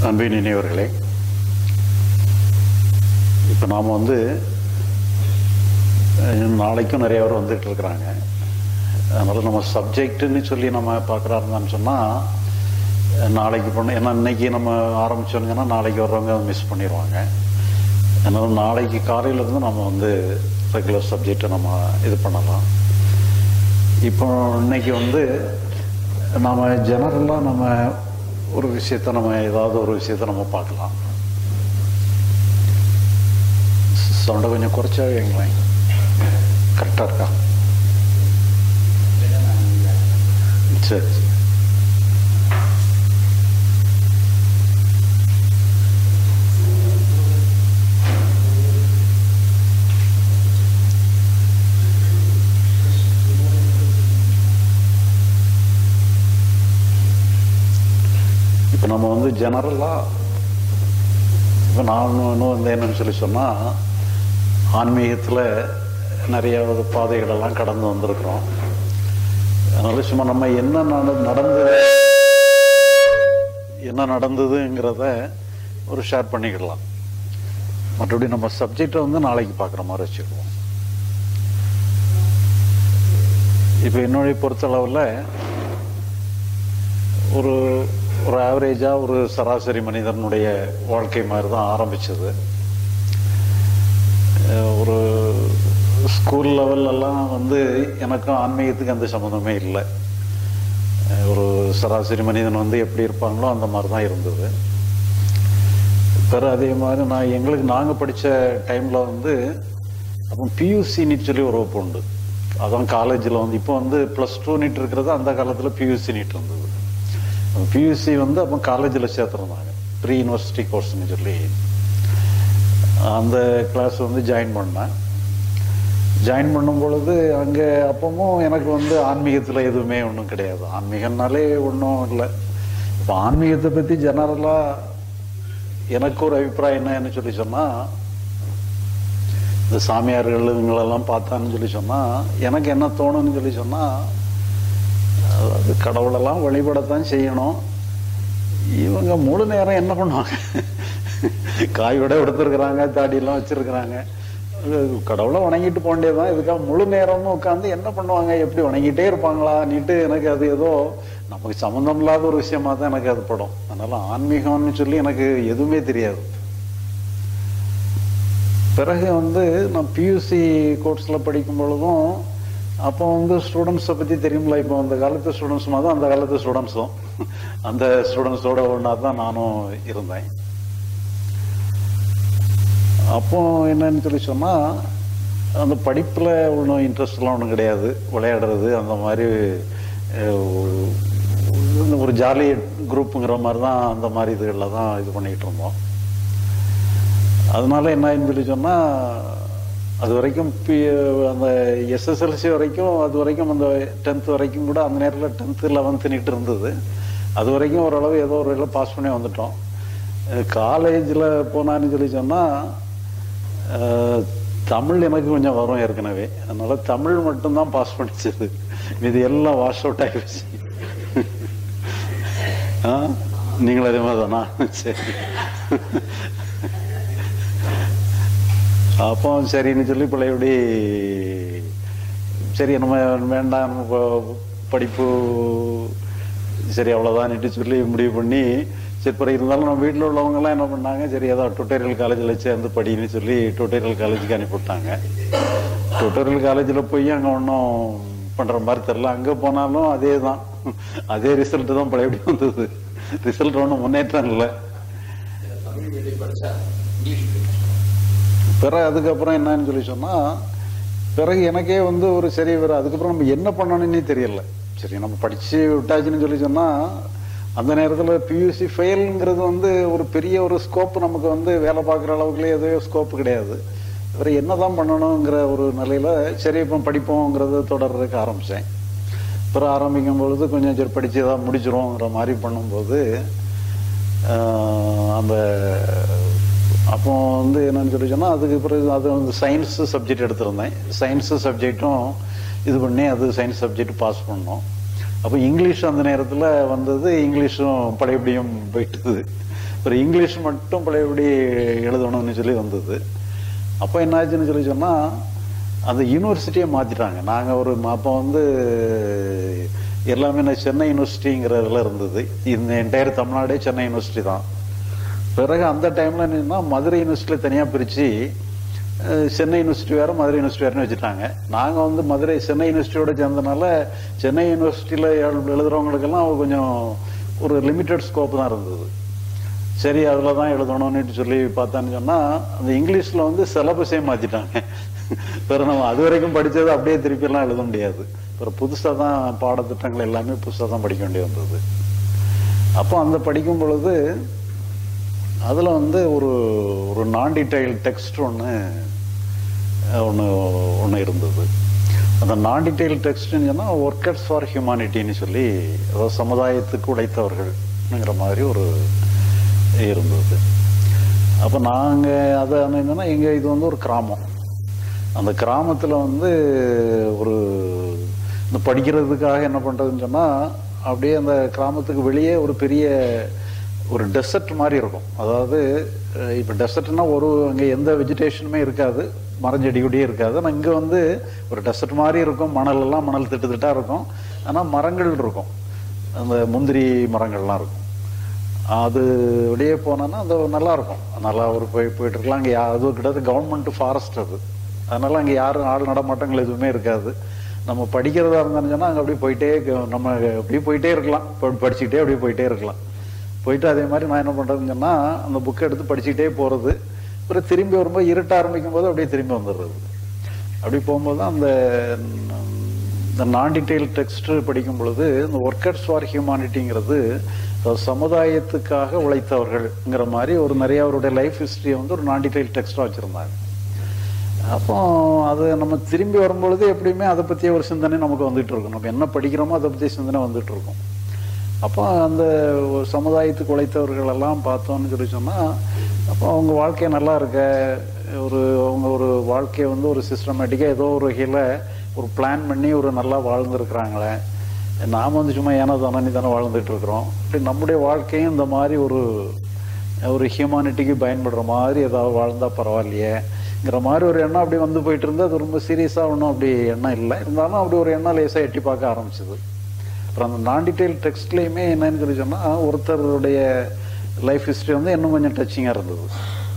அன்பின் இனியவர்களே இப்போ நாம் வந்து அஹ், நாளைக்கும் நிறைய பேர் வந்துட்டு இருக்கிறாங்க அதனால் நம்ம சப்ஜெக்ட்டுன்னு சொல்லி நம்ம பார்க்குறாருந்தான்னு சொன்னால் நாளைக்கு பண்ண ஏன்னா இன்னைக்கு நம்ம ஆரம்பிச்சோங்கன்னா நாளைக்கு வர்றவங்க அதை மிஸ் பண்ணிடுவாங்க அதனால் நாளைக்கு காலையிலேருந்து நம்ம வந்து ரெகுலர் சப்ஜெக்டை நம்ம இது பண்ணலாம் இப்போ இன்னைக்கு வந்து நம்ம ஜெனரலாக நம்ம ஒரு விஷயத்த நம்ம ஏதாவது ஒரு விஷயத்த நம்ம பார்க்கலாம் சவுண்டை கொஞ்சம் குறைச்சா வைங்களேன் கரெக்டாக இருக்கா சரி சரி. இப்போ நம்ம வந்து ஜெனரலாக இப்போ நான் இன்னும் வந்து என்னன்னு சொல்லி சொன்னால் ஆன்மீகத்தில் நிறைய பாதைகளெல்லாம் கடந்து வந்திருக்கிறோம் அதனால சும்மா நம்ம என்ன நட- நடந்தது என்ன நடந்ததுங்கிறத ஒரு ஷேர் பண்ணிக்கிடலாம் மற்றபடி நம்ம சப்ஜெக்டை வந்து நாளைக்கு பார்க்குற மாதிரி வச்சுக்குவோம் இப்போ என்னுடைய பொறுத்தளவில் ஒரு ஒரு ஆவரேஜாக ஒரு சராசரி மனிதனுடைய வாழ்க்கை மாதிரி தான் ஆரம்பிச்சது அஹ் ஒரு ஸ்கூல் லெவல்லலாம் வந்து எனக்கும் ஆன்மீகத்துக்கு அந்த சம்மந்தமே இல்லை அஹ் ஒரு சராசரி மனிதன் வந்து எப்படி இருப்பாங்களோ அந்த மாதிரி தான் இருந்தது பிறகு அதே மாதிரி நான் எங்களுக்கு நாங்கள் படித்த டைமில் வந்து அப்போ பியூசி நீட் சொல்லி ஒரு வகுப்பு உண்டு அதான் காலேஜில் வந்து இப்போ வந்து ப்ளஸ் டூ நீட் இருக்கிறது அந்த காலத்தில் பியூசி நீட் இருந்தது பியூசி வந்து அப்போ காலேஜில் சேர்த்துருந்தாங்க ப்ரீ யூனிவர்சிட்டி கோர்ஸ்னு சொல்லி அந்த கிளாஸ் வந்து ஜாயின் பண்ணேன் ஜாயின் பண்ணும் பொழுது அங்கே அப்பவும் எனக்கு வந்து ஆன்மீகத்தில் எதுவுமே ஒன்றும் கிடையாது ஆன்மீகம்னாலே ஒன்றும் இல்லை இப்போ ஆன்மீகத்தை பற்றி ஜெனரலாக எனக்கு ஒரு அபிப்பிராயம் என்னன்னு சொல்லி சொன்னால் இந்த சாமியார்கள் இவங்களெல்லாம் பார்த்தான்னு சொல்லி சொன்னால் எனக்கு என்ன தோணுன்னு சொல்லி சொன்னால் அதாவது கடவுளெல்லாம் வழிபடத்தான் செய்யணும் இவங்க முழு நேரம் என்ன பண்ணுவாங்க காயோட எடுத்துருக்குறாங்க தாடியெல்லாம் வச்சிருக்கிறாங்க கடவுளை வணங்கிட்டு போண்டேதான் இதுக்காக முழு நேரமும் உட்காந்து என்ன பண்ணுவாங்க எப்படி வணங்கிட்டே இருப்பாங்களான்னுட்டு எனக்கு அது ஏதோ நமக்கு சம்மந்தம் இல்லாத ஒரு விஷயமா தான் எனக்கு அது படும் அதனால ஆன்மீகம்னு சொல்லி எனக்கு எதுவுமே தெரியாது பிறகு வந்து நான் பியூசி கோர்ஸில் படிக்கும் பொழுதும் அப்போ வந்து ஸ்டூடெண்ட்ஸை பற்றி தெரியுமில்ல இப்போ அந்த காலத்து ஸ்டூடெண்ட்ஸ் மாதிரி தான் அந்த காலத்து ஸ்டூடெண்ட்ஸும் அந்த ஸ்டூடெண்ட்ஸோட ஒன்றா தான் நானும் இருந்தேன் அப்போ என்னன்னு சொல்லி சொன்னால் அந்த படிப்பில் ஒன்றும் இன்ட்ரெஸ்ட்லாம் ஒன்றும் கிடையாது விளையாடுறது அந்த மாதிரி அஹ், ஒரு- ஒரு ஜாலி குரூப்புங்கிற மாதிரி தான் அந்த மாதிரி இதுகளில் தான் இது பண்ணிக்கிட்டு இருந்தோம் அதனால என்ன சொல்லி சொன்னால் அது வரைக்கும் பி அந்த எஸ்எஸ்எல்சி வரைக்கும் அது வரைக்கும் அந்த டென்த் வரைக்கும் கூட அந்த நேரத்தில் டென்த்து லெவன்த்துன்னுட்டு இருந்தது அது வரைக்கும் ஓரளவு ஏதோ ஒரு இதில் பாஸ் பண்ணி வந்துட்டோம் காலேஜில் போனான்னு சொல்லி சொன்னால் தமிழ் எனக்கு கொஞ்சம் வரும் ஏற்கனவே அதனால தமிழ் மட்டும்தான் பாஸ் பண்ணிச்சது இது எல்லாம் வாஷ் அவுட் ஆகிடுச்சு ஆ நீங்களும் அதே மாதிரி தானா சரி அப்போ சரின்னு சொல்லி பிள்ளையோடி சரி நம்ம வேண்டாம் நம்ம ப- படிப்பு சரி அவ்வளோதான்ட்டு சொல்லி முடிவு பண்ணி சரி பிறகு இருந்தாலும் நம்ம வீட்டில் உள்ளவங்கலாம் என்ன பண்ணாங்க சரி ஏதாவது டுட்டோரியல் காலேஜில் சேர்ந்து படின்னு சொல்லி டுட்டோரியல் காலேஜுக்கு அனுப்பிவிட்டாங்க டுட்டோரியல் காலேஜில் போய் அங்கே ஒன்றும் பண்ணுற மாதிரி தெரில அங்கே போனாலும் அதே தான் அதே ரிசல்ட் தான் பழையபடி வந்தது ரிசல்ட் ஒன்றும் முன்னேற்றம் இல்லை தமிழ் மீடியம் படிச்சா இங்கிலீஷ் மீடியம் பிறகு அதுக்கப்புறம் என்னன்னு சொல்லி சொன்னா பிறகு எனக்கே வந்து ஒரு சரி வேற அதுக்கப்புறம் நம்ம என்ன பண்ணணும்னே தெரியல சரி நம்ம படிச்சு விட்டாச்சுன்னு சொல்லி சொன்னா அந்த நேரத்தில் பியூசி ஃபெயிலுங்கிறது வந்து ஒரு பெரிய ஒரு ஸ்கோப் நமக்கு வந்து வேலை பார்க்குற அளவுக்குள்ளே எதோ ஸ்கோப் கிடையாது வேற என்னதான் பண்ணணுங்கிற ஒரு நிலையில சரி இப்போ படிப்போங்கிறத தொடர்றதுக்கு ஆரம்பிச்சேன் அப்புறம் ஆரம்பிக்கும் பொழுது கொஞ்சம் சரி படிச்சு ஏதாவது முடிச்சிருவோங்கிற மாதிரி பண்ணும்போது ஆஹ், அந்த அப்போ வந்து என்னன்னு சொல்லி சொன்னா அதுக்கு பிறகு அது வந்து சயின்ஸ் சப்ஜெக்ட் எடுத்திருந்தேன் சயின்ஸ் சப்ஜெக்டும் இது பண்ணி அது சயின்ஸ் சப்ஜெக்ட் பாஸ் பண்ணோம் அப்போ இங்கிலீஷ் அந்த நேரத்தில் வந்தது இங்கிலீஷும் பழையபடியும் போயிட்டுது ஒரு இங்கிலீஷ் மட்டும் பழையபடி எழுதணும்னு சொல்லி வந்தது அப்போ என்னாச்சுன்னு சொல்லி சொன்னால் அந்த யூனிவர்சிட்டியை மாற்றிட்டாங்க நாங்கள் ஒரு அப்போ வந்து எல்லாமே நான் சென்னை யூனிவர்சிட்டிங்கிறதுல இருந்தது இந்த என்டையர் தமிழ்நாடே சென்னை யூனிவர்சிட்டி தான் பிறகு அந்த டைமில் என்னன்னா மதுரை யூனிவர்சிட்டியில் தனியாக பிரித்து சென்னை யூனிவர்சிட்டி வேறு மதுரை யூனிவர்சிட்டி வேறுனு வச்சுட்டாங்க நாங்கள் வந்து மதுரை சென்னை யூனிவர்சிட்டியோட சேர்ந்தனால சென்னை யூனிவர்சிட்டியில் எழுதுறவங்களுக்கெல்லாம் கொஞ்சம் ஒரு லிமிட்டட் ஸ்கோப் தான் இருந்தது சரி அதில் தான் எழுதணும்னு சொல்லி பார்த்தான்னு சொன்னால் அந்த இங்கிலீஷில் வந்து சிலபஸே மாற்றிட்டாங்க பிறகு நம்ம அது வரைக்கும் படித்தது அப்படியே திருப்பியெல்லாம் எழுத முடியாது பிறகு புதுசாக தான் பாடத்திட்டங்கள் எல்லாமே புதுசாக தான் படிக்க வேண்டி வந்தது அப்போ அந்த படிக்கும் பொழுது அதில் வந்து ஒரு ஒரு நான் டீடைல் டெக்ஸ்ட் ஒன்று ஒன்று ஒன்று இருந்தது அந்த நான் டீடைல் டெக்ஸ்ட்னு சொன்னால் ஒர்க்கர்ஸ் ஃபார் ஹியூமானிட்டின்னு சொல்லி அதாவது சமுதாயத்துக்கு உழைத்தவர்கள்ங்கிற மாதிரி ஒரு இருந்தது அப்போ நாங்கள் அதை என்னன்னா எங்கள் இது வந்து ஒரு கிராமம் அந்த கிராமத்தில் வந்து ஒரு இந்த படிக்கிறதுக்காக என்ன பண்ணுறதுன்னு சொன்னால் அப்படியே அந்த கிராமத்துக்கு வெளியே ஒரு பெரிய ஒரு டெசர்ட் மாதிரி இருக்கும் அதாவது இப்போ டெசர்ட்னா ஒரு அங்கே எந்த வெஜிடேஷனுமே இருக்காது மரஞ்செடி கொடியே இருக்காது ஆனால் இங்கே வந்து ஒரு டெசர்ட் மாதிரி இருக்கும் மணல் எல்லாம் மணல் திட்டு திட்டாக இருக்கும் ஆனால் மரங்கள் இருக்கும் அந்த முந்திரி மரங்கள்லாம் இருக்கும் அது வெளியே போனோன்னா அந்த நல்லா இருக்கும் நல்லா ஒரு போய் போயிட்டு இருக்கலாம் அங்கே யா- அது கிட்டத்தட்ட கவர்மெண்ட் ஃபாரஸ்ட் அது அதனால அங்கே யாரும் ஆள் நடமாட்டங்கள் எதுவுமே இருக்காது நம்ம படிக்கிறதா இருந்தான்னு சொன்னால் அங்கே அப்படியே போயிட்டே இருக்க- நம்ம அப்படியே போயிட்டே இருக்கலாம் ப- படிச்சுக்கிட்டே அப்படியே போயிட்டே இருக்கலாம் போயிட்டு அதே மாதிரி நான் என்ன பண்ணுறதுன்னு சொன்னால் அந்த புக்கை எடுத்து படிச்சுக்கிட்டே போகிறது அப்புறம் திரும்பி வரும்போது இருட்ட ஆரம்பிக்கும் போது அப்படியே திரும்பி வந்துடுறது அப்படி போகும்போது தான் அந்த இந்த நான் டீடைல் டெக்ஸ்ட் படிக்கும் பொழுது இந்த ஒர்க்கர்ஸ் ஃபார் ஹியூமானிட்டிங்கிறது சமுதாயத்துக்காக உழைத்தவர்கள்ங்கிற மாதிரி ஒரு நிறைய அவருடைய லைஃப் ஹிஸ்டரியை வந்து ஒரு நான் டீடைல் டெக்ஸ்டாக வச்சுருந்தாங்க அப்போ அது நம்ம திரும்பி வரும்பொழுது எப்படியுமே அதை பற்றிய ஒரு சிந்தனை நமக்கு வந்துட்டு இருக்கும் நம்ம என்ன படிக்கிறோமோ அதை பற்றிய சிந்தனை வந்துட்டு இருக்கும் அப்போ அந்த ஒரு சமுதாயத்துக்கு உழைத்தவர்கள் எல்லாம் பார்த்தோம்னு சொல்லி சொன்னால் அப்போ அவங்க வாழ்க்கை நல்லா இருக்க ஒரு அவங்க ஒரு வாழ்க்கையை வந்து ஒரு சிஸ்டமேட்டிக்காக ஏதோ ஒரு வகையில் ஒரு பிளான் பண்ணி ஒரு நல்லா வாழ்ந்துருக்குறாங்களே நாம் வந்து சும்மா ஏனோ தானே தானே வாழ்ந்துட்டு இருக்கிறோம் அப்படி நம்முடைய வாழ்க்கையும் இந்த மாதிரி ஒரு ஒரு ஹியூமானிட்டிக்கு பயன்படுற மாதிரி ஏதாவது வாழ்ந்தா பரவாயில்லையேங்கிற மாதிரி ஒரு எண்ணம் அப்படி வந்து போயிட்டு இருந்தா அது ரொம்ப சீரியஸாக ஒன்றும் அப்படி எண்ணம் இல்லை இருந்தாலும் அப்படி ஒரு எண்ணம் லேசாக எட்டி பார்க்க ஆரம்பிச்சது அப்புறம் அந்த நான் டீடைல் டெக்ஸ்ட்லேயுமே என்னன்னு சொல்லி சொன்னால் ஒருத்தருடைய லைஃப் ஹிஸ்ட்ரி வந்து இன்னும் கொஞ்சம் டச்சிங்காக இருந்தது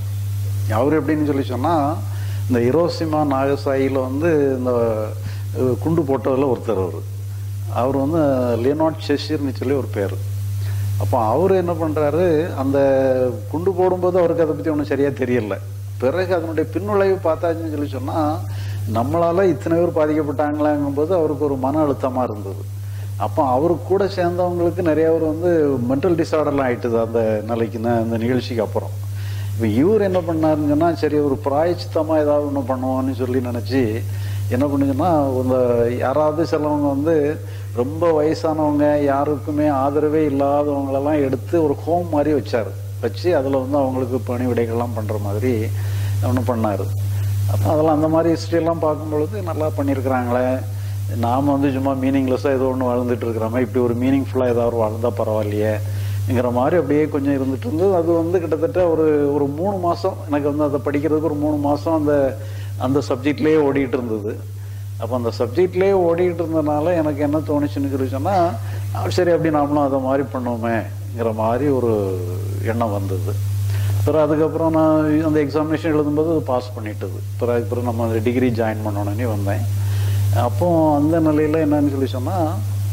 அவர் எப்படின்னு சொல்லி சொன்னால் இந்த இரோசிமா நாகசாயியில் வந்து இந்த அஹ், குண்டு போட்டதில் ஒருத்தர் அவர் அவர் வந்து லியோனாட் ஷெஷீர்னு சொல்லி ஒரு பேர் அப்போ அவர் என்ன பண்ணுறாரு அந்த குண்டு போடும்போது அவருக்கு அதை பற்றி ஒன்றும் சரியாக தெரியல பிறகு அதனுடைய பின்விளைவு பார்த்தாச்சுன்னு சொல்லி சொன்னால் நம்மளால் இத்தனை பேர் பாதிக்கப்பட்டாங்களாங்கும்போது அவருக்கு ஒரு மன அழுத்தமாக இருந்தது அப்போ அவரு கூட சேர்ந்தவங்களுக்கு நிறைய பேர் வந்து மென்டல் டிசார்டர்லாம் ஆயிட்டுது அந்த நிலைக்கு ந- அந்த நிகழ்ச்சிக்கு அப்புறம் இப்போ இவர் என்ன பண்ணாருன்னு சொன்னா சரி ஒரு பிராயச்சித்தமாக ஏதாவது ஒன்று பண்ணுவோம்னு சொல்லி நினச்சி என்ன பண்ணுச்சுன்னா இந்த யாராவது சிலவங்க வந்து ரொம்ப வயசானவங்க யாருக்குமே ஆதரவே இல்லாதவங்களெல்லாம் எடுத்து ஒரு ஹோம் மாதிரி வச்சார் வச்சு அதில் வந்து அவங்களுக்கு பணிவிடைகள்லாம் பண்ணுற மாதிரி ஒன்று பண்ணார் அப்போ அதெல்லாம் அந்த மாதிரி ஹிஸ்ட்ரியெல்லாம் பார்க்கும் பொழுது நல்லா பண்ணியிருக்கிறாங்களே நாம் வந்து சும்மா மீனிங்லெஸ்ஸாக ஏதோ ஒன்று வாழ்ந்துட்டு இருக்கிறோமே இப்படி ஒரு மீனிங்ஃபுல்லாக ஏதாவது வாழ்ந்தா பரவாயில்லையேங்கிற மாதிரி அப்படியே கொஞ்சம் இருந்துட்டு இருந்தது அது வந்து கிட்டத்தட்ட ஒரு ஒரு மூணு மாதம் எனக்கு வந்து அதை படிக்கிறதுக்கு ஒரு மூணு மாதம் அந்த அந்த சப்ஜெக்ட்லேயே ஓடிட்டு இருந்தது அப்போ அந்த சப்ஜெக்ட்லேயே ஓடிட்டு இருந்ததுனால எனக்கு என்ன தோணுச்சுன்னு சொல்லி சொன்னால் சரி அப்படி நாமளும் அதை மாதிரி பண்ணுவோமேங்கிற மாதிரி ஒரு எண்ணம் வந்தது பிறகு அதுக்கப்புறம் நான் அந்த எக்ஸாமினேஷன் எழுதும்போது அது பாஸ் பண்ணிட்டது பிறகு அதுக்கப்புறம் நம்ம அந்த டிகிரி ஜாயின் பண்ணணுன்னே வந்தேன் அப்போ அந்த நிலையில் என்னன்னு சொல்லி சொன்னால்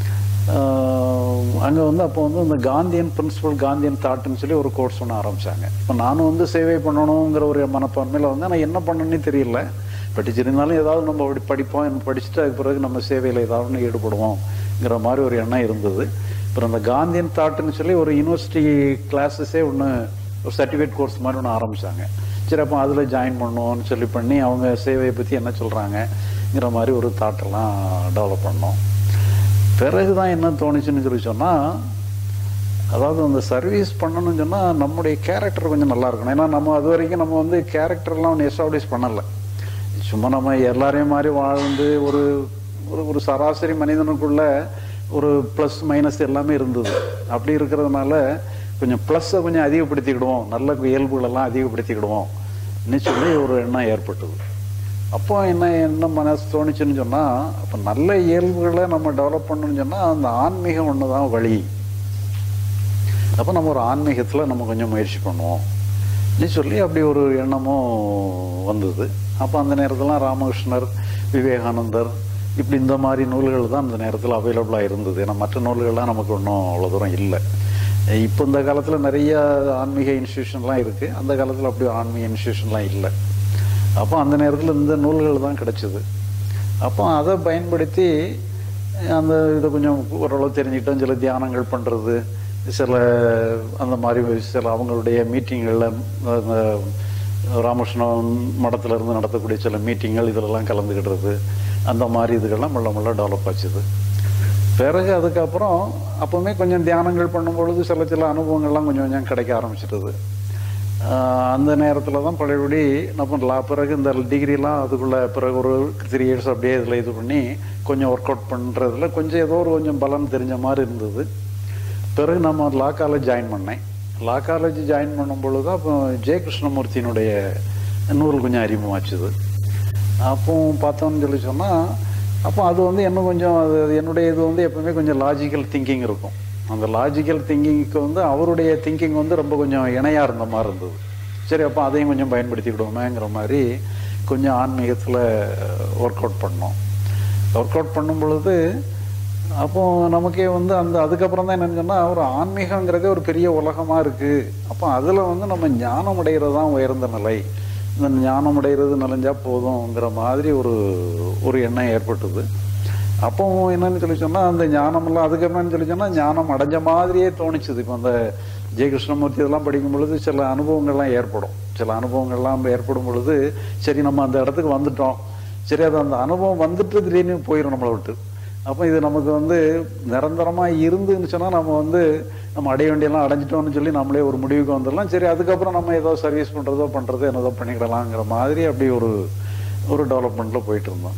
அங்கே வந்து அப்போ வந்து இந்த காந்தியன் பிரின்சிபல் காந்தியன் தாட்டுன்னு சொல்லி ஒரு கோர்ஸ் ஒன்று ஆரம்பிச்சாங்க இப்போ நானும் வந்து சேவை பண்ணணுங்கிற ஒரு மனப்பான்மையில் வந்து ஆனால் என்ன பண்ணணும்னே தெரியல படிச்சிருந்தாலும் ஏதாவது நம்ம அப்படி படிப்போம் என்ன படிச்சுட்டு அதுக்கு பிறகு நம்ம சேவையில் ஏதாவது ஒன்று ஈடுபடுவோங்கிற மாதிரி ஒரு எண்ணம் இருந்தது அப்புறம் அந்த காந்தியன் தாட்டுன்னு சொல்லி ஒரு யூனிவர்சிட்டி கிளாஸஸே ஒன்று ஒரு சர்டிஃபிகேட் கோர்ஸ் மாதிரி ஒன்று ஆரம்பிச்சாங்க சரி அப்போ அதில் ஜாயின் பண்ணுவோம்னு சொல்லி பண்ணி அவங்க சேவையை பற்றி என்ன சொல்கிறாங்கங்கிற மாதிரி ஒரு தாட்டெல்லாம் டெவலப் பண்ணோம் பிறகு தான் என்ன தோணுச்சுன்னு சொல்லி சொன்னால் அதாவது அந்த சர்வீஸ் பண்ணணும்னு சொன்னால் நம்முடைய கேரக்டர் கொஞ்சம் நல்லா இருக்கணும் ஏன்னா நம்ம அது வரைக்கும் நம்ம வந்து கேரக்டர்லாம் ஒன்று எஸ்டாப்ளிஷ் பண்ணலை சும்மா நம்ம எல்லாரையும் மாதிரி வாழ்ந்து ஒரு ஒரு ஒரு சராசரி மனிதனுக்குள்ள ஒரு ப்ளஸ் மைனஸ் எல்லாமே இருந்தது அப்படி இருக்கிறதுனால கொஞ்சம் ப்ளஸ்ஸை கொஞ்சம் அதிகப்படுத்திக்கிடுவோம் நல்ல இயல்புகளெல்லாம் அதிகப்படுத்திக்கிடுவோம் இன்னும் சொல்லி ஒரு எண்ணம் ஏற்பட்டது அப்போ என்ன என்ன மனசு தோணுச்சுன்னு சொன்னா அப்போ நல்ல இயல்புகளை நம்ம டெவலப் பண்ணணும்னு சொன்னா அந்த ஆன்மீகம் ஒன்று தான் வழி அப்போ நம்ம ஒரு ஆன்மீகத்தில் நம்ம கொஞ்சம் முயற்சி பண்ணுவோம் நீ சொல்லி அப்படி ஒரு எண்ணமும் வந்தது அப்போ அந்த நேரத்தில் ராமகிருஷ்ணர் விவேகானந்தர் இப்படி இந்த மாதிரி நூல்கள் தான் அந்த நேரத்தில் அவைலபிளாக இருந்தது ஏன்னா மற்ற நூல்கள்லாம் நமக்கு ஒன்றும் அவ்வளோ தூரம் இல்லை இப்போ இந்த காலத்தில் நிறைய ஆன்மீக இன்ஸ்டியூஷன்லாம் இருக்குது அந்த காலத்தில் அப்படி ஆன்மீக இன்ஸ்டியூஷன்லாம் இல்லை அப்போ அந்த நேரத்தில் இந்த நூல்கள் தான் கிடைச்சது அப்போ அதை பயன்படுத்தி அந்த இதை கொஞ்சம் ஓரளவு தெரிஞ்சுக்கிட்டோம் சில தியானங்கள் பண்ணுறது சில அந்த மாதிரி சில அவங்களுடைய மீட்டிங்களில் அந்த ராமகிருஷ்ணன் மடத்துல இருந்து நடத்தக்கூடிய சில மீட்டிங்கள் இதிலெல்லாம் கலந்துக்கிடுறது அந்த மாதிரி இதுகள்லாம் மெல்ல மெல்ல டெவலப் ஆச்சுது பிறகு அதுக்கப்புறம் அப்போவுமே கொஞ்சம் தியானங்கள் பண்ணும் பொழுது சில சில அனுபவங்கள்லாம் கொஞ்சம் கொஞ்சம் கிடைக்க ஆரம்பிச்சிட்டது ஆஹ் அந்த நேரத்தில் தான் பழையபடி என்ன பண்ணலாம் பிறகு இந்த டிகிரிலாம் அதுக்குள்ள பிறகு ஒரு த்ரீ இயர்ஸ் அப்படியே இதில் இது பண்ணி கொஞ்சம் ஒர்க் அவுட் பண்ணுறதுல கொஞ்சம் ஏதோ ஒரு கொஞ்சம் பலன் தெரிஞ்ச மாதிரி இருந்தது பிறகு நம்ம லா காலேஜ் ஜாயின் பண்ணேன் லா காலேஜ் ஜாயின் பண்ணும் பொழுது அப்போ ஜெய கிருஷ்ணமூர்த்தியினுடைய நூல் கொஞ்சம் அறிமுகமாச்சுது அப்போ பார்த்தோம்னு சொல்லி சொன்னால் அப்போ அது வந்து இன்னும் கொஞ்சம் அது அது என்னுடைய இது வந்து எப்பவுமே கொஞ்சம் லாஜிக்கல் திங்கிங் இருக்கும் அந்த லாஜிக்கல் திங்கிங்க்கு வந்து அவருடைய திங்கிங் வந்து ரொம்ப கொஞ்சம் இணையாக இருந்த மாதிரி இருந்தது சரி அப்போ அதையும் கொஞ்சம் பயன்படுத்திக்கிடுவோமேங்கிற மாதிரி கொஞ்சம் ஆன்மீகத்தில் ஒர்க் அவுட் பண்ணோம் ஒர்க் அவுட் பண்ணும் பொழுது அப்போ நமக்கே வந்து அந்த அதுக்கப்புறம் தான் என்னன்னு சொன்னா ஒரு ஆன்மீகங்கிறதே ஒரு பெரிய உலகமா இருக்கு அப்போ அதுல வந்து நம்ம ஞானம் அடைகிறது தான் உயர்ந்த நிலை இந்த ஞானம் அடைகிறது நிலைஞ்சா போதுங்கிற மாதிரி ஒரு ஒரு எண்ணம் ஏற்பட்டது அப்போ என்னன்னு சொல்லி சொன்னா அந்த ஞானமெல்லாம் அதுக்கப்புறம் சொல்லி சொன்னா ஞானம் அடைஞ்ச மாதிரியே தோணிச்சுது இப்போ அந்த ஜெய கிருஷ்ணமூர்த்தி இதெல்லாம் படிக்கும் பொழுது சில அனுபவங்கள்லாம் ஏற்படும் சில அனுபவங்கள்லாம் ஏற்படும் பொழுது சரி நம்ம அந்த இடத்துக்கு வந்துட்டோம் சரி அது அந்த அனுபவம் வந்துட்டு திடீர்னு போயிடும் நம்மளை விட்டு அப்போ இது நமக்கு வந்து நிரந்தரமா இருந்துன்னு சொன்னா நம்ம வந்து நம்ம அடைய வேண்டியெல்லாம் அடைஞ்சிட்டோம்னு சொல்லி நம்மளே ஒரு முடிவுக்கு வந்துடலாம் சரி அதுக்கப்புறம் நம்ம ஏதோ சர்வீஸ் பண்றதோ பண்றதோ என்னதோ பண்ணிக்கிடலாங்கிற மாதிரி அப்படி ஒரு ஒரு டெவலப்மெண்ட்ல போயிட்டு இருந்தோம்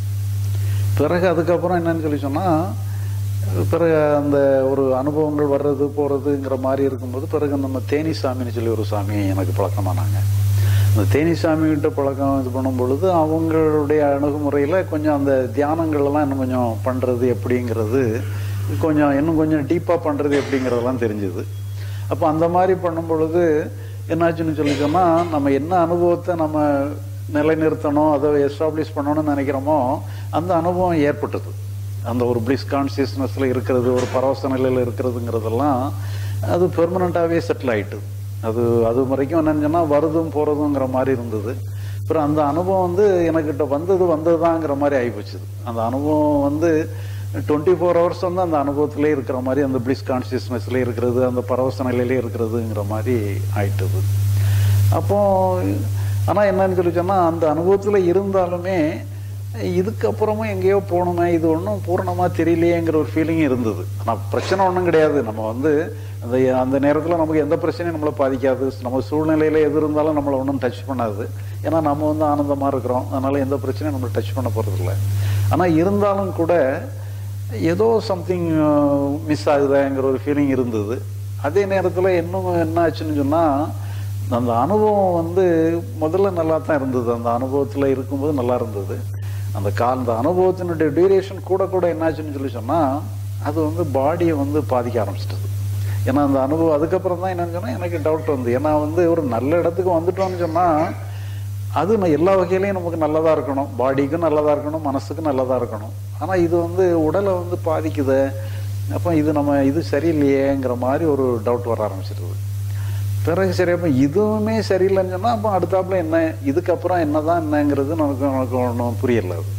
பிறகு அதுக்கப்புறம் என்னன்னு சொல்லி சொன்னா பிறகு அந்த ஒரு அனுபவங்கள் வர்றது போறதுங்கிற மாதிரி இருக்கும்போது பிறகு நம்ம தேனி சாமின்னு சொல்லி ஒரு சாமி எனக்கு பழக்கமானாங்க அந்த தேனி சாமி கிட்ட பழக்கம் இது பண்ணும் பொழுது அவங்களுடைய அணுகுமுறையில கொஞ்சம் அந்த தியானங்கள் எல்லாம் இன்னும் கொஞ்சம் பண்றது எப்படிங்கிறது கொஞ்சம் இன்னும் கொஞ்சம் டீப்பா பண்றது எப்படிங்கிறதெல்லாம் தெரிஞ்சுது அப்போ அந்த மாதிரி பண்ணும் பொழுது என்னாச்சுன்னு சொல்லி சொன்னா நம்ம என்ன அனுபவத்தை நம்ம நிலைநிறுத்தணும் அதை எஸ்டாப்ளிஷ் பண்ணணும்னு நினைக்கிறோமோ அந்த அனுபவம் ஏற்பட்டது அந்த ஒரு பிளிஸ் கான்சியஸ்னஸ்ல இருக்கிறது ஒரு பரவச நிலையில இருக்கிறதுங்கிறதெல்லாம் அது பெர்மனண்டாவே செட்டில் ஆயிட்டு அது அது வரைக்கும் என்னன்னு சொன்னா வருதும் போறதுங்கிற மாதிரி இருந்தது அப்புறம் அந்த அனுபவம் வந்து எனக்கிட்ட வந்தது வந்ததுதாங்கிற மாதிரி ஆகிப்போச்சுது அந்த அனுபவம் வந்து டுவெண்ட்டி ஃபோர் ஹவர்ஸ் வந்து அந்த அனுபவத்திலே இருக்கிற மாதிரி அந்த பிளிஸ் கான்சியஸ்னஸ்ல இருக்கிறது அந்த பரவச நிலையிலே இருக்கிறதுங்கிற மாதிரி ஆயிட்டது அப்போ ஆனா என்னன்னு சொல்லி சொன்னா அந்த அனுபவத்துல இருந்தாலுமே இதுக்கப்புறமும் எங்கேயோ போகணுமே இது ஒன்றும் பூரணமா தெரியலையேங்கிற ஒரு ஃபீலிங் இருந்தது ஆனா பிரச்சனை ஒன்றும் கிடையாது நம்ம வந்து அந்த அந்த நேரத்துல நமக்கு எந்த பிரச்சனையும் நம்மளை பாதிக்காது நம்ம சூழ்நிலையில எது இருந்தாலும் நம்மளை ஒன்றும் டச் பண்ணாது ஏன்னா நம்ம வந்து ஆனந்தமா இருக்கிறோம் அதனால எந்த பிரச்சனையும் நம்மளை டச் பண்ண போறது இல்லை ஆனா இருந்தாலும் கூட ஏதோ சம்திங் மிஸ் ஆகுதாங்கிற ஒரு ஃபீலிங் இருந்தது அதே நேரத்துல இன்னும் என்ன ஆச்சுன்னு சொன்னா அந்த அனுபவம் வந்து முதல்ல நல்லா தான் இருந்தது அந்த அனுபவத்துல இருக்கும்போது நல்லா இருந்தது அந்த கால் அந்த அனுபவத்தினுடைய டியூரேஷன் கூட கூட என்னாச்சுன்னு சொல்லி சொன்னா அது வந்து பாடியை வந்து பாதிக்க ஆரம்பிச்சிட்டது ஏன்னா அந்த அனுபவம் அதுக்கப்புறம் தான் என்னன்னு சொன்னா எனக்கு டவுட் வந்து ஏன்னா வந்து ஒரு நல்ல இடத்துக்கு வந்துட்டோம்னு சொன்னா அது நான் எல்லா வகையிலையும் நமக்கு நல்லதா இருக்கணும் பாடிக்கும் நல்லதா இருக்கணும் மனசுக்கும் நல்லதா இருக்கணும் ஆனா இது வந்து உடலை வந்து பாதிக்குது அப்போ இது நம்ம இது சரியில்லையேங்கிற மாதிரி ஒரு டவுட் வர ஆரம்பிச்சிருது பிறகு சரி அப்போ இதுவுமே சரியில்லைன்னு சொன்னா அப்போ அடுத்தாப்புல என்ன இதுக்கப்புறம் என்னதான் என்னங்கிறது நமக்கு நமக்கு ஒன்றும் புரியல அது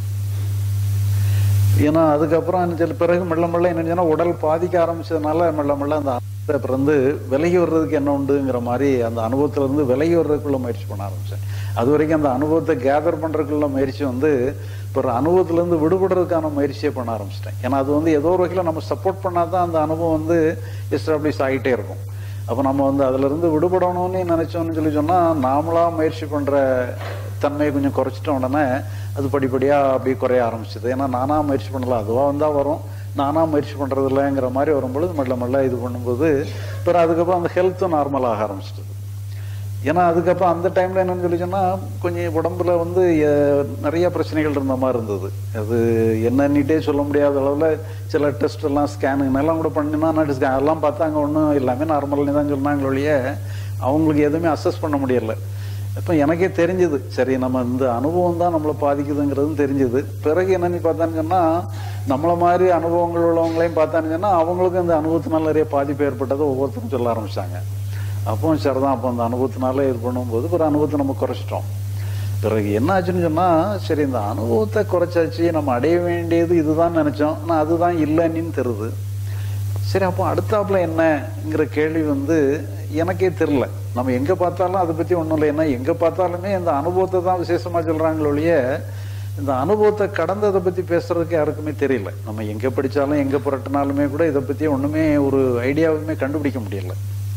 ஏன்னா அதுக்கப்புறம் என்ன சொல்லி பிறகு மெல்ல மெல்ல என்னன்னா உடல் பாதிக்க ஆரம்பிச்சதுனால மெல்ல மெல்ல அந்த அனுபவத்தை இருந்து விலகி வர்றதுக்கு என்ன உண்டுங்கிற மாதிரி அந்த அனுபவத்துல இருந்து விலகி வர்றதுக்குள்ள முயற்சி பண்ண ஆரம்பிச்சேன் அது வரைக்கும் அந்த அனுபவத்தை கேதர் பண்றதுக்குள்ள முயற்சி வந்து இப்போ அனுபவத்துல இருந்து விடுபடுறதுக்கான முயற்சியை பண்ண ஆரம்பிச்சிட்டேன் ஏன்னா அது வந்து ஏதோ ஒரு வகையில் நம்ம சப்போர்ட் பண்ணாதான் அந்த அனுபவம் வந்து எஸ்டாப்ளிஷ் ஆகிட்டே இருக்கும் அப்போ நம்ம வந்து அதுல இருந்து விடுபடணும்னு நினைச்சோம்னு சொல்லி சொன்னா நாமளா முயற்சி பண்ற தன்மையை கொஞ்சம் குறைச்சிட்ட உடனே அது படிப்படியா அப்படியே குறைய ஆரம்பிச்சது ஏன்னா நானா முயற்சி பண்ணல அதுவா வந்தா வரும் நானாக முயற்சி பண்ணுறது இல்லைங்கிற மாதிரி வரும்பொழுது மெல்ல மெல்ல இது பண்ணும்போது பிறகு அதுக்கப்புறம் அந்த ஹெல்த்தும் நார்மல் ஆக ஆரம்பிச்சிட்டது ஏன்னா அதுக்கப்புறம் அந்த டைம்ல என்னன்னு சொல்லி சொன்னா கொஞ்சம் உடம்புல வந்து அஹ், நிறைய பிரச்சனைகள் இருந்த மாதிரி இருந்தது அது என்னன்னுட்டே சொல்ல முடியாத அளவுல சில டெஸ்ட் எல்லாம் ஸ்கேனுங்க எல்லாம் கூட பண்ணினா scan அதெல்லாம் பார்த்தா அங்கே ஒன்றும் எல்லாமே நார்மல்னு தான் சொன்னாங்க ஒழிய அவங்களுக்கு எதுவுமே அசஸ் பண்ண முடியல இப்போ எனக்கே தெரிஞ்சது சரி நம்ம இந்த அனுபவம் தான் நம்மளை பாதிக்குதுங்கிறதும் தெரிஞ்சது பிறகு என்னன்னு பார்த்தான்னு சொன்னா நம்மள மாதிரி அனுபவங்கள் உள்ளவங்களையும் பார்த்தான்னு சொன்னா அவங்களுக்கும் இந்த அனுபவத்தினால நிறைய பாதிப்பு ஏற்பட்டதை ஒவ்வொருத்தரும் சொல்ல ஆரம்பிச்சாங்க அப்போ சரிதான் அப்போ அந்த அனுபவத்தினால இது பண்ணும்போது ஒரு அனுபவத்தை நம்ம குறைச்சிட்டோம் பிறகு என்ன ஆச்சுன்னு சொன்னா சரி இந்த அனுபவத்தை குறைச்சாச்சு நம்ம அடைய வேண்டியது இதுதான் நினைச்சோம் ஆனால் அதுதான் இல்லைன்னு தெரியுது சரி அப்போ அடுத்தாப்புல என்னங்கிற கேள்வி வந்து எனக்கே தெரில நம்ம எங்க பார்த்தாலும் அதை பத்தி ஒண்ணும் இல்லை ஏன்னா எங்க பார்த்தாலுமே இந்த அனுபவத்தை தான் விசேஷமா சொல்றாங்களே ஒழிய இந்த அனுபவத்தை கடந்ததை பத்தி பேசுறதுக்கு யாருக்குமே தெரியல நம்ம எங்க படிச்சாலும் எங்க புரட்டினாலுமே கூட இதை பத்தி ஒண்ணுமே ஒரு ஐடியாவுமே கண்டுபிடிக்க முடியல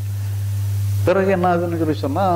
பிறகு என்ன ஆகுதுன்னு சொல்லி சொன்னா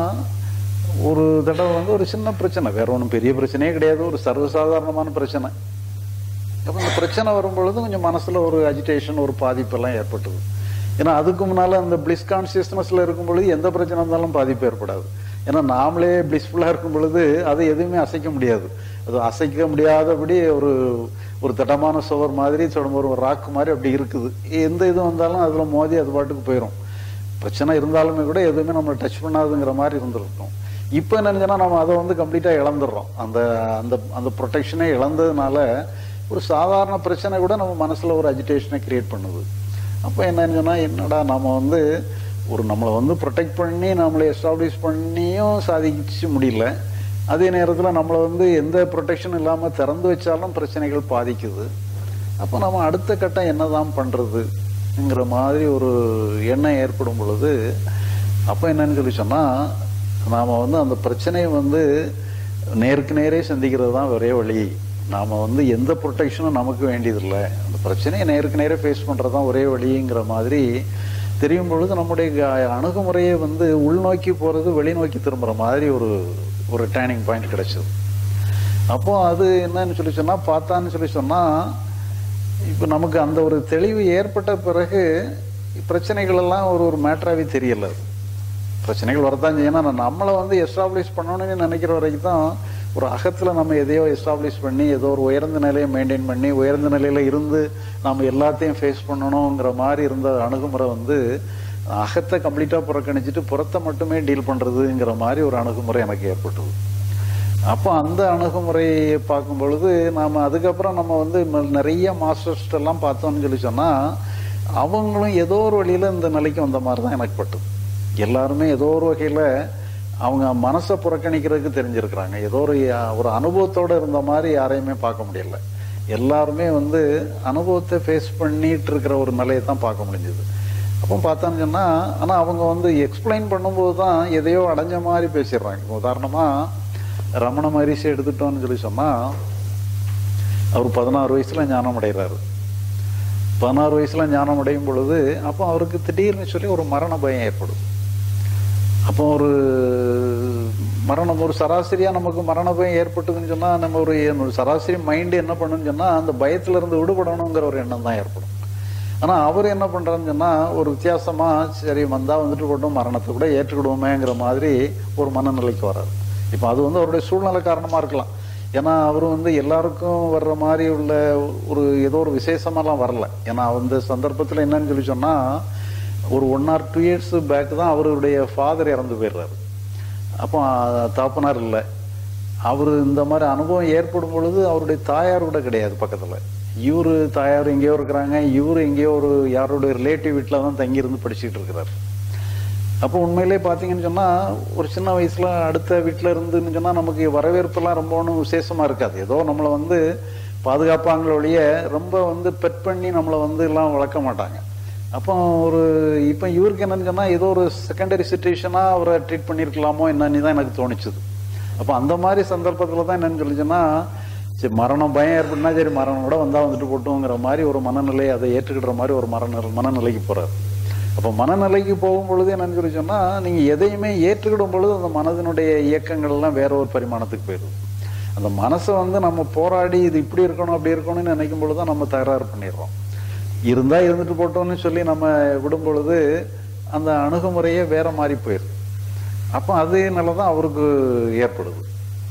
ஒரு தடவை வந்து ஒரு சின்ன பிரச்சனை வேற ஒன்றும் பெரிய பிரச்சனையே கிடையாது ஒரு சர்வசாதாரணமான பிரச்சனை அப்போ இந்த பிரச்சனை வரும்பொழுது கொஞ்சம் மனசுல ஒரு அஜிடேஷன் ஒரு பாதிப்பெல்லாம் ஏற்பட்டது ஏன்னா அதுக்கு முன்னால அந்த பிளிஸ் கான்சியஸ்னஸ்ல இருக்கும் பொழுது எந்த பிரச்சனை இருந்தாலும் பாதிப்பு ஏற்படாது ஏன்னா நாமளே பிளிஸ்ஃபுல்லா இருக்கும் பொழுது அதை எதுவுமே அசைக்க முடியாது அது அசைக்க முடியாதபடி ஒரு ஒரு தட்டமான சுவர் மாதிரி சொல்லும் ஒரு ராக் மாதிரி அப்படி இருக்குது எந்த இது வந்தாலும் அதுல மோதி அது பாட்டுக்கு போயிடும் பிரச்சனை இருந்தாலுமே கூட எதுவுமே நம்மளை டச் பண்ணாதுங்கிற மாதிரி இருந்திருக்கும் இப்போ என்னன்னா நம்ம அதை வந்து கம்ப்ளீட்டா இழந்துடுறோம் அந்த அந்த அந்த ப்ரொடெக்ஷனே இழந்ததுனால ஒரு சாதாரண பிரச்சனை கூட நம்ம மனசுல ஒரு அஜிடேஷனை கிரியேட் பண்ணுது அப்போ என்னன்னு சொன்னா என்னடா நாம வந்து ஒரு நம்மளை வந்து ப்ரொடெக்ட் பண்ணி நம்மளை எஸ்டாப்ளிஷ் பண்ணியும் சாதிச்சு முடியல அதே நேரத்தில் நம்மளை வந்து எந்த ப்ரொடெக்ஷன் இல்லாமல் திறந்து வச்சாலும் பிரச்சனைகள் பாதிக்குது அப்போ நம்ம அடுத்த கட்டம் என்னதான் பண்றதுங்கிற மாதிரி ஒரு எண்ணம் ஏற்படும் பொழுது அப்போ என்னன்னு சொல்லி சொன்னா நாம வந்து அந்த பிரச்சனையை வந்து நேருக்கு நேரே சந்திக்கிறது தான் ஒரே வழி நாம வந்து எந்த ப்ரொடெக்ஷனும் நமக்கு வேண்டியதில்லை அந்த பிரச்சனையை நேருக்கு நேரே ஃபேஸ் பண்றது தான் ஒரே வழிங்கிற மாதிரி தெரியும் பொழுது நம்முடைய க- அணுகுமுறையை வந்து உள்நோக்கி போறது வெளிநோக்கி திரும்புற மாதிரி ஒரு ஒரு டேர்னிங் பாயிண்ட் கிடைச்சது அப்போ அது என்னன்னு சொல்லி சொன்னா பார்த்தான்னு சொல்லி சொன்னா இப்போ நமக்கு அந்த ஒரு தெளிவு ஏற்பட்ட பிறகு பிரச்சனைகள் எல்லாம் ஒரு ஒரு மேட்டராகவே தெரியல அது. பிரச்சனைகள் வரத்தான் செய்யணும் ஆனா நம்மளை வந்து எஸ்டாப்ளிஷ் பண்ணணும்னு நினைக்கிற வரைக்கும் தான் ஒரு அகத்துல நம்ம எதையோ எஸ்டாப்ளிஷ் பண்ணி ஏதோ ஒரு உயர்ந்த நிலையை மெயின்டைன் பண்ணி உயர்ந்த நிலையில இருந்து நாம எல்லாத்தையும் ஃபேஸ் பண்ணணுங்கிற மாதிரி இருந்த அணுகுமுறை வந்து அகத்தை கம்ப்ளீட்டா புறக்கணிச்சிட்டு புறத்தை மட்டுமே டீல் பண்றதுங்கிற மாதிரி ஒரு அணுகுமுறை எனக்கு ஏற்பட்டது அப்போ அந்த அணுகுமுறையை பார்க்கும் பொழுது நாம அதுக்கப்புறம் நம்ம வந்து ம- நிறைய மாஸ்டர்ஸ் எல்லாம் பார்த்தோம்னு சொல்லி சொன்னா அவங்களும் ஏதோ ஒரு வழியில இந்த நிலைக்கு வந்த மாதிரி தான் எனக்கு பட்டது எல்லாருமே ஏதோ ஒரு வகையில அவங்க மனசை புறக்கணிக்கிறதுக்கு தெரிஞ்சிருக்கிறாங்க ஏதோ ஒரு ஒரு அனுபவத்தோட இருந்த மாதிரி யாரையுமே பார்க்க முடியல எல்லாருமே வந்து அனுபவத்தை ஃபேஸ் பண்ணிட்டு இருக்கிற ஒரு நிலையை தான் பார்க்க முடிஞ்சது அப்போ பார்த்தான்னு சொன்னா ஆனா அவங்க வந்து எக்ஸ்பிளைன் பண்ணும்போது தான் எதையோ அடைஞ்ச மாதிரி பேசிடுறாங்க இப்ப உதாரணமா ரமண மகரிஷி எடுத்துட்டோம்னு சொல்லி சொன்னா அவர் பதினாறு வயசுல ஞானம் அடைகிறாரு பதினாறு வயசுல ஞானம் அடையும் பொழுது அப்போ அவருக்கு திடீர்னு சொல்லி ஒரு மரண பயம் ஏற்படும் அப்போ ஒரு மரணம் ஒரு சராசரியா நமக்கு மரண பயம் ஏற்பட்டதுன்னு சொன்னா நம்ம ஒரு ஒரு சராசரி மைண்டு என்ன பண்ணுன்னு சொன்னா அந்த பயத்துல இருந்து விடுபடணுங்கிற ஒரு எண்ணம் தான் ஏற்படும் ஆனா அவர் என்ன பண்றாருன்னு சொன்னா ஒரு வித்தியாசமா சரி வந்தா வந்துட்டு போட்டோம் மரணத்தை கூட ஏற்றுக்கிடுவோமேங்கிற மாதிரி ஒரு மனநிலைக்கு வர்றாரு இப்ப அது வந்து அவருடைய சூழ்நிலை காரணமா இருக்கலாம் ஏன்னா அவர் வந்து எல்லாருக்கும் வர்ற மாதிரி உள்ள ஒரு ஏதோ ஒரு விசேஷமெல்லாம் வரல ஏன்னா அந்த சந்தர்ப்பத்துல என்னன்னு சொல்லி சொன்னா ஒரு one or two years back தான் அவருடைய ஃபாதர் இறந்து போயிடுறாரு அப்போ அஹ், தாப்பனார் இல்லை அவர் இந்த மாதிரி அனுபவம் ஏற்படும் பொழுது அவருடைய தாயார் கூட கிடையாது பக்கத்துல இவரு தாயார் எங்கேயோ இருக்கிறாங்க இவரு எங்கேயோ ஒரு யாரோட ரிலேட்டிவ் வீட்டில் தான் தங்கியிருந்து படிச்சுட்டு இருக்கிறார் அப்போ உண்மையிலே பார்த்தீங்கன்னு சொன்னா ஒரு சின்ன வயசுல அடுத்த வீட்டில் இருந்துன்னு சொன்னா நமக்கு வரவேற்பெல்லாம் ரொம்ப ஒன்றும் விசேஷமா இருக்காது ஏதோ நம்மளை வந்து பாதுகாப்பாங்கள ஒழிய ரொம்ப வந்து பெட் பண்ணி நம்மளை வந்து எல்லாம் வளர்க்க மாட்டாங்க அப்போ ஒரு இப்போ இவருக்கு என்னன்னு சொன்னா ஏதோ ஒரு செகண்டரி சுச்சுவேஷனா அவரை ட்ரீட் பண்ணியிருக்கலாமோ என்னன்னு தான் எனக்கு தோணுச்சுது அப்போ அந்த மாதிரி சந்தர்ப்பத்துல தான் என்னன்னு சொல்லிச்சுன்னா சரி மரணம் பயம் ஏற்பட்டுனா சரி மரணம் கூட வந்தா வந்துட்டு போட்டோங்கிற மாதிரி ஒரு மனநிலை அதை ஏற்றுக்கிற மாதிரி ஒரு மரண மனநிலைக்கு போறாரு அப்போ மனநிலைக்கு போகும் பொழுது என்னன்னு சொல்லி சொன்னா நீங்க எதையுமே ஏற்றுக்கிடும் பொழுது அந்த மனதினுடைய இயக்கங்கள் எல்லாம் வேற ஒரு பரிமாணத்துக்கு போயிடும் அந்த மனசை வந்து நம்ம போராடி இது இப்படி இருக்கணும் அப்படி இருக்கணும்னு நினைக்கும் பொழுது தான் நம்ம தகராறு பண்ணிடுறோம் இருந்தா இருந்துட்டு போட்டோம்னு சொல்லி நம்ம விடும் பொழுது அந்த அணுகுமுறையே வேற மாதிரி போயிடும் அப்போ அதனால தான் அவருக்கு ஏற்படுது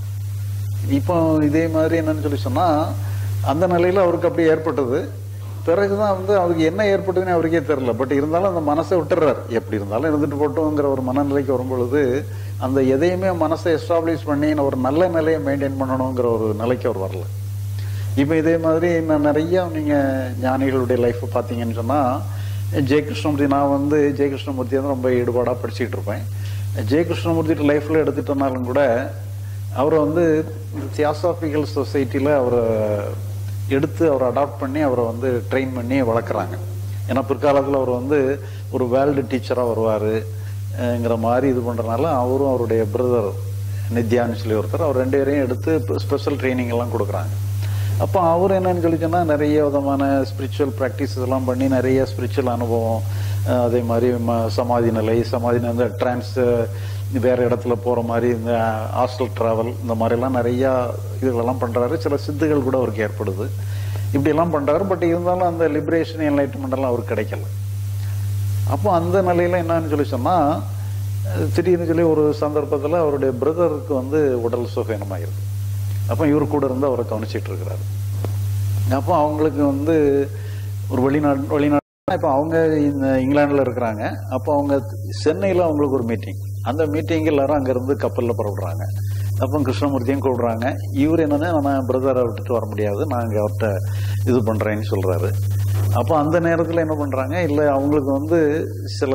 இப்போ இதே மாதிரி என்னன்னு சொல்லி சொன்னா அந்த நிலையில அவருக்கு அப்படி ஏற்பட்டது பிறகுதான் வந்து அவருக்கு என்ன ஏற்பட்டதுன்னு அவருக்கே தெரியல பட் இருந்தாலும் அந்த மனசை விட்டுறாரு எப்படி இருந்தாலும் இருந்துட்டு போட்டோங்கிற ஒரு மனநிலைக்கு வரும்பொழுது அந்த எதையுமே மனசை எஸ்டாப்ளிஷ் பண்ணி ஒரு நல்ல நிலையை மெயின்டைன் பண்ணணுங்கிற ஒரு நிலைக்கு அவர் வரல இப்போ இதே மாதிரி நான் நிறைய நீங்க ஞானிகளுடைய லைஃப் பார்த்தீங்கன்னு சொன்னா ஜெய கிருஷ்ணமூர்த்தி நான் வந்து ஜெய கிருஷ்ணமூர்த்தி வந்து ரொம்ப ஈடுபாடா படிச்சுட்டு இருப்பேன் ஜெய கிருஷ்ணமூர்த்தி லைஃப்ல எடுத்துட்டோம்னாலும் கூட அவரை வந்து தியாசாபிக்கல் சொசைட்டியில் அவரை எடுத்து அவரை அடாப்ட் பண்ணி அவரை வந்து ட்ரெயின் பண்ணி வளர்க்குறாங்க ஏன்னா பிற்காலத்தில் அவர் வந்து ஒரு வேர்ல்டு டீச்சராக வருவாருங்கிற மாதிரி இது பண்ணுறனால அவரும் அவருடைய பிரதர் நித்யான்னு சொல்லி ஒருத்தர் அவர் ரெண்டு பேரையும் எடுத்து ஸ்பெஷல் ட்ரைனிங் எல்லாம் கொடுக்குறாங்க அப்போ அவர் என்னன்னு சொல்லி சொன்னா நிறைய விதமான ஸ்பிரிச்சுவல் ப்ராக்டிசஸ் எல்லாம் பண்ணி நிறைய ஸ்பிரிச்சுவல் அனுபவம் அஹ் அதே மாதிரி ம- சமாதி நிலை சமாதி நிலை, இந்த டிரான்ஸ் வேற இடத்துல போற மாதிரி இந்த ஹாஸ்டல் டிராவல் இந்த மாதிரி எல்லாம் நிறைய இதுகளெல்லாம் பண்றாரு சில சித்துகள் கூட அவருக்கு ஏற்படுது இப்படி எல்லாம் பண்றாரு பட் இருந்தாலும் அந்த லிபரேஷன் என்லைட்மெண்ட் எல்லாம் அவருக்கு கிடைக்கல அப்போ அந்த நிலையில என்னன்னு சொல்லி சொன்னா அஹ் திடீர்னு சொல்லி ஒரு சந்தர்ப்பத்துல அவருடைய பிரதருக்கு வந்து உடல் சுகீனமாயிருது அப்போ இவர் கூட இருந்து அவரை கவனிச்சிட்டு இருக்கிறாரு அப்போ அவங்களுக்கு வந்து ஒரு வெளிநாடு வெளிநாடு இப்போ அவங்க இந்த இங்கிலாந்துல இருக்கிறாங்க அப்போ அவங்க சென்னையில் அவங்களுக்கு ஒரு மீட்டிங் அந்த மீட்டிங் எல்லாரும் அங்கேருந்து கப்பலில் புறப்படுறாங்க அப்போ கிருஷ்ணமூர்த்தியும் கூப்பிடுறாங்க இவர் என்னன்னா நான் பிரதரை விட்டுட்டு வர முடியாது நான் இங்கே அவர்கிட்ட இது பண்ணுறேன்னு சொல்கிறாரு அப்போ அந்த நேரத்தில் என்ன பண்ணுறாங்க இல்லை அவங்களுக்கு வந்து சில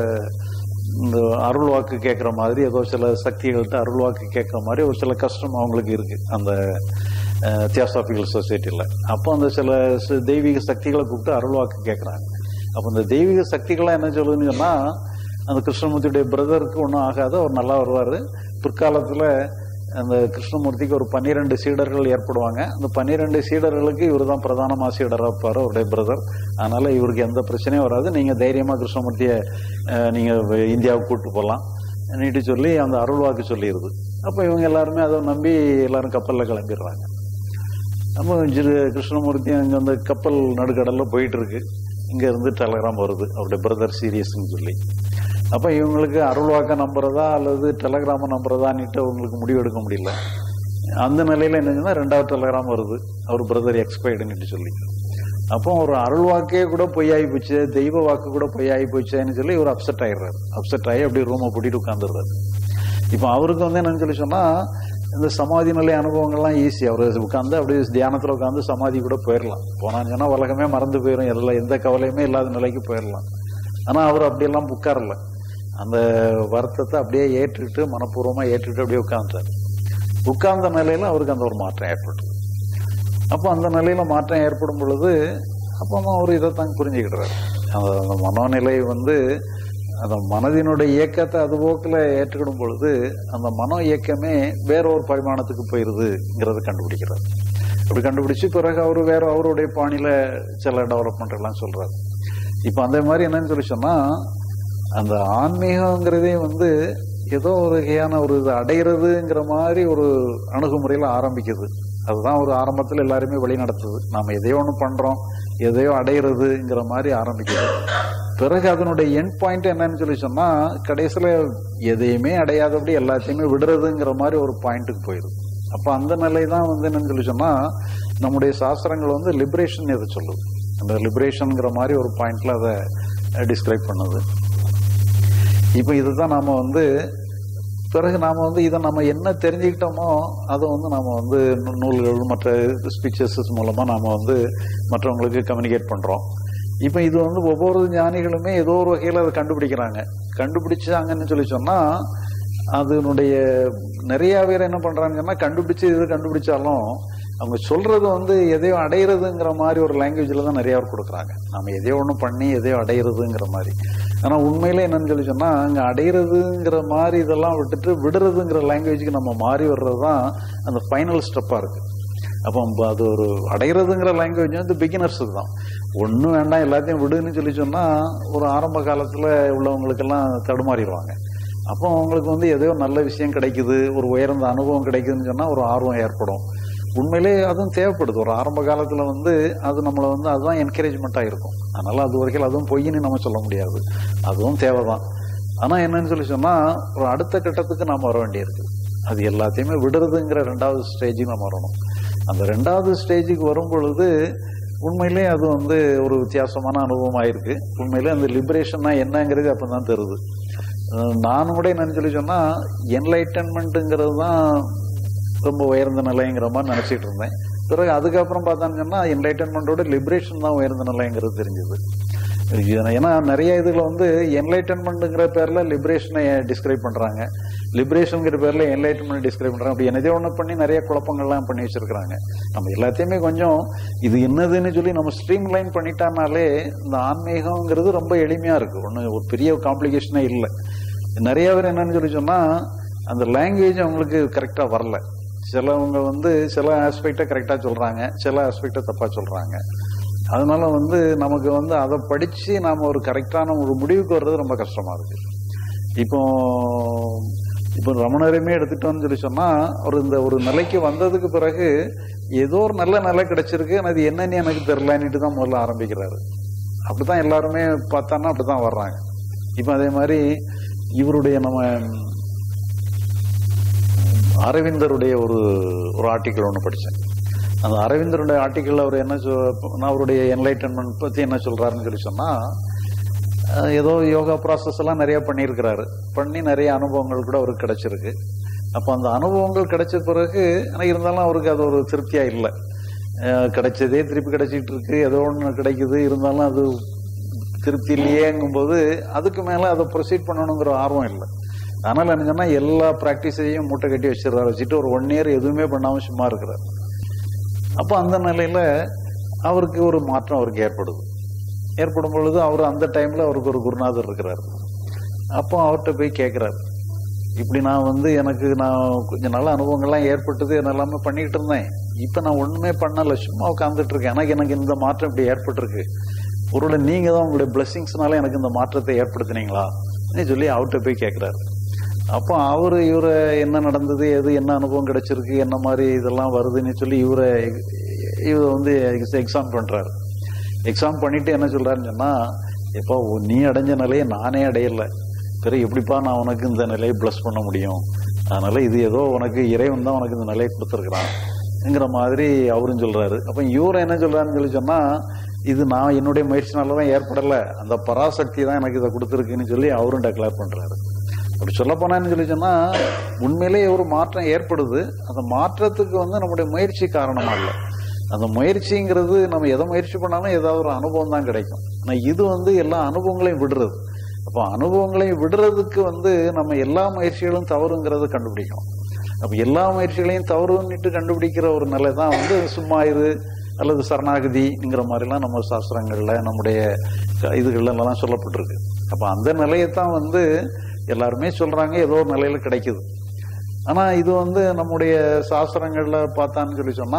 இந்த அருள் வாக்கு கேட்குற மாதிரி ஏதோ சில சக்திகள்கிட்ட அருள் வாக்கு கேட்குற மாதிரி ஒரு சில கஷ்டம் அவங்களுக்கு இருக்கு அந்த தியாசாபிக்கல் சொசைட்டியில் அப்போ அந்த சில ச- தெய்வீக சக்திகளை கூப்பிட்டு அருள் வாக்கு கேட்குறாங்க அப்போ இந்த தெய்வீக சக்திகள்லாம் என்ன சொல்லுதுன்னு சொன்னா அந்த கிருஷ்ணமூர்த்தியுடைய பிரதருக்கு ஒன்றும் ஆகாது அவர் நல்லா வருவார் பிற்காலத்தில் அந்த கிருஷ்ணமூர்த்திக்கு ஒரு பன்னிரெண்டு சீடர்கள் ஏற்படுவாங்க அந்த பன்னிரெண்டு சீடர்களுக்கு இவர் தான் பிரதானமா சீடராக இருப்பார் அவருடைய பிரதர் அதனால இவருக்கு எந்த பிரச்சனையும் வராது நீங்க தைரியமா கிருஷ்ணமூர்த்தியை அஹ், நீங்க வ- இந்தியாவுக்கு கூட்டு போகலாம் நீட்டு சொல்லி அந்த அருள்வாக்கு சொல்லிடுது அப்போ இவங்க எல்லாருமே அதை நம்பி எல்லாரும் கப்பல்ல கிளம்பிடுறாங்க அப்போ ஜிரு- கிருஷ்ணமூர்த்தி அங்கே அந்த கப்பல் நடுக்கடல்ல போயிட்டு இருக்கு இங்க இருந்து டெலகிராம் வருது அவருடைய பிரதர் சீரியஸ்னு சொல்லி அப்ப இவங்களுக்கு அருள்வாக்க நம்புறதா அல்லது டெலகிராம நம்புறதான்னுட்டு அவங்களுக்கு முடிவு எடுக்க முடியல அந்த நிலையில என்னன்னா ரெண்டாவது டெலகிராம் வருது அவர் பிரதர் எக்ஸ்பைர்டுன்னு சொல்லி அப்போ ஒரு அருள் வாக்கே கூட பொய்யாகி போச்சு தெய்வ வாக்கு கூட பொய்யாகி போச்சேன்னு சொல்லி இவர் அப்செட் ஆயிடுறாரு அப்செட் ஆகி அப்படியே ரூமை பூட்டிட்டு உட்காந்துடுறாரு இப்போ அவருக்கு வந்து என்னன்னு சொல்லி சொன்னா இந்த சமாதி நிலை அனுபவங்கள்லாம் ஈஸி அவர் உட்காந்து அப்படியே தியானத்துல உட்காந்து சமாதி கூட போயிடலாம் போனான்னு சொன்னா உலகமே மறந்து போயிடும் எல்லாம் எந்த கவலையுமே இல்லாத நிலைக்கு போயிடலாம் ஆனா அவர் அப்படியெல்லாம் உட்காரல அந்த வருத்தத்தை அப்படியே ஏற்றுக்கிட்டு மனப்பூர்வமா ஏற்றுக்கிட்டு அப்படியே உட்கார்ந்தார் உட்கார்ந்த நிலையில அவருக்கு அந்த ஒரு மாற்றம் ஏற்பட்டது அப்போ அந்த நிலையில மாற்றம் ஏற்படும் பொழுது அப்போ அவர் இதைத்தான் புரிஞ்சுக்கிடுறாரு அந்த அந்த மனோநிலை வந்து அந்த மனதினுடைய இயக்கத்தை அது போக்கில் ஏற்றுக்கிடும் பொழுது அந்த மனோ இயக்கமே வேற ஒரு பரிமாணத்துக்கு போயிருதுங்கிறத கண்டுபிடிக்கிறார் அப்படி கண்டுபிடிச்சு பிறகு அவர் வேற அவருடைய பாணியில சில டெவலப்மெண்ட் எல்லாம் சொல்றாரு இப்போ அந்த மாதிரி என்னன்னு சொல்லி சொன்னா அந்த ஆன்மீகங்கிறதே வந்து ஏதோ ஒரு வகையான ஒரு இது அடையிறதுங்கிற மாதிரி ஒரு அணுகுமுறையில ஆரம்பிக்குது அதுதான் ஒரு ஆரம்பத்தில் எல்லாருமே வழி நடத்துது நாம எதையோ ஒன்று பண்றோம் எதையோ அடையிறதுங்கிற மாதிரி ஆரம்பிக்குது பிறகு அதனுடைய எண்ட் பாயிண்ட் என்னன்னு சொல்லி சொன்னா கடைசியில எதையுமே அடையாதபடி எல்லாத்தையுமே விடுறதுங்கிற மாதிரி ஒரு பாயிண்ட்டுக்கு போயிடுது அப்ப அந்த நிலை தான் வந்து என்னன்னு சொல்லி சொன்னா நம்முடைய சாஸ்திரங்கள் வந்து லிபரேஷன் எதை சொல்லுது அந்த லிபரேஷன்ங்கிற மாதிரி ஒரு பாயிண்ட்ல அதை டிஸ்கிரைப் பண்ணுது இப்போ இதுதான் நாம வந்து பிறகு நாம வந்து இதை நம்ம என்ன தெரிஞ்சுக்கிட்டோமோ அதை வந்து நாம வந்து நூ- நூல்கள் மற்ற ஸ்பீச்சஸ் மூலமா நாம வந்து மற்றவங்களுக்கு கம்யூனிகேட் பண்றோம் இப்போ இது வந்து ஒவ்வொரு ஞானிகளுமே ஏதோ ஒரு வகையில் அதை கண்டுபிடிக்கிறாங்க கண்டுபிடிச்சாங்கன்னு சொல்லி சொன்னா அதனுடைய நிறைய பேர் என்ன பண்றாங்கன்னு சொன்னா கண்டுபிடிச்சு இது கண்டுபிடிச்சாலும் அவங்க சொல்றது வந்து எதையோ அடையிறதுங்கிற மாதிரி ஒரு லாங்குவேஜ்ல தான் நிறைய பேர் கொடுக்குறாங்க நம்ம எதையோ ஒன்று பண்ணி எதையோ அடையிறதுங்கிற மாதிரி ஆனா உண்மையிலே என்னன்னு சொல்லி சொன்னா அங்க அடையிறதுங்கிற மாதிரி இதெல்லாம் விட்டுட்டு விடுறதுங்கிற லாங்குவேஜ்க்கு நம்ம மாறி வர்றது தான் அந்த ஃபைனல் ஸ்டெப்பா இருக்கு அப்போ அது ஒரு அடையிறதுங்கிற லாங்குவேஜ் வந்து பிகினர்ஸுக்கு தான் ஒன்றும் வேண்டாம் எல்லாத்தையும் விடுன்னு சொல்லி சொன்னா ஒரு ஆரம்ப காலத்துல உள்ளவங்களுக்கெல்லாம் தடுமாறிடுவாங்க அப்போ அவங்களுக்கு வந்து ஏதோ நல்ல விஷயம் கிடைக்குது ஒரு உயர்ந்த அனுபவம் கிடைக்குதுன்னு சொன்னா ஒரு ஆர்வம் ஏற்படும் உண்மையிலே அதுவும் தேவைப்படுது ஒரு ஆரம்ப காலத்துல வந்து அது நம்மளை வந்து அதுதான் என்கரேஜ்மெண்ட்டா இருக்கும் அதனால அது வரைக்கும் அதுவும் பொய்ன்னு நம்ம சொல்ல முடியாது அதுவும் தேவைதான் ஆனா என்னன்னு சொல்லி சொன்னா ஒரு அடுத்த கட்டத்துக்கு நாம வர வேண்டியிருக்கு அது எல்லாத்தையுமே விடுறதுங்கிற ரெண்டாவது ஸ்டேஜுக்கு நம்ம வரணும் அந்த ரெண்டாவது ஸ்டேஜுக்கு வரும் பொழுது உண்மையிலே அது வந்து ஒரு வித்தியாசமான அனுபவம் ஆயிருக்கு உண்மையிலே அந்த லிபரேஷன்னா என்னங்கிறது அப்பதான் தெரியுது அஹ் நானும் கூட என்னன்னு சொல்லி சொன்னா என்லைட்டன்மெண்ட்டுங்கிறது தான் ரொம்ப உயர்ந்த நிலைங்கிற மாதிரி நினைச்சிட்டு இருந்தேன் பிறகு அதுக்கப்புறம் பார்த்தான்னு சொன்னா என்லைட்டன்மெண்ட்டோட லிபரேஷன் தான் உயர்ந்த நிலைங்கிறது தெரிஞ்சது ஏன்னா நிறைய இதுல வந்து என்லைட்டன்மெண்ட்ங்கிற பேர்ல லிபரேஷனை டிஸ்கிரைப் பண்றாங்க லிபரேஷன்ங்கிற பேர்ல என்லைட்டன்மெண்ட் டிஸ்கிரைப் பண்றாங்க அப்படி என்னதே ஒண்ணு பண்ணி நிறைய குழப்பங்கள்லாம் பண்ணி வச்சிருக்காங்க நம்ம எல்லாத்தையுமே கொஞ்சம் இது என்னதுன்னு சொல்லி நம்ம ஸ்ட்ரீம் லைன் பண்ணிட்டானாலே இந்த ஆன்மீகம்ங்கிறது ரொம்ப எளிமையா இருக்கு ஒண்ணு ஒரு பெரிய காம்ப்ளிகேஷனே இல்லை நிறைய பேர் என்னன்னு சொல்லி சொன்னா அந்த லாங்குவேஜ் அவங்களுக்கு கரெக்டா வரல சிலவங்க வந்து சில ஆஸ்பெக்டை கரெக்டா சொல்றாங்க சில ஆஸ்பெக்டை தப்பா சொல்றாங்க அதனால வந்து நமக்கு வந்து அதை படிச்சு நாம ஒரு கரெக்டான ஒரு முடிவுக்கு வர்றது ரொம்ப கஷ்டமா இருக்கு இப்போ இப்போ ரமணரையுமே எடுத்துட்டோம்னு சொல்லி சொன்னா ஒரு இந்த ஒரு நிலைக்கு வந்ததுக்கு பிறகு ஏதோ ஒரு நல்ல நிலை கிடைச்சிருக்கு ஆனா அது என்னன்னு எனக்கு தெரியலன்னுட்டு தான் முதல்ல ஆரம்பிக்கிறாரு அப்படித்தான் எல்லாருமே பார்த்தான்னா அப்படித்தான் வர்றாங்க இப்போ அதே மாதிரி இவருடைய நம்ம அரவிந்தருடைய ஒரு ஒரு ஆர்டிக்கல் ஒன்று படித்தேன் அந்த அரவிந்தருடைய ஆர்டிக்கல் அவர் என்ன சொ- நான் அவருடைய என்லைட்டன்மெண்ட் பற்றி என்ன சொல்றாருன்னு சொல்லி சொன்னா அஹ், ஏதோ யோகா ப்ராசஸ் எல்லாம் நிறைய பண்ணியிருக்கிறாரு பண்ணி நிறைய அனுபவங்கள் கூட அவருக்கு கிடைச்சிருக்கு அப்போ அந்த அனுபவங்கள் கிடைச்ச பிறகு ஆனால் இருந்தாலும் அவருக்கு அது ஒரு திருப்தியா இல்லை அஹ், கிடைச்சதே திருப்பி கிடைச்சிட்டு இருக்கு ஏதோ ஒன்று கிடைக்குது இருந்தாலும் அது திருப்தி இல்லையேங்கும்போது அதுக்கு மேல அதை ப்ரொசீட் பண்ணணுங்கிற ஆர்வம் இல்லை அதனால என்ன சொன்னா எல்லா ப்ராக்டிஸையும் மூட்டை கட்டி வச்சிடறாரு வச்சுட்டு ஒரு ஒன் இயர் எதுவுமே பண்ணாம சும்மா இருக்கிறார் அப்போ அந்த நிலையில அவருக்கு ஒரு மாற்றம் அவருக்கு ஏற்படுது ஏற்படும் பொழுது அவர் அந்த டைம்ல அவருக்கு ஒரு குருநாதர் இருக்கிறார் அப்போ அவர்கிட்ட போய் கேட்கிறாரு இப்படி நான் வந்து எனக்கு நான் கொஞ்சம் நல்ல அனுபவங்கள்லாம் ஏற்பட்டது நான் எல்லாமே பண்ணிட்டு இருந்தேன் இப்போ நான் ஒண்ணுமே பண்ணல சும்மா உட்காந்துட்டு இருக்கேன் எனக்கு எனக்கு இந்த மாற்றம் இப்படி ஏற்பட்டிருக்கு ஒருவேளை நீங்க தான் உங்களுடைய பிளெஸிங்ஸ்னால எனக்கு இந்த மாற்றத்தை ஏற்படுத்தினீங்களா சொல்லி அவர்கிட்ட போய் கேட்கிறாரு அப்போ அவரு இவரை என்ன நடந்தது எது என்ன அனுபவம் கிடைச்சிருக்கு என்ன மாதிரி இதெல்லாம் வருதுன்னு சொல்லி இவரை இவரை வந்து எக்ஸாம் பண்றாரு எக்ஸாம் பண்ணிட்டு என்ன சொல்றாருன்னு சொன்னா எப்போ நீ அடைஞ்ச நிலையை நானே அடையல பிறகு எப்படிப்பா நான் உனக்கு இந்த நிலையை ப்ளஸ் பண்ண முடியும் அதனால இது ஏதோ உனக்கு இறைவன் தான் உனக்கு இந்த நிலையை கொடுத்துருக்குறான்ங்கிற மாதிரி அவரும் சொல்றாரு அப்ப இவரும் என்ன சொல்றாருன்னு சொல்லி சொன்னா இது நான் என்னுடைய முயற்சினால தான் ஏற்படல அந்த பராசக்தி தான் எனக்கு இதை கொடுத்துருக்குன்னு சொல்லி அவரும் டெக்ளேர் பண்றாரு அப்படி சொல்ல போனான்னு சொல்லி சொன்னா உண்மையிலேயே ஒரு மாற்றம் ஏற்படுது அந்த மாற்றத்துக்கு வந்து நம்முடைய முயற்சி காரணமா இல்லை அந்த முயற்சிங்கிறது நம்ம எதை முயற்சி பண்ணாலும் ஏதாவது ஒரு அனுபவம் தான் கிடைக்கும் ஆனா இது வந்து எல்லா அனுபவங்களையும் விடுறது அப்போ அனுபவங்களையும் விடுறதுக்கு வந்து நம்ம எல்லா முயற்சிகளும் தவறுங்கிறத கண்டுபிடிக்கணும் அப்ப எல்லா முயற்சிகளையும் தவறுன்னுட்டு கண்டுபிடிக்கிற ஒரு நிலை தான் வந்து சும்மா இரு அல்லது சரணாகதிங்கிற மாதிரிலாம் நம்ம சாஸ்திரங்கள்ல நம்முடைய க- இதுகள்ல எல்லாம் சொல்லப்பட்டிருக்கு அப்ப அந்த நிலையைத்தான் வந்து எல்லாருமே சொல்றாங்க ஏதோ ஒரு நிலையில கிடைக்குது ஆனா இது வந்து நம்முடைய சாஸ்திரங்கள்ல பார்த்தான்னு சொல்லி சொன்னா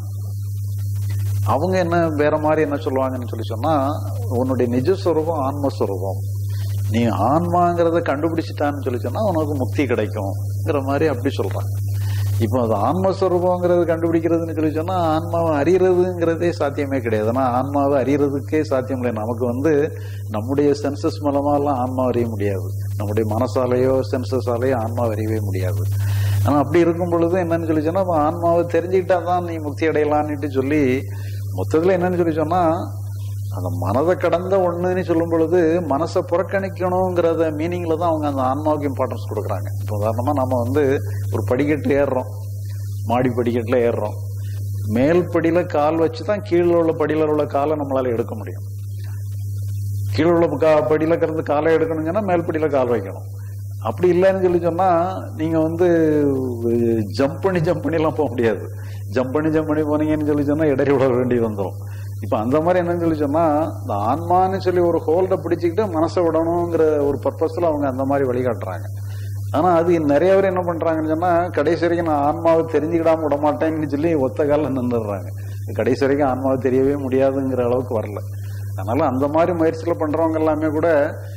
அவங்க என்ன வேற மாதிரி என்ன சொல்லுவாங்கன்னு சொல்லி சொன்னா உன்னுடைய நிஜஸ்வரூபம் ஆன்மஸ்வரூபம் நீ ஆன்மாங்கிறத கண்டுபிடிச்சிட்டான்னு சொல்லி சொன்னா உனக்கு முக்தி கிடைக்கும்ங்கிற மாதிரி அப்படி சொல்றாங்க இப்போ அது ஆன்மஸ்வரூபங்கிறது கண்டுபிடிக்கிறதுன்னு சொல்லி சொன்னா ஆன்மாவை அறியறதுங்கிறதே சாத்தியமே கிடையாது ஆனா ஆன்மாவை அறியறதுக்கே சாத்தியம் இல்லை நமக்கு வந்து நம்முடைய சென்சஸ் மூலமாலாம் ஆன்மா அறிய முடியாது நம்முடைய மனசாலேயோ சென்சஸாலேயோ ஆன்மா அறியவே முடியாது ஆனா அப்படி இருக்கும் பொழுது என்னன்னு சொல்லி சொன்னா அப்ப ஆன்மாவை தெரிஞ்சுக்கிட்டா தான் நீ முக்தி அடையலான்னுட்டு சொல்லி மொத்தத்துல என்னன்னு சொல்லி சொன்னா அந்த மனதை கடந்த ஒண்ணுன்னு சொல்லும் பொழுது மனசை புறக்கணிக்கணுங்கிறத மீனிங்ல தான் அவங்க அந்த ஆன்மாவுக்கு இம்பார்ட்டன்ஸ் கொடுக்குறாங்க இப்போ உதாரணமா நம்ம வந்து ஒரு படிக்கட்டு ஏறுறோம் மாடி படிக்கட்டுல ஏறுறோம் மேல் படியில கால் வச்சு தான் கீழே உள்ள படியில உள்ள காலை நம்மளால எடுக்க முடியும் கீழே உள்ள கா- படியில கிடந்து காலை எடுக்கணுங்கன்னா மேல் படியில கால் வைக்கணும் அப்படி இல்லைன்னு சொல்லி சொன்னா நீங்க வந்து ஜம்ப் பண்ணி ஜம்ப் பண்ணி எல்லாம் போக முடியாது ஜம்ப் பண்ணி ஜம்ப் பண்ணி போனீங்கன்னு சொல்லி சொன்னா இடறி விட வேண்டி வந்துடும் இப்ப அந்த மாதிரி என்னன்னு சொல்லி சொன்னா இந்த ஆன்மான்னு சொல்லி ஒரு ஹோல்ட பிடிச்சிக்கிட்டு மனசை விடணுங்கிற ஒரு பர்பஸ்ல அவங்க அந்த மாதிரி வழிகாட்டுறாங்க ஆனா அது நிறைய பேர் என்ன பண்றாங்கன்னு சொன்னா கடைசி வரைக்கும் நான் ஆன்மாவை தெரிஞ்சுக்கிடாம விட மாட்டேன்னு சொல்லி ஒத்த காலில் நின்றுடுறாங்க கடைசி வரைக்கும் ஆன்மாவை தெரியவே முடியாதுங்கிற அளவுக்கு வரல அதனால அந்த மாதிரி முயற்சியில பண்றவங்க எல்லாமே கூட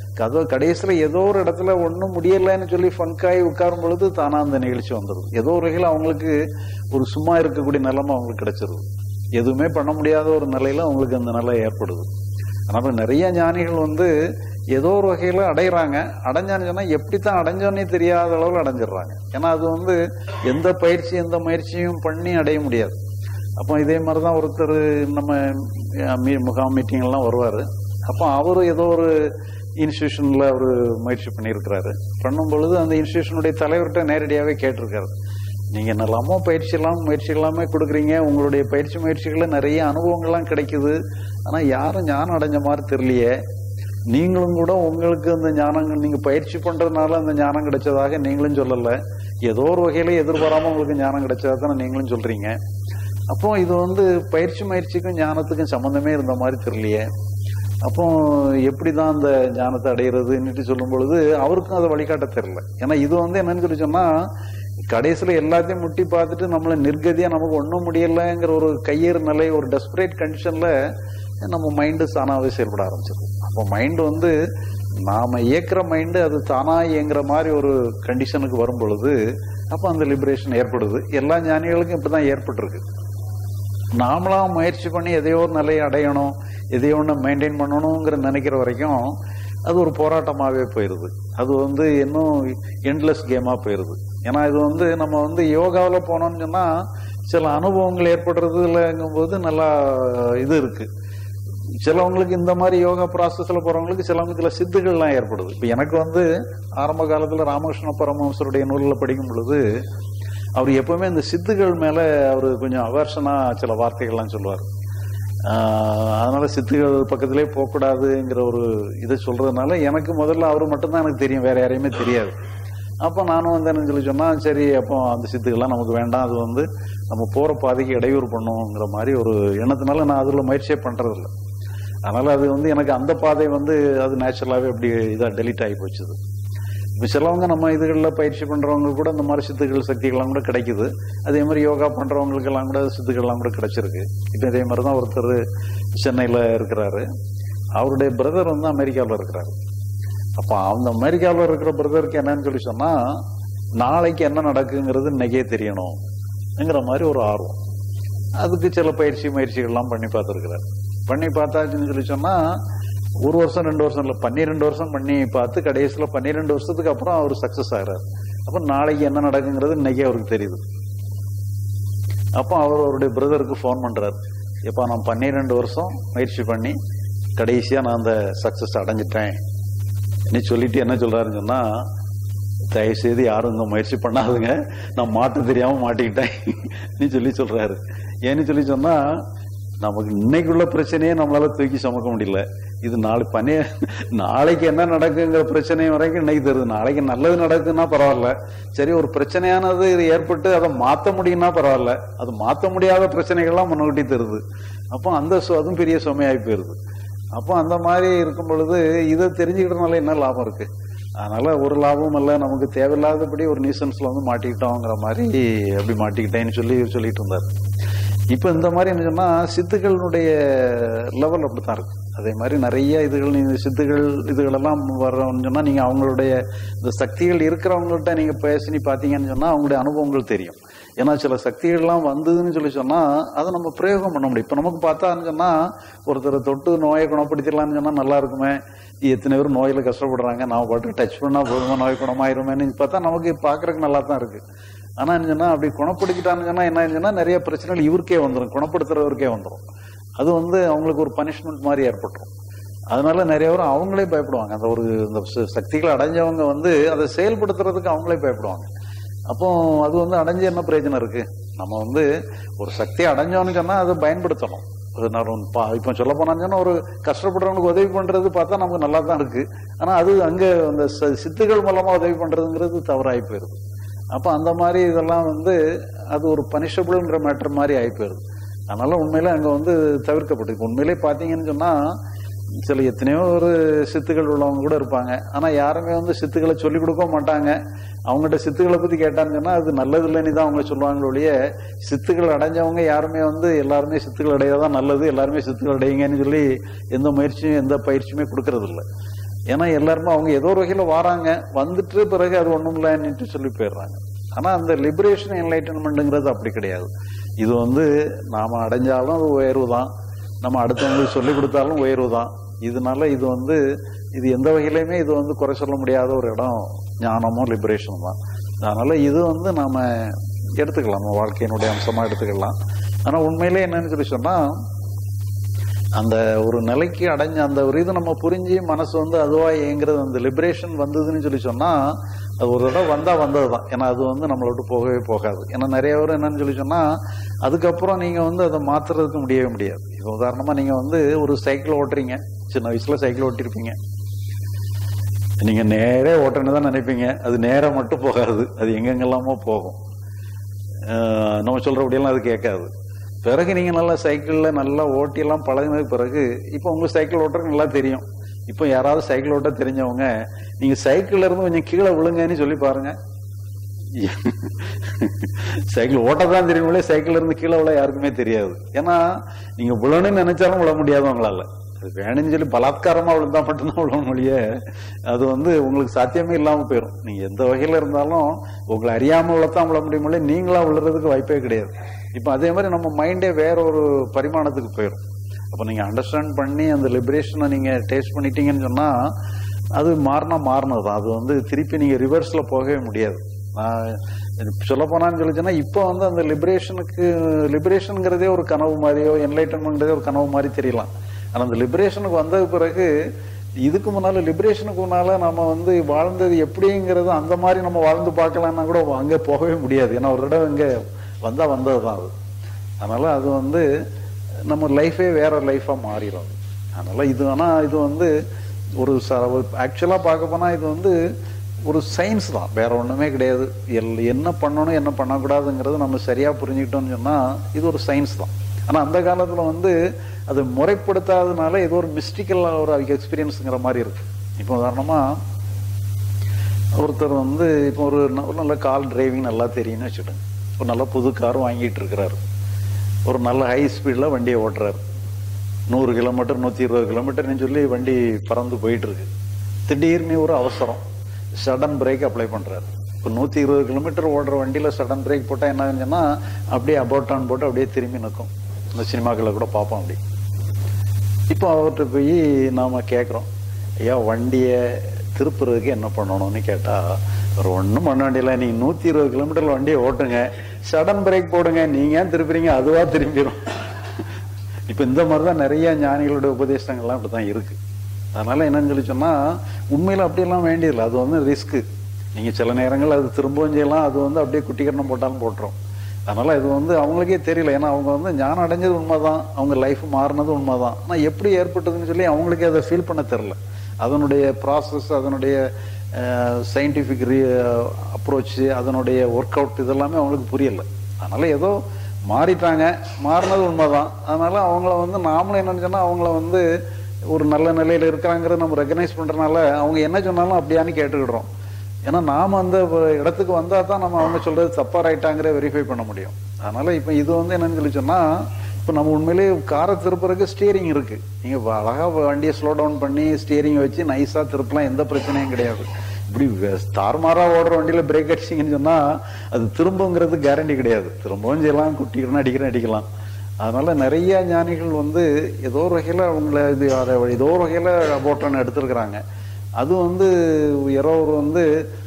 கதவு கடைசியில ஏதோ ஒரு இடத்துல ஒன்றும் முடியலைன்னு சொல்லி ஃபங்காய் உட்காரும் பொழுது தானா அந்த நிகழ்ச்சி வந்துடும் ஏதோ ஒரு வகையில் அவங்களுக்கு ஒரு சும்மா இருக்கக்கூடிய நிலைமை அவங்களுக்கு கிடைச்சிருது எதுவுமே பண்ண முடியாத ஒரு நிலையில அவங்களுக்கு அந்த நிலை ஏற்படுது அதனால நிறைய ஞானிகள் வந்து ஏதோ ஒரு வகையில அடையிறாங்க அடைஞ்சான்னு சொன்னா எப்படித்தான் அடைஞ்சோன்னே தெரியாத அளவில் அடைஞ்சிடுறாங்க ஏன்னா அது வந்து எந்த பயிற்சி எந்த முயற்சியும் பண்ணி அடைய முடியாது அப்போ இதே மாதிரி தான் ஒருத்தர் நம்ம அஹ், மீ- முகாம் மீட்டிங் எல்லாம் வருவார் அப்போ அவரு ஏதோ ஒரு இன்ஸ்டியூஷன்ல ஒரு முயற்சி பண்ணியிருக்கிறாரு பண்ணும் பொழுது அந்த இன்ஸ்டியூஷனுடைய தலைவர்கிட்ட நேரடியாகவே கேட்டிருக்காரு நீங்க என்னெல்லாமோ பயிற்சி எல்லாம் முயற்சி எல்லாமே கொடுக்குறீங்க உங்களுடைய பயிற்சி முயற்சிகள்ல நிறைய அனுபவங்கள்லாம் கிடைக்குது ஆனா யாரும் ஞானம் அடைஞ்ச மாதிரி தெரியலையே நீங்களும் கூட உங்களுக்கு அந்த ஞானங்கள் நீங்க பயிற்சி பண்றதுனால அந்த ஞானம் கிடைச்சதாக நீங்களும் சொல்லல ஏதோ ஒரு வகையில எதிர்பாராம உங்களுக்கு ஞானம் கிடைச்சதா தானே நீங்களும் சொல்றீங்க அப்போ இது வந்து பயிற்சி முயற்சிக்கும் ஞானத்துக்கும் சம்பந்தமே இருந்த மாதிரி தெரியலையே அப்போ எப்படிதான் அந்த ஞானத்தை அடையிறதுன்னுட்டு சொல்லும் பொழுது அவருக்கும் அதை வழிகாட்ட தெரியல ஏன்னா இது வந்து என்னன்னு சொல்லி சொன்னா கடைசியில எல்லாத்தையும் முட்டி பார்த்துட்டு நம்மள நிர்கதியா நமக்கு ஒண்ணும் முடியலைங்கிற ஒரு கையேறு நிலை ஒரு டெஸ்பரேட் கண்டிஷன்ல நம்ம மைண்டு தானாவே செயல்பட ஆரம்பிச்சிடும் அப்போ மைண்டு வந்து நாம இயக்குற மைண்டு அது தானா இயங்குற மாதிரி ஒரு கண்டிஷனுக்கு வரும் பொழுது அப்போ அந்த லிபரேஷன் ஏற்படுது எல்லா ஞானிகளுக்கும் இப்படிதான் ஏற்பட்டிருக்கு நாமளா முயற்சி பண்ணி எதையோ ஒரு நிலையை அடையணும் எதையோ ஒன்று மெயின்டைன் பண்ணணுங்கிற நினைக்கிற வரைக்கும் அது ஒரு போராட்டமாகவே போயிடுது அது வந்து இன்னும் எண்ட்லெஸ் கேமாக போயிடுது ஏன்னா இது வந்து நம்ம வந்து யோகாவில் போனோம்னு சொன்னால் சில அனுபவங்கள் ஏற்படுறதுலங்கும் போது நல்லா இது இருக்கு சிலவங்களுக்கு இந்த மாதிரி யோகா ப்ராசஸ்ல போறவங்களுக்கு சிலவங்களுக்கு சில சித்துகள்லாம் ஏற்படுது இப்போ எனக்கு வந்து ஆரம்ப காலத்துல ராமகிருஷ்ண பரமஹம்சருடைய நூலில் படிக்கும் பொழுது அவர் எப்பவுமே இந்த சித்துகள் மேல அவர் கொஞ்சம் அவர்ஷனா சில வார்த்தைகள்லாம் சொல்லுவார் ஆஹ் அதனால சித்துகள் பக்கத்திலே போகக்கூடாதுங்கிற ஒரு இதை சொல்றதுனால எனக்கு முதல்ல அவர் மட்டும்தான் எனக்கு தெரியும் வேற யாரையுமே தெரியாது அப்போ நானும் வந்து என்ன சொல்லி சொன்னா சரி அப்போ அந்த சித்துக்கள்லாம் நமக்கு வேண்டாம் அது வந்து நம்ம போற பாதைக்கு இடையூறு பண்ணுங்கிற மாதிரி ஒரு எண்ணத்தினால நான் அதுல முயற்சியே பண்றதில்ல அதனால அது வந்து எனக்கு அந்த பாதை வந்து அது நேச்சுரலாவே அப்படி இதா டெலிட் ஆகி போச்சுது இப்போ சிலவங்க நம்ம இதுகளில் பயிற்சி பண்றவங்க கூட இந்த மாதிரி சித்துக்கள் சக்திகள்லாம் கூட கிடைக்குது அதே மாதிரி யோகா பண்றவங்களுக்கெல்லாம் கூட சித்துக்கள்லாம் கூட கிடைச்சிருக்கு இப்போ இதே மாதிரி தான் ஒருத்தர் சென்னையில் இருக்கிறாரு அவருடைய பிரதர் வந்து அமெரிக்காவில் இருக்கிறாரு அப்போ அந்த அமெரிக்காவில் இருக்கிற பிரதருக்கு என்னன்னு சொல்லி சொன்னா நாளைக்கு என்ன நடக்குங்கிறது இன்னைக்கே தெரியணும்ங்கிற மாதிரி ஒரு ஆர்வம் அதுக்கு சில பயிற்சி முயற்சிகள்லாம் பண்ணி பார்த்துருக்கிறார் பண்ணி பார்த்தாச்சுன்னு சொல்லி சொன்னா ஒரு வருஷம் ரெண்டு வருஷம் இல்லை பன்னிரெண்டு வருஷம் பண்ணி பார்த்து கடைசியில் பன்னிரெண்டு வருஷத்துக்கு அப்புறம் அவர் சக்சஸ் ஆகிறார் அப்போ நாளைக்கு என்ன நடக்குங்கிறது இன்னைக்கே அவருக்கு தெரியுது அப்போ அவர் அவருடைய பிரதருக்கு ஃபோன் பண்றாரு எப்பா நான் பன்னிரெண்டு வருஷம் முயற்சி பண்ணி கடைசியா நான் அந்த சக்சஸ் அடைஞ்சிட்டேன் நீ சொல்லிட்டு என்ன சொல்றாருன்னு சொன்னா தயவு செய்து யாரும் இந்த முயற்சி பண்ணாதுங்க நான் மாட்ட தெரியாம மாட்டிக்கிட்டேன் நீ சொல்லி சொல்றாரு ஏன்னு சொல்லி சொன்னா நமக்கு இன்னைக்குள்ள பிரச்சனையே நம்மளால தூக்கி சுமக்க முடியல இது நாளை பனி நாளைக்கு என்ன நடக்குங்கிற பிரச்சனை வரைக்கும் இன்னைக்கு தெரியுது நாளைக்கு நல்லது நடக்குன்னா பரவாயில்ல சரி ஒரு பிரச்சனையானது இது ஏற்பட்டு அதை மாத்த முடியும்னா பரவாயில்ல அது மாத்த முடியாத பிரச்சனைகள்லாம் முன்னுக்கூட்டி தருது அப்போ அந்த சு- அதுவும் பெரிய சுமையாகி போயிருது அப்போ அந்த மாதிரி இருக்கும் பொழுது இதை தெரிஞ்சுக்கிட்டனால என்ன லாபம் இருக்கு அதனால ஒரு லாபமும் இல்லை நமக்கு தேவையில்லாதபடி ஒரு நியூசன்ஸ்ல வந்து மாட்டிக்கிட்டோங்கிற மாதிரி அப்படி மாட்டிக்கிட்டேன்னு சொல்லி சொல்லிட்டு இருந்தார் இப்போ இந்த மாதிரி என்ன சொன்னா சித்துக்களுடைய லெவல் அப்படித்தான் இருக்கு அதே மாதிரி நிறைய இதுகள் நீங்க சித்துகள் இதுகளெல்லாம் வர்றோம்னு சொன்னா நீங்க அவங்களுடைய இந்த சக்திகள் இருக்கிறவங்கள்ட்ட நீங்க பேசி பார்த்தீங்கன்னு சொன்னா அவங்களுடைய அனுபவங்கள் தெரியும் ஏன்னா சில சக்திகள்லாம் வந்ததுன்னு சொல்லி சொன்னா அதை நம்ம பிரயோகம் பண்ண முடியும் இப்போ நமக்கு பார்த்தான்னு சொன்னா ஒருத்தரை தொட்டு நோயை குணப்படுத்திடலாம்னு சொன்னா நல்லா இருக்குமே எத்தனை பேர் நோயில கஷ்டப்படுறாங்க நான் பாட்டு டச் பண்ணா போதுமா நோய் குணமாயிருமேன்னு பார்த்தா நமக்கு பார்க்கறதுக்கு நல்லா தான் இருக்கு ஆனா என்ன சொன்னா அப்படி குணப்படுத்திட்டான்னு சொன்னா என்ன சொன்னா நிறைய பிரச்சனைகள் இவருக்கே வந்துடும் குணப்படுத்துறவருக்கே வந்துடும் அது வந்து அவங்களுக்கு ஒரு பனிஷ்மெண்ட் மாதிரி ஏற்பட்டுரும் அதனால நிறைய பேர் அவங்களே பயப்படுவாங்க அந்த ஒரு இந்த ச- சக்திகளை அடைஞ்சவங்க வந்து அதை செயல்படுத்துறதுக்கு அவங்களே பயப்படுவாங்க அப்போ அது வந்து அடைஞ்சு என்ன பிரயோஜனம் இருக்கு நம்ம வந்து ஒரு சக்தியை அடைஞ்சோன்னு சொன்னா அதை பயன்படுத்தணும் அது நான் ஒரு பா- இப்போ சொல்ல போனான்னு சொன்னா ஒரு கஷ்டப்படுறவனுக்கு உதவி பண்றது பார்த்தா நமக்கு நல்லா தான் இருக்கு ஆனா அது அங்க அந்த ச- சித்துகள் மூலமா உதவி பண்றதுங்கிறது தவறாகி போயிருது அப்ப அந்த மாதிரி இதெல்லாம் வந்து அது ஒரு பனிஷபிள்ங்கிற மேட்டர் மாதிரி ஆகி போயிருது அதனால உண்மையில அங்க வந்து தவிர்க்கப்பட்டு இப்ப உண்மையிலே பாத்தீங்கன்னு சொன்னா சில எத்தனையோ ஒரு சித்துக்கள் உள்ளவங்க கூட இருப்பாங்க ஆனா யாருமே வந்து சித்துக்களை சொல்லிக் கொடுக்க மாட்டாங்க அவங்ககிட்ட சித்துக்களை பத்தி கேட்டான்னு சொன்னா அது நல்லது இல்லைன்னு தான் அவங்க சொல்லுவாங்க ஒழிய சித்துக்கள் அடைஞ்சவங்க யாருமே வந்து எல்லாருமே சித்துக்கள் அடையதான் நல்லது எல்லாருமே சித்துக்கள் அடையுங்கன்னு சொல்லி எந்த முயற்சியும் எந்த பயிற்சியுமே கொடுக்கறது இல்லை ஏன்னா எல்லாருமே அவங்க ஏதோ ஒரு வகையில வராங்க வந்துட்டு பிறகு அது ஒண்ணும் இல்லைன்னுட்டு சொல்லி போயிடுறாங்க ஆனா அந்த லிபரேஷன் என்லைட்டன்மெண்ட்ங்கிறது அப்படி கிடையாது இது வந்து நாம அடைஞ்சாலும் அது உயர்வு தான் நம்ம அடுத்தவங்களுக்கு சொல்லி கொடுத்தாலும் உயர்வு தான் இதனால இது வந்து இது எந்த வகையிலுமே இது வந்து குறை சொல்ல முடியாத ஒரு இடம் ஞானமும் லிபரேஷன் தான் அதனால இது வந்து நாம எடுத்துக்கலாம் நம்ம வாழ்க்கையினுடைய அம்சமா எடுத்துக்கலாம் ஆனா உண்மையிலே என்னன்னு சொல்லி சொன்னா அந்த ஒரு நிலைக்கு அடைஞ்ச அந்த ஒரு இது நம்ம புரிஞ்சு மனசு வந்து அதுவா ஏங்குறது அந்த லிபரேஷன் வந்ததுன்னு சொல்லி சொன்னா அது ஒரு தடவை வந்தா வந்ததுதான் ஏன்னா அது வந்து நம்மளை விட்டு போகவே போகாது ஏன்னா நிறைய பேர் என்னன்னு சொல்லி சொன்னா அதுக்கப்புறம் நீங்க வந்து அதை மாத்துறதுக்கு முடியவே முடியாது இப்போ உதாரணமா நீங்க வந்து ஒரு சைக்கிள் ஓட்டுறீங்க சின்ன வயசுல சைக்கிள் ஓட்டிருப்பீங்க நீங்க நேரே ஓட்டணும் தான் நினைப்பீங்க அது நேரா மட்டும் போகாது அது எங்கெங்கெல்லாமோ போகும் ஆஹ் நம்ம சொல்றபடியெல்லாம் அது கேட்காது பிறகு நீங்க நல்லா சைக்கிள்ல நல்லா ஓட்டி எல்லாம் பழகினதுக்கு பிறகு இப்போ உங்களுக்கு சைக்கிள் ஓட்டுறது நல்லா தெரியும் இப்போ யாராவது சைக்கிள் ஓட்ட தெரிஞ்சவங்க நீங்க சைக்கிள்ல இருந்து கொஞ்சம் கீழே விழுங்கன்னு சொல்லி பாருங்க சைக்கிள் ஓட்டதான் தெரியுங்களே சைக்கிள்ல இருந்து கீழே விழ யாருக்குமே தெரியாது ஏன்னா நீங்க விழணும்னு நினைச்சாலும் விழ முடியாது உங்களால அது வேணும்னு சொல்லி பலாத்காரமா விழுந்தா மட்டும்தான் விழ மொழிய அது வந்து உங்களுக்கு சாத்தியமே இல்லாம போயிடும் நீங்க எந்த வகையில இருந்தாலும் உங்களை அறியாம விழத்தான் விழ முடியுமில்ல நீங்களா விழுறதுக்கு வாய்ப்பே கிடையாது இப்ப அதே மாதிரி நம்ம மைண்டே வேற ஒரு பரிமாணத்துக்கு போயிடும் அப்ப நீங்க அண்டர்ஸ்டாண்ட் பண்ணி அந்த லிபரேஷனை நீங்க டேஸ்ட் பண்ணிட்டீங்கன்னு சொன்னா அது மாறினா மாறினது தான் அது வந்து திருப்பி நீங்க ரிவர்ஸ்ல போகவே முடியாது சொல்ல போனான்னு சொல்லிச்சுன்னா இப்போ வந்து அந்த லிபரேஷனுக்கு லிபரேஷனுங்கிறதே ஒரு கனவு மாதிரியோ என்லைட்டன்மெண்ட்றதே ஒரு கனவு மாதிரி தெரியலாம் ஆனா அந்த லிபரேஷனுக்கு வந்த பிறகு இதுக்கு முன்னால லிபரேஷனுக்கு முன்னால நம்ம வந்து வாழ்ந்தது எப்படிங்கிறது அந்த மாதிரி நம்ம வாழ்ந்து பார்க்கலாம்னா கூட அங்கே போகவே முடியாது ஏன்னா ஒரு இடம் இங்கே வந்தா வந்தது தான் அது அதனால அது வந்து நம்ம லைஃபே வேற லைஃபா மாறிடும் அதனால இது ஆனா இது வந்து ஒரு ஆக்சுவலா பார்க்க போனா இது வந்து ஒரு சயின்ஸ் தான் வேற ஒண்ணுமே கிடையாது எல் என்ன பண்ணணும் என்ன பண்ணக்கூடாதுங்கிறது நம்ம சரியா புரிஞ்சுக்கிட்டோம்னு சொன்னா இது ஒரு சயின்ஸ் தான் ஆனா அந்த காலத்துல வந்து அது முறைப்படுத்தாதனால ஏதோ ஒரு மிஸ்டிக்கல் ஒரு எக்ஸ்பீரியன்ஸுங்கிற மாதிரி இருக்கு இப்போ உதாரணமா ஒருத்தர் வந்து இப்போ ஒரு ந- ஒரு நல்ல கார் டிரைவிங் நல்லா தெரியும்னு வச்சுட்டோம் ஒரு நல்ல புது கார் வாங்கிட்டு இருக்கிறாரு ஒரு நல்ல ஹை ஸ்பீடில் வண்டியை ஓட்டுறாரு நூறு கிலோமீட்டர் நூற்றி இருபது கிலோமீட்டர்னு சொல்லி வண்டி பறந்து போயிட்டு இருக்கு திடீர்னு ஒரு அவசரம் சடன் பிரேக் அப்ளை பண்றாரு இப்போ நூற்றி இருபது கிலோமீட்டர் ஓடுற வண்டியில் சடன் பிரேக் போட்டால் என்ன ஆகுதுன்னா அப்படியே அபவுட் ஆன் போட்டு அப்படியே திரும்பி நிற்கும் இந்த சினிமாக்களை கூட பார்ப்போம் அப்படி இப்போ அவர்கிட்ட போய் நாம கேட்குறோம் ஐயா வண்டியை திருப்புறதுக்கு என்ன பண்ணணும்னு கேட்டா ஒரு ஒன்றும் பண்ண வேண்டியல நீங்க நூத்தி இருபது கிலோமீட்டர்ல வண்டியை ஓட்டுங்க சடன் பிரேக் போடுங்க நீங்க ஏன் திருப்புறீங்க அதுவா திரும்பிடும் இப்ப இந்த மாதிரி தான் நிறைய ஞானிகளுடைய உபதேசங்கள்லாம் அப்படிதான் இருக்கு அதனால என்னன்னு சொல்லி சொன்னா உண்மையில அப்படியெல்லாம் வேண்டியதில்லை அது வந்து ரிஸ்க் நீங்க சில நேரங்கள் அது திரும்பவும் செய்யலாம் அது வந்து அப்படியே குட்டிக்கரணம் போட்டாலும் போட்டுரும் அதனால இது வந்து அவங்களுக்கே தெரியல ஏன்னா அவங்க வந்து ஞானம் அடைஞ்சது உண்மைதான் அவங்க லைஃப் மாறினது உண்மைதான் ஆனா எப்படி ஏற்பட்டதுன்னு சொல்லி அவங்களுக்கே அதை ஃபீல் பண்ண தெரியல அதனுடைய ப்ராசஸ் அதனுடைய சயின்டிஃபிக் அப்ரோச் அதனுடைய ஒர்க் அவுட் இதெல்லாமே அவங்களுக்கு புரியல அதனால ஏதோ மாறிட்டாங்க மாறினது உண்மைதான் அதனால அவங்கள வந்து நாமளும் என்ன சொன்னா அவங்கள வந்து ஒரு நல்ல நிலையில இருக்கிறாங்கிறத நம்ம ரெக்கனைஸ் பண்றதுனால அவங்க என்ன சொன்னாலும் அப்படியான்னு கேட்டுக்கிடுறோம் ஏன்னா நாம அந்த இடத்துக்கு வந்தா தான் நம்ம அவங்க சொல்றது தப்பா ரைட்டாங்கிற வெரிஃபை பண்ண முடியும் அதனால இப்ப இது வந்து என்னன்னு சொல்லி சொன்னா இப்ப நம்ம உண்மையிலேயே காரை திருப்புறதுக்கு ஸ்டியரிங் இருக்கு நீங்க அழகா வண்டியை ஸ்லோ டவுன் பண்ணி ஸ்டியரிங் வச்சு நைஸா திருப்பலாம் எந்த பிரச்சனையும் கிடையாது இப்படி தார்மாரா ஓடுற வண்டியில பிரேக் அடிச்சிங்கன்னு சொன்னா அது திரும்புங்கிறது கேரண்டி கிடையாது திரும்பவும் செய்யலாம் குட்டிக்கிறோம் அடிக்கிறேன் அடிக்கலாம் அதனால நிறைய ஞானிகள் வந்து ஏதோ ஒரு வகையில அவங்கள இது அதை ஏதோ ஒரு வகையில அபோட்டன் எடுத்திருக்கிறாங்க அது வந்து யாரோ ஒரு வந்து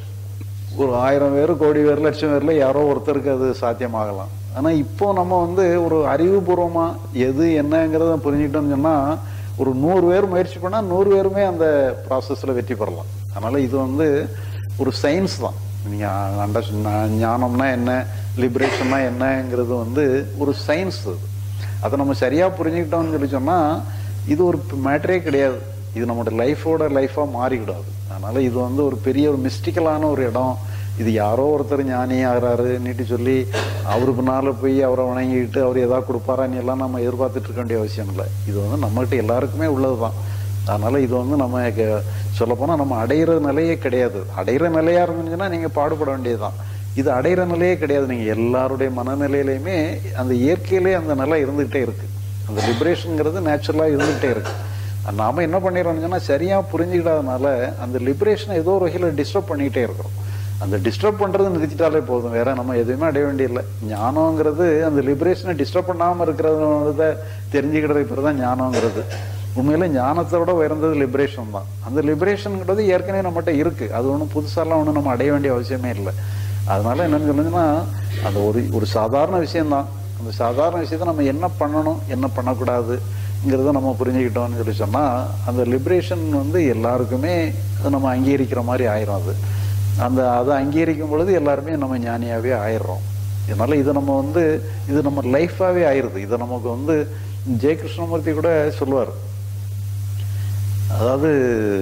ஒரு ஆயிரம் பேர் கோடி பேர் லட்சம் பேர்ல யாரோ ஒருத்தருக்கு அது சாத்தியமாகலாம் ஆனா இப்போ நம்ம வந்து ஒரு அறிவுபூர்வமா எது என்னங்கிறத புரிஞ்சுக்கிட்டோம்னு சொன்னா ஒரு நூறு பேர் முயற்சி பண்ணா நூறு பேருமே அந்த ப்ராசஸ்ல வெற்றி பெறலாம் அதனால இது வந்து ஒரு சயின்ஸ் தான் நீங்க அண்டர் ஞானம்னா என்ன லிபரேஷன்னா என்னங்கிறது வந்து ஒரு சயின்ஸ் அது அதை நம்ம சரியா புரிஞ்சுக்கிட்டோம்னு சொல்லி சொன்னா இது ஒரு மேட்டரே கிடையாது இது நம்மளோட லைஃபோட லைஃபா மாறிக்கிடாது அதனால இது வந்து ஒரு பெரிய ஒரு மிஸ்டிக்கலான ஒரு இடம் இது யாரோ ஒருத்தர் ஞானி ஆகிறாரு நீட்டு சொல்லி அவரு பின்னால போய் அவரை வணங்கிட்டு அவர் ஏதாவது கொடுப்பாரான்னு எல்லாம் நம்ம எதிர்பார்த்துட்டு இருக்க வேண்டிய அவசியம் இல்லை இது வந்து நம்மகிட்ட எல்லாருக்குமே உள்ளதுதான் அதனால இது வந்து நம்ம சொல்ல போனா நம்ம அடையிற நிலையே கிடையாது அடையிற நிலையா இருந்துச்சுன்னா நீங்க பாடுபட வேண்டியதுதான் இது அடையிற நிலையே கிடையாது நீங்க எல்லாருடைய மனநிலையிலையுமே அந்த இயற்கையிலே அந்த நிலை இருந்துகிட்டே இருக்கு அந்த லிபரேஷனுங்கிறது நேச்சுரலா இருந்துகிட்டே இருக்கு நாம என்ன பண்ணிடுறோம்னு சொன்னா சரியா புரிஞ்சுக்கிடாதனால அந்த லிபரேஷனை ஏதோ ஒரு வகையில் டிஸ்டர்ப் பண்ணிக்கிட்டே இருக்கிறோம் அந்த டிஸ்டர்ப் பண்றது நிறுத்திட்டாலே போதும் வேற நம்ம எதுவுமே அடைய வேண்டியதில்லை ஞானங்கிறது அந்த லிபரேஷனை டிஸ்டர்ப் பண்ணாம இருக்கிறத தெரிஞ்சுக்கிறது பேர் தான் ஞானங்கிறது உண்மையில ஞானத்தை விட உயர்ந்தது லிபரேஷன் தான் அந்த லிபரேஷன்ங்கிறது ஏற்கனவே நம்மகிட்ட இருக்கு அது ஒன்றும் புதுசாலாம் ஒன்றும் நம்ம அடைய வேண்டிய அவசியமே இல்லை அதனால என்னன்னு சொன்னீங்கன்னா அந்த ஒரு ஒரு சாதாரண விஷயம்தான் அந்த சாதாரண விஷயத்தை நம்ம என்ன பண்ணணும் என்ன பண்ணக்கூடாதுங்கிறத நம்ம புரிஞ்சுக்கிட்டோம்னு சொல்லி சொன்னா அந்த லிபரேஷன் வந்து எல்லாருக்குமே அது நம்ம அங்கீகரிக்கிற மாதிரி ஆயிரும் அது அந்த அதை அங்கீகரிக்கும் பொழுது எல்லாருமே நம்ம ஞானியாவே ஆயிடுறோம் இதனால இது நம்ம வந்து இது நம்ம லைஃபாவே ஆயிருது இதை நமக்கு வந்து ஜெய கிருஷ்ணமூர்த்தி கூட சொல்லுவார் அதாவது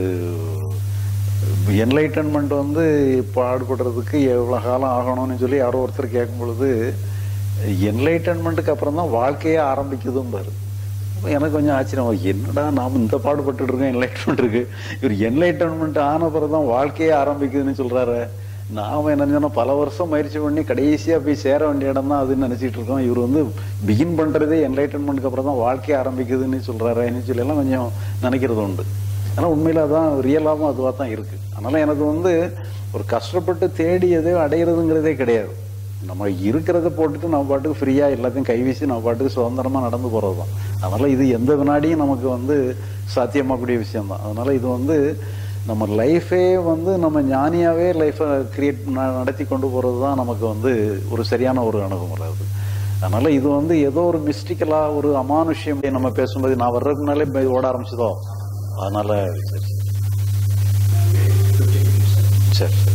என்லைட்டன்மெண்ட் வந்து பாடுபடுறதுக்கு எவ்வளோ காலம் ஆகணும்னு சொல்லி யாரோ ஒருத்தர் கேட்கும் பொழுது என்லைட்டன்மெண்ட்டுக்கு அப்புறம் தான் வாழ்க்கையே ஆரம்பிக்குதும் பாரு எனக்கு கொஞ்சம் ஆச்சரியம் என்னடா நாம் இந்த பாடுபட்டு இருக்கோம் என்லைட்மெண்ட் இருக்கு இவர் என்லைட்டன்மெண்ட் ஆன பிறகு தான் வாழ்க்கையே ஆரம்பிக்குதுன்னு சொல்றாரு நாம என்ன சொன்னா பல வருஷம் முயற்சி பண்ணி கடைசியா போய் சேர வேண்டிய இடம் தான் அதுன்னு நினைச்சிட்டு இருக்கோம் இவர் வந்து பிகின் பண்றதே என்லைட்டன்மெண்ட்க்கு அப்புறம் தான் வாழ்க்கையே ஆரம்பிக்குதுன்னு சொல்றாருன்னு சொல்லி எல்லாம் கொஞ்சம் நினைக்கிறது உண்டு ஆனா உண்மையில அதான் ரியலாகவும் அதுவாக தான் இருக்கு அதனால எனக்கு வந்து ஒரு கஷ்டப்பட்டு தேடி எதையும் அடையிறதுங்கிறதே கிடையாது நம்ம இருக்கிறத போட்டுட்டு நம்ம பாட்டுக்கு ஃப்ரீயா எல்லாத்தையும் கைவீசி நம்ம பாட்டுக்கு சுதந்திரமா நடந்து போறது தான் அதனால இது எந்த வினாடியும் நமக்கு வந்து சாத்தியமாகக்கூடிய விஷயம் தான் அதனால இது வந்து நம்ம லைஃபே வந்து நம்ம ஞானியாவே லைஃபை கிரியேட் நடத்தி கொண்டு போறது தான் நமக்கு வந்து ஒரு சரியான ஒரு அணுகுமுறை அது அதனால இது வந்து ஏதோ ஒரு மிஸ்டிக்கலா ஒரு அமானுஷ்யம் நம்ம பேசும்போது நான் வர்றதுக்கு முன்னாலே பய- ஓட ஆரம்பிச்சதோ அதனால சரி சரி சரி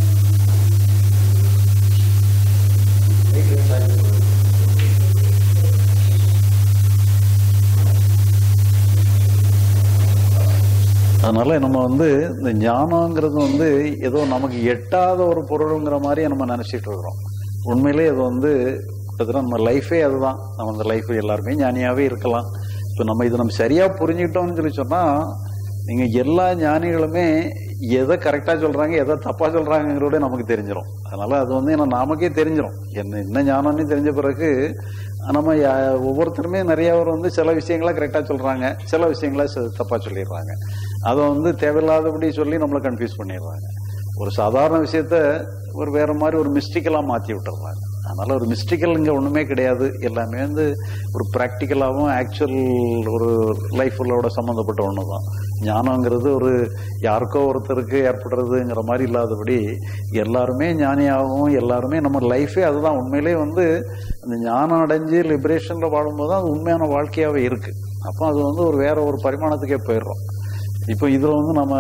அதனால நம்ம வந்து இந்த ஞானங்கிறது வந்து ஏதோ நமக்கு எட்டாத ஒரு பொருளுங்கிற மாதிரி நம்ம நினைச்சிட்டு இருக்கிறோம் உண்மையிலே அது வந்து கிட்டத்தட்ட நம்ம லைஃபே அதுதான் நம்ம அந்த லைஃப் எல்லாருமே ஞானியாவே இருக்கலாம் இப்போ நம்ம இதை நம்ம சரியா புரிஞ்சுக்கிட்டோம்னு சொல்லி சொன்னா நீங்க எல்லா ஞானிகளுமே எதை கரெக்டா சொல்றாங்க எதை தப்பா சொல்றாங்கிறத நமக்கு தெரிஞ்சிடும் அதனால அது வந்து ஏன்னா நமக்கே தெரிஞ்சிடும் என்ன என்ன ஞானம்னு தெரிஞ்ச பிறகு நம்ம யா- ஒவ்வொருத்தருமே நிறைய பேர் வந்து சில விஷயங்களை கரெக்டா சொல்றாங்க சில விஷயங்களை ச- தப்பா சொல்லிடுறாங்க அதை வந்து தேவையில்லாதபடி சொல்லி நம்மளை கன்ஃபியூஸ் பண்ணிடுறாங்க ஒரு சாதாரண விஷயத்த ஒரு வேற மாதிரி ஒரு மிஸ்டிக்கலா மாத்தி விட்டுறாங்க அதனால ஒரு மிஸ்டிக்கல் இங்க ஒண்ணுமே கிடையாது எல்லாமே வந்து ஒரு ப்ராக்டிக்கலாகவும் ஆக்சுவல் ஒரு லைஃப்களோட சம்மந்தப்பட்ட ஒன்று தான் ஞானங்கிறது ஒரு யாருக்கோ ஒருத்தருக்கு ஏற்படுறதுங்கிற மாதிரி இல்லாதபடி எல்லாருமே ஞானியாகவும் எல்லாருமே நம்ம லைஃபே அதுதான் உண்மையிலே வந்து அந்த ஞானம் அடைஞ்சு லிபரேஷன்ல வாழும்போது தான் அது உண்மையான வாழ்க்கையாவே இருக்கு அப்போ அது வந்து ஒரு வேற ஒரு பரிமாணத்துக்கே போயிடுறோம் இப்போ இதுல வந்து நம்ம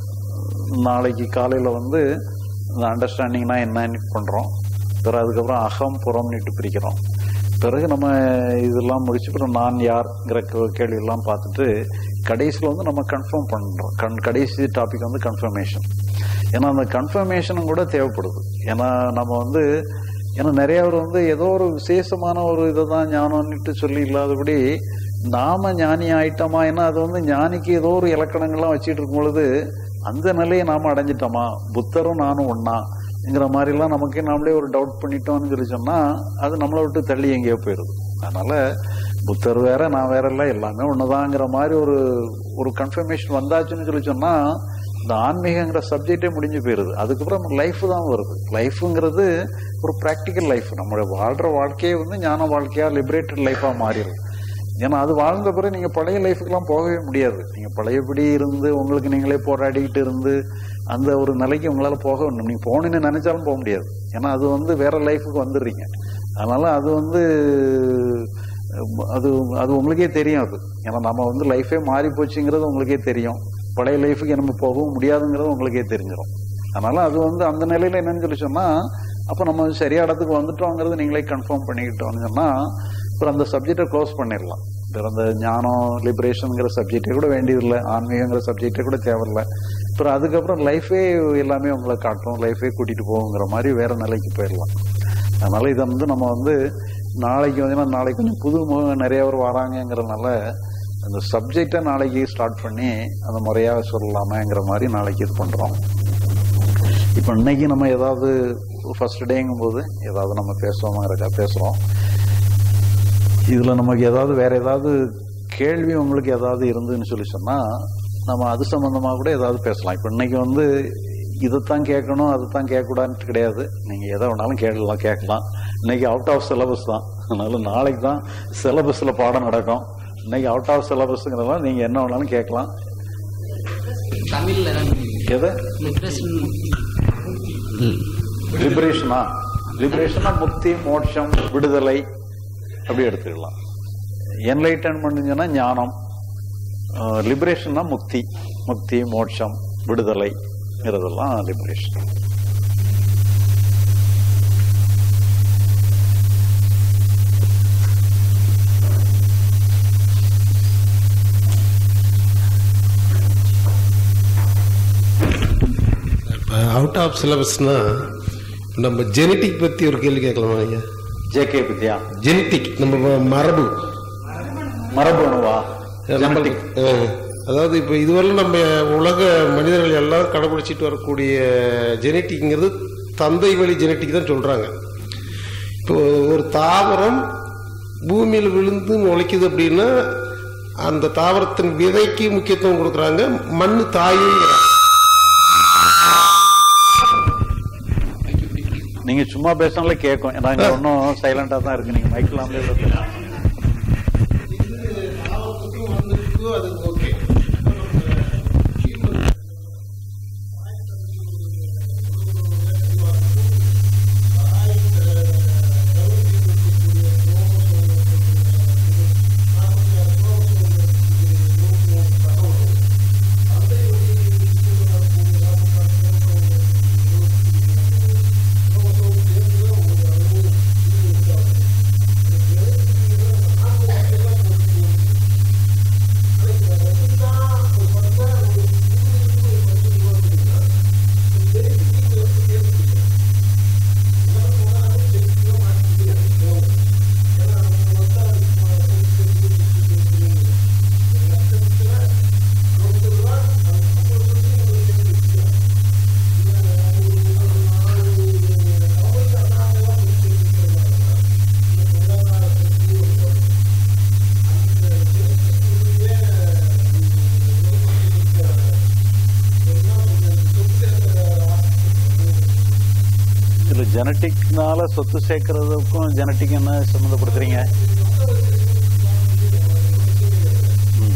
நாளைக்கு காலையில வந்து இந்த அண்டர்ஸ்டாண்டிங்னா என்னன்னு பண்றோம் பிறகு அதுக்கப்புறம் அகம் புறம்னுட்டு பிரிக்கிறோம் பிறகு நம்ம இதெல்லாம் முடிச்சு அப்புறம் நான் யார்ங்கிற கேள்வி எல்லாம் பார்த்துட்டு கடைசியில் வந்து நம்ம கன்ஃபார்ம் பண்றோம் கண் கடைசி டாபிக் வந்து கன்ஃபர்மேஷன் ஏன்னா அந்த கன்ஃபர்மேஷனும் கூட தேவைப்படுது ஏன்னா நம்ம வந்து ஏன்னா நிறைய பேர் வந்து ஏதோ ஒரு விசேஷமான ஒரு இதை தான் ஞானம்னுட்டு சொல்லி இல்லாதபடி நாம ஞானி ஆயிட்டோமா ஏன்னா அது வந்து ஞானிக்கு ஏதோ ஒரு இலக்கணங்கள்லாம் வச்சுட்டு இருக்கும் பொழுது அந்த நிலையை நாம அடைஞ்சிட்டோமா புத்தரும் நானும் ஒன்னாங்கிற மாதிரிலாம் நமக்கே நாமளே ஒரு டவுட் பண்ணிட்டோம்னு சொல்லி சொன்னா அது நம்மளை விட்டு தள்ளி எங்கேயோ போயிருது அதனால புத்தர் வேற நான் வேற இல்லை எல்லாமே ஒண்ணுதாங்கிற மாதிரி ஒரு ஒரு கன்ஃபர்மேஷன் வந்தாச்சுன்னு சொல்லி சொன்னா இந்த ஆன்மீகங்கிற சப்ஜெக்டே முடிஞ்சு போயிருது அதுக்கப்புறம் லைஃப் தான் வருது லைஃப்ங்கிறது ஒரு ப்ராக்டிக்கல் லைஃப் நம்மளுடைய வாழ்ற வாழ்க்கையே வந்து ஞான வாழ்க்கையா லிபரேட்டட் லைஃபா மாறிடும் ஏன்னா அது வாழ்ந்த பிறகு நீங்க பழைய லைஃபுக்கெல்லாம் போகவே முடியாது நீங்க பழையபடி இருந்து உங்களுக்கு நீங்களே போராடிக்கிட்டு இருந்து அந்த ஒரு நிலைக்கு உங்களால போக வேண்டும் நீங்க போகணும்னு நினைச்சாலும் போக முடியாது ஏன்னா அது வந்து வேற லைஃபுக்கு வந்துடுறீங்க அதனால அது வந்து அது அது உங்களுக்கே தெரியும் அது ஏன்னா நம்ம வந்து லைஃபே மாறி போச்சுங்கிறது உங்களுக்கே தெரியும் பழைய லைஃபுக்கு நம்ம போகவும் முடியாதுங்கிறது உங்களுக்கே தெரிஞ்சிடும் அதனால அது வந்து அந்த நிலையில என்னன்னு சொல்லி சொன்னா அப்ப நம்ம சரியா இடத்துக்கு வந்துட்டோங்கிறது நீங்களே கன்ஃபார்ம் பண்ணிக்கிட்டோம்னு சொன்னா அப்புறம் அந்த சப்ஜெக்டை க்ளோஸ் பண்ணிடலாம் அப்புறம் அந்த ஞானம் லிபரேஷனுங்கிற சப்ஜெக்டே கூட வேண்டியதில்லை ஆன்மீகங்கிற சப்ஜெக்டே கூட தேவையில்லை அப்புறம் அதுக்கப்புறம் லைஃபே எல்லாமே உங்களை காட்டும் லைஃபே கூட்டிட்டு போகுங்கிற மாதிரி வேற நிலைக்கு போயிடலாம் அதனால இதை வந்து நம்ம வந்து நாளைக்கு வந்து நாளைக்கு கொஞ்சம் புது முகம் நிறைய பேர் வராங்கங்கிறதுனால அந்த சப்ஜெக்டை நாளைக்கு ஸ்டார்ட் பண்ணி அந்த முறையாக சொல்லலாமேங்கிற மாதிரி நாளைக்கு இது பண்றோம் இப்போ இன்னைக்கு நம்ம ஏதாவது ஃபர்ஸ்ட் டேங்கும் போது ஏதாவது நம்ம பேசுவோமாங்கிறக்கா பேசுறோம் இதுல நமக்கு ஏதாவது வேற ஏதாவது கேள்வி உங்களுக்கு ஏதாவது இருந்துன்னு சொல்லி சொன்னா நம்ம அது சம்பந்தமா கூட ஏதாவது பேசலாம் இப்போ இன்னைக்கு வந்து இதைத்தான் கேட்கணும் அதைத்தான் கேட்கக்கூடாதுன்னு கிடையாது நீங்க எதை வேணாலும் கேட்கலாம் கேட்கலாம் இன்னைக்கு அவுட் ஆஃப் சிலபஸ் தான் அதனால நாளைக்கு தான் சிலபஸ்ல பாடம் நடக்கும் இன்னைக்கு அவுட் ஆஃப் சிலபஸ்ங்கிறதால நீங்க என்ன வேணாலும் கேட்கலாம் தமிழ்ல தான் எதை லிட்ரேஷன் லிபரேஷனா லிபரேஷனா முக்தி மோட்சம் விடுதலை அப்படி எடுத்துக்கலாம் என்லைட்டன்மெண்ட் சொன்னா ஞானம் லிபரேஷன்னா முக்தி முக்தி மோட்சம் விடுதலைங்கிறதெல்லாம் லிபரேஷன் அவுட் ஆஃப் சிலபஸ்னா நம்ம ஜெனட்டிக் பற்றி ஒரு கேள்வி கேட்கலாமா ஐயா ஜேகே வித்யா ஜெனட்டிக் நம்ம ம- மரபு மரபணுவா நம்மளுக்கு அஹ், அதாவது இப்போ இதுவரை நம்ம உலக மனிதர்கள் எல்லாம் கடைபிடிச்சிட்டு வரக்கூடிய ஜெனட்டிக்ங்கிறது தந்தை வழி ஜெனட்டிக் தான் சொல்கிறாங்க இப்போ ஒரு தாவரம் பூமியில் விழுந்து முளைக்குது அப்படின்னா அந்த தாவரத்தின் விதைக்கு முக்கியத்துவம் கொடுக்குறாங்க மண் தாயுங்கிறாங்க நீங்க சும்மா பேசினாலே கேட்கும் நாங்க ஒன்றும் சைலண்டா தான் இருக்கு நீங்க மைக்கெல்லாம் அது ஓகே இதுல ஜெனட்டிக்னால சொத்து சேர்க்கறதுக்கும் ஜெனட்டிக் என்ன சம்மந்தப்படுத்துறீங்க ம்.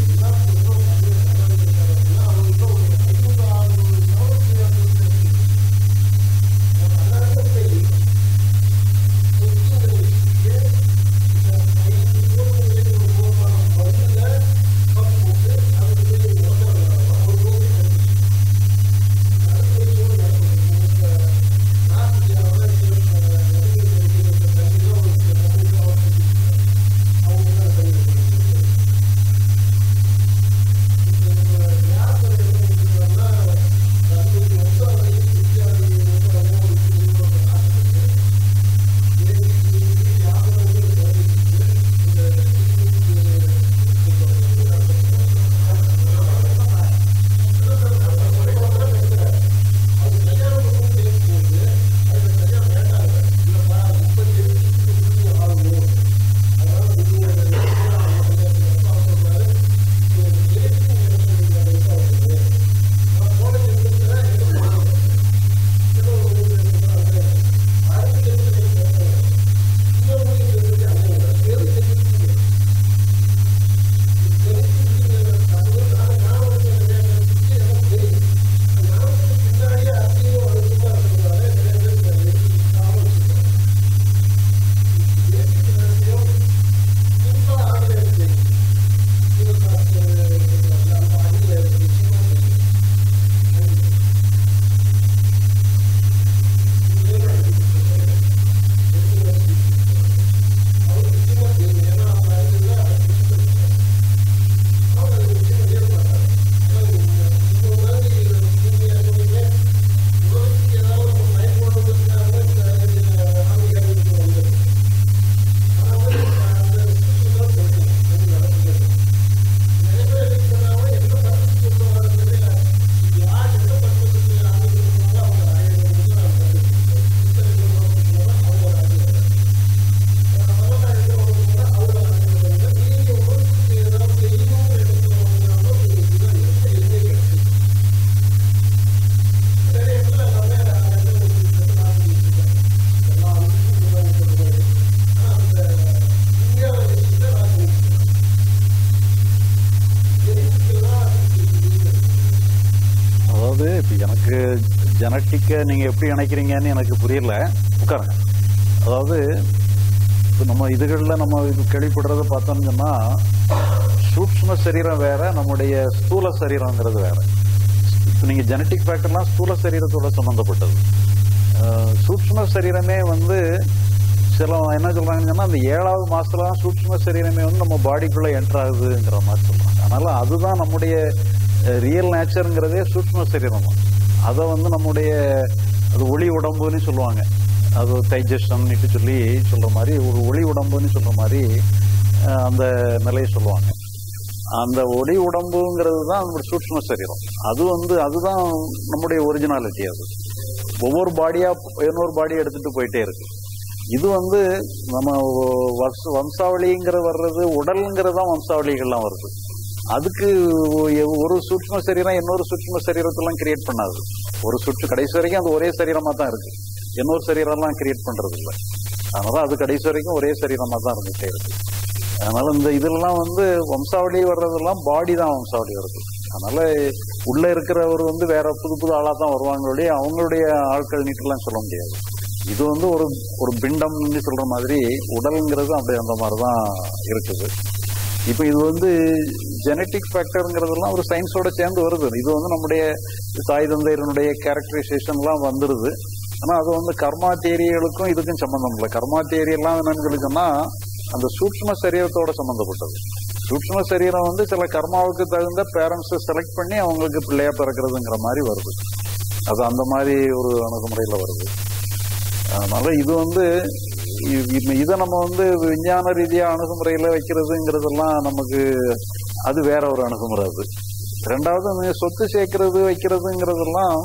ஜெனட்டிக்கை நீங்க எப்படி இணைக்கிறீங்கன்னு எனக்கு புரியல உட்காருங்க அதாவது இப்போ நம்ம இதுகளில் நம்ம இது கேள்விப்படுறத பார்த்தோம்னு சொன்னா சூக்ஷ்ம சரீரம் வேற நம்முடைய ஸ்தூல சரீரங்கிறது வேற இப்போ நீங்க ஜெனட்டிக் ஃபேக்டர்லாம் ஸ்தூல சரீரத்தோட சம்மந்தப்பட்டது அஹ், சூக்ஷ்ம சரீரமே வந்து சில என்ன சொல்றாங்கன்னு சொன்னா அந்த ஏழாவது மாசத்துல தான் சூக்ஷ்ம சரீரமே வந்து நம்ம பாடிக்குள்ள என்டர் ஆகுதுங்கிற மாதிரி சொல்றாங்க அதனால அதுதான் நம்முடைய ரியல் நேச்சருங்கிறதே சூக்ஷ்ம சரீரம் தான் அதை வந்து நம்முடைய அது ஒளி உடம்புன்னு சொல்லுவாங்க அது தைஜஷன்னுட்டு சொல்லி சொல்ற மாதிரி ஒரு ஒளி உடம்புன்னு சொல்ற மாதிரி அஹ், அந்த நிலையை சொல்லுவாங்க அந்த ஒளி உடம்புங்கிறது தான் நம்முடைய சூக்ஷ்ம சரீரம் அது வந்து அதுதான் நம்முடைய ஒரிஜினாலிட்டி அது ஒவ்வொரு பாடியா இன்னொரு பாடி எடுத்துட்டு போயிட்டே இருக்கு இது வந்து நம்ம வம்ச வம்சாவளிங்கிற வர்றது உடல்ங்கிறது தான் வம்சாவளிகள்லாம் வருது அதுக்கு ஒ- ஒரு சூட்ச்ம சரீரம் இன்னொரு சூட்ச்ம சரீரத்தெல்லாம் கிரியேட் பண்ணாது ஒரு சுற்று கடைசி வரைக்கும் அது ஒரே சரீரமா தான் இருக்கு இன்னொரு சரீரம்லாம் கிரியேட் பண்றது இல்லை அதனால அது கடைசி வரைக்கும் ஒரே சரீரமா தான் இருந்துட்டே இருக்கு அதனால இந்த இதெல்லாம் வந்து வம்சாவளி வர்றதெல்லாம் பாடி தான் வம்சாவளி வருது அதனால உள்ள இருக்கிறவர் வந்து வேற புது புது ஆளா தான் வருவாங்க ஒழிய அவங்களுடைய ஆட்கள் நீட்டெல்லாம் சொல்ல முடியாது இது வந்து ஒரு ஒரு பிண்டம்னு சொல்ற மாதிரி உடல்ங்கிறது அப்படி அந்த மாதிரி தான் இருக்குது இப்போ இது வந்து ஜெனட்டிக் ஃபேக்டருங்கிறதெல்லாம் ஒரு சயின்ஸோட சேர்ந்து வருது இது வந்து நம்முடைய தாய் தந்தையருடைய கேரக்டரைசேஷன்லாம் வந்துடுது ஆனால் அது வந்து கர்மா தேரிகளுக்கும் இதுக்கும் சம்மந்தம் இல்லை கர்மா தேரி எல்லாம் என்னன்னு சொல்லி சொன்னா அந்த சூக்ஷ்ம சரீரத்தோட சம்மந்தப்பட்டது சூக்ஷ்ம சரீரம் வந்து சில கர்மாவுக்கு தகுந்த பேரண்ட்ஸை செலக்ட் பண்ணி அவங்களுக்கு பிள்ளையா பிறக்கிறதுங்கிற மாதிரி வருது அது அந்த மாதிரி ஒரு அணுகுமுறையில் வருது அதனால இது வந்து இ- இ- இதை நம்ம வந்து விஞ்ஞான ரீதியா அணுகுமுறையில வைக்கிறதுங்கிறதெல்லாம் நமக்கு அது வேற ஒரு அணுகுமுறை அது ரெண்டாவது அந்த சொத்து சேர்க்கறது வைக்கிறதுங்கிறதெல்லாம்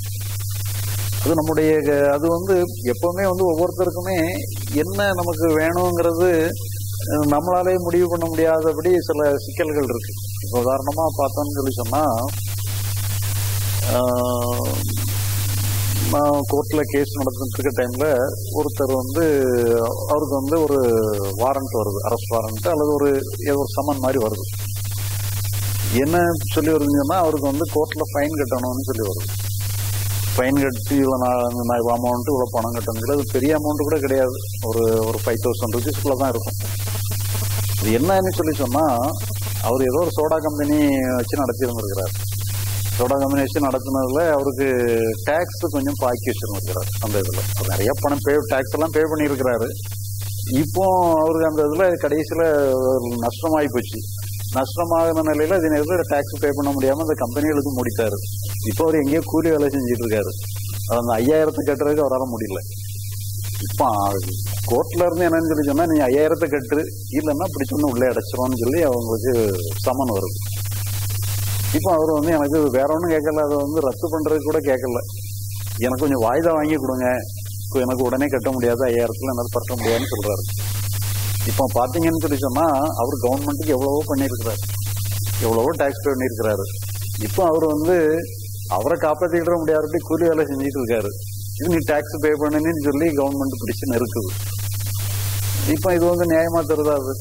அது நம்முடைய க- அது வந்து எப்பவுமே வந்து ஒவ்வொருத்தருக்குமே என்ன நமக்கு வேணுங்கிறது அஹ், நம்மளாலே முடிவு பண்ண முடியாதபடி சில சிக்கல்கள் இருக்கு இப்போ உதாரணமா பார்த்தோம்னு சொல்லி சொன்னா ஆஹ், நான் கோர்ட்ல கேஸ் நடந்துட்டு இருக்க டைம்ல ஒருத்தர் வந்து அவருக்கு வந்து ஒரு வாரண்ட் வருது அரெஸ்ட் வாரண்ட் அல்லது ஒரு ஏதோ ஒரு சம்மன் மாதிரி வருது என்ன சொல்லி வருதுன்னா அவருக்கு வந்து கோர்ட்ல ஃபைன் கட்டணும்னு சொல்லி வருது ஃபைன் கட்டி இவ்வளோ நான் நான் இவ்வளோ அமௌண்ட் இவ்வளோ பணம் கட்டணுங்கிறது அது பெரிய அமௌண்ட் கூட கிடையாது ஒரு ஒரு ஃபைவ் தௌசண்ட் ருபீஸ்க்குள்ள தான் இருக்கும் இது என்னன்னு சொல்லி சொன்னா அவர் ஏதோ ஒரு சோடா கம்பெனி வச்சு நடத்தியிருந்திருக்கிறார் சோடா கம்பெனி வச்சு நடத்துனதுல அவருக்கு டேக்ஸ் கொஞ்சம் பாக்கி வச்சிருந்திருக்கிறார் அந்த இதுல அவர் நிறைய பணம் பே டேக்ஸ் எல்லாம் பே பண்ணியிருக்கிறாரு இப்போ அவருக்கு அந்த இதுல கடைசியில ஒரு நஷ்டமாயி போச்சு நஷ்டமாகின நிலையில இது நேரத்தில் டேக்ஸ் பே பண்ண முடியாம அந்த கம்பெனிகளுக்கு மூடிட்டாரு இப்போ அவர் எங்கேயோ கூலி வேலை செஞ்சுட்டு இருக்காரு அது அந்த ஐயாயிரத்தை கட்டுறதுக்கு அவரால் முடியல இப்போ கோர்ட்ல இருந்து என்னன்னு சொல்லி சொன்னா நீ ஐயாயிரத்தை கட்டு இல்லைன்னா பிடிச்சொன்னு உள்ளே அடைச்சிரும்னு சொல்லி அவங்களுக்கு சமன் வருது இப்போ அவர் வந்து எனக்கு வேற ஒன்றும் கேட்கல அதை வந்து ரத்து பண்றதுக்கு கூட கேட்கல எனக்கு கொஞ்சம் வாய்தா வாங்கி கொடுங்க இப்போ எனக்கு உடனே கட்ட முடியாது ஐயாயிரத்துல என்னால் பற்ற முடியாதுன்னு சொல்றாரு இப்போ பாத்தீங்கன்னு சொல்லி சொன்னா அவர் கவர்மெண்ட்டுக்கு எவ்வளவோ பண்ணியிருக்கிறாரு எவ்வளவோ டேக்ஸ் பே பண்ணியிருக்கிறாரு இப்போ அவர் வந்து அவரை காப்பாத்திக்கிட முடியாதபடி கூலி வேலை செஞ்சுட்டு இருக்காரு இது நீ டேக்ஸ் பே பண்ணுன்னு சொல்லி கவர்மெண்ட் பிடிச்சு நெருக்குது இப்போ இது வந்து நியாயமா தருதா அது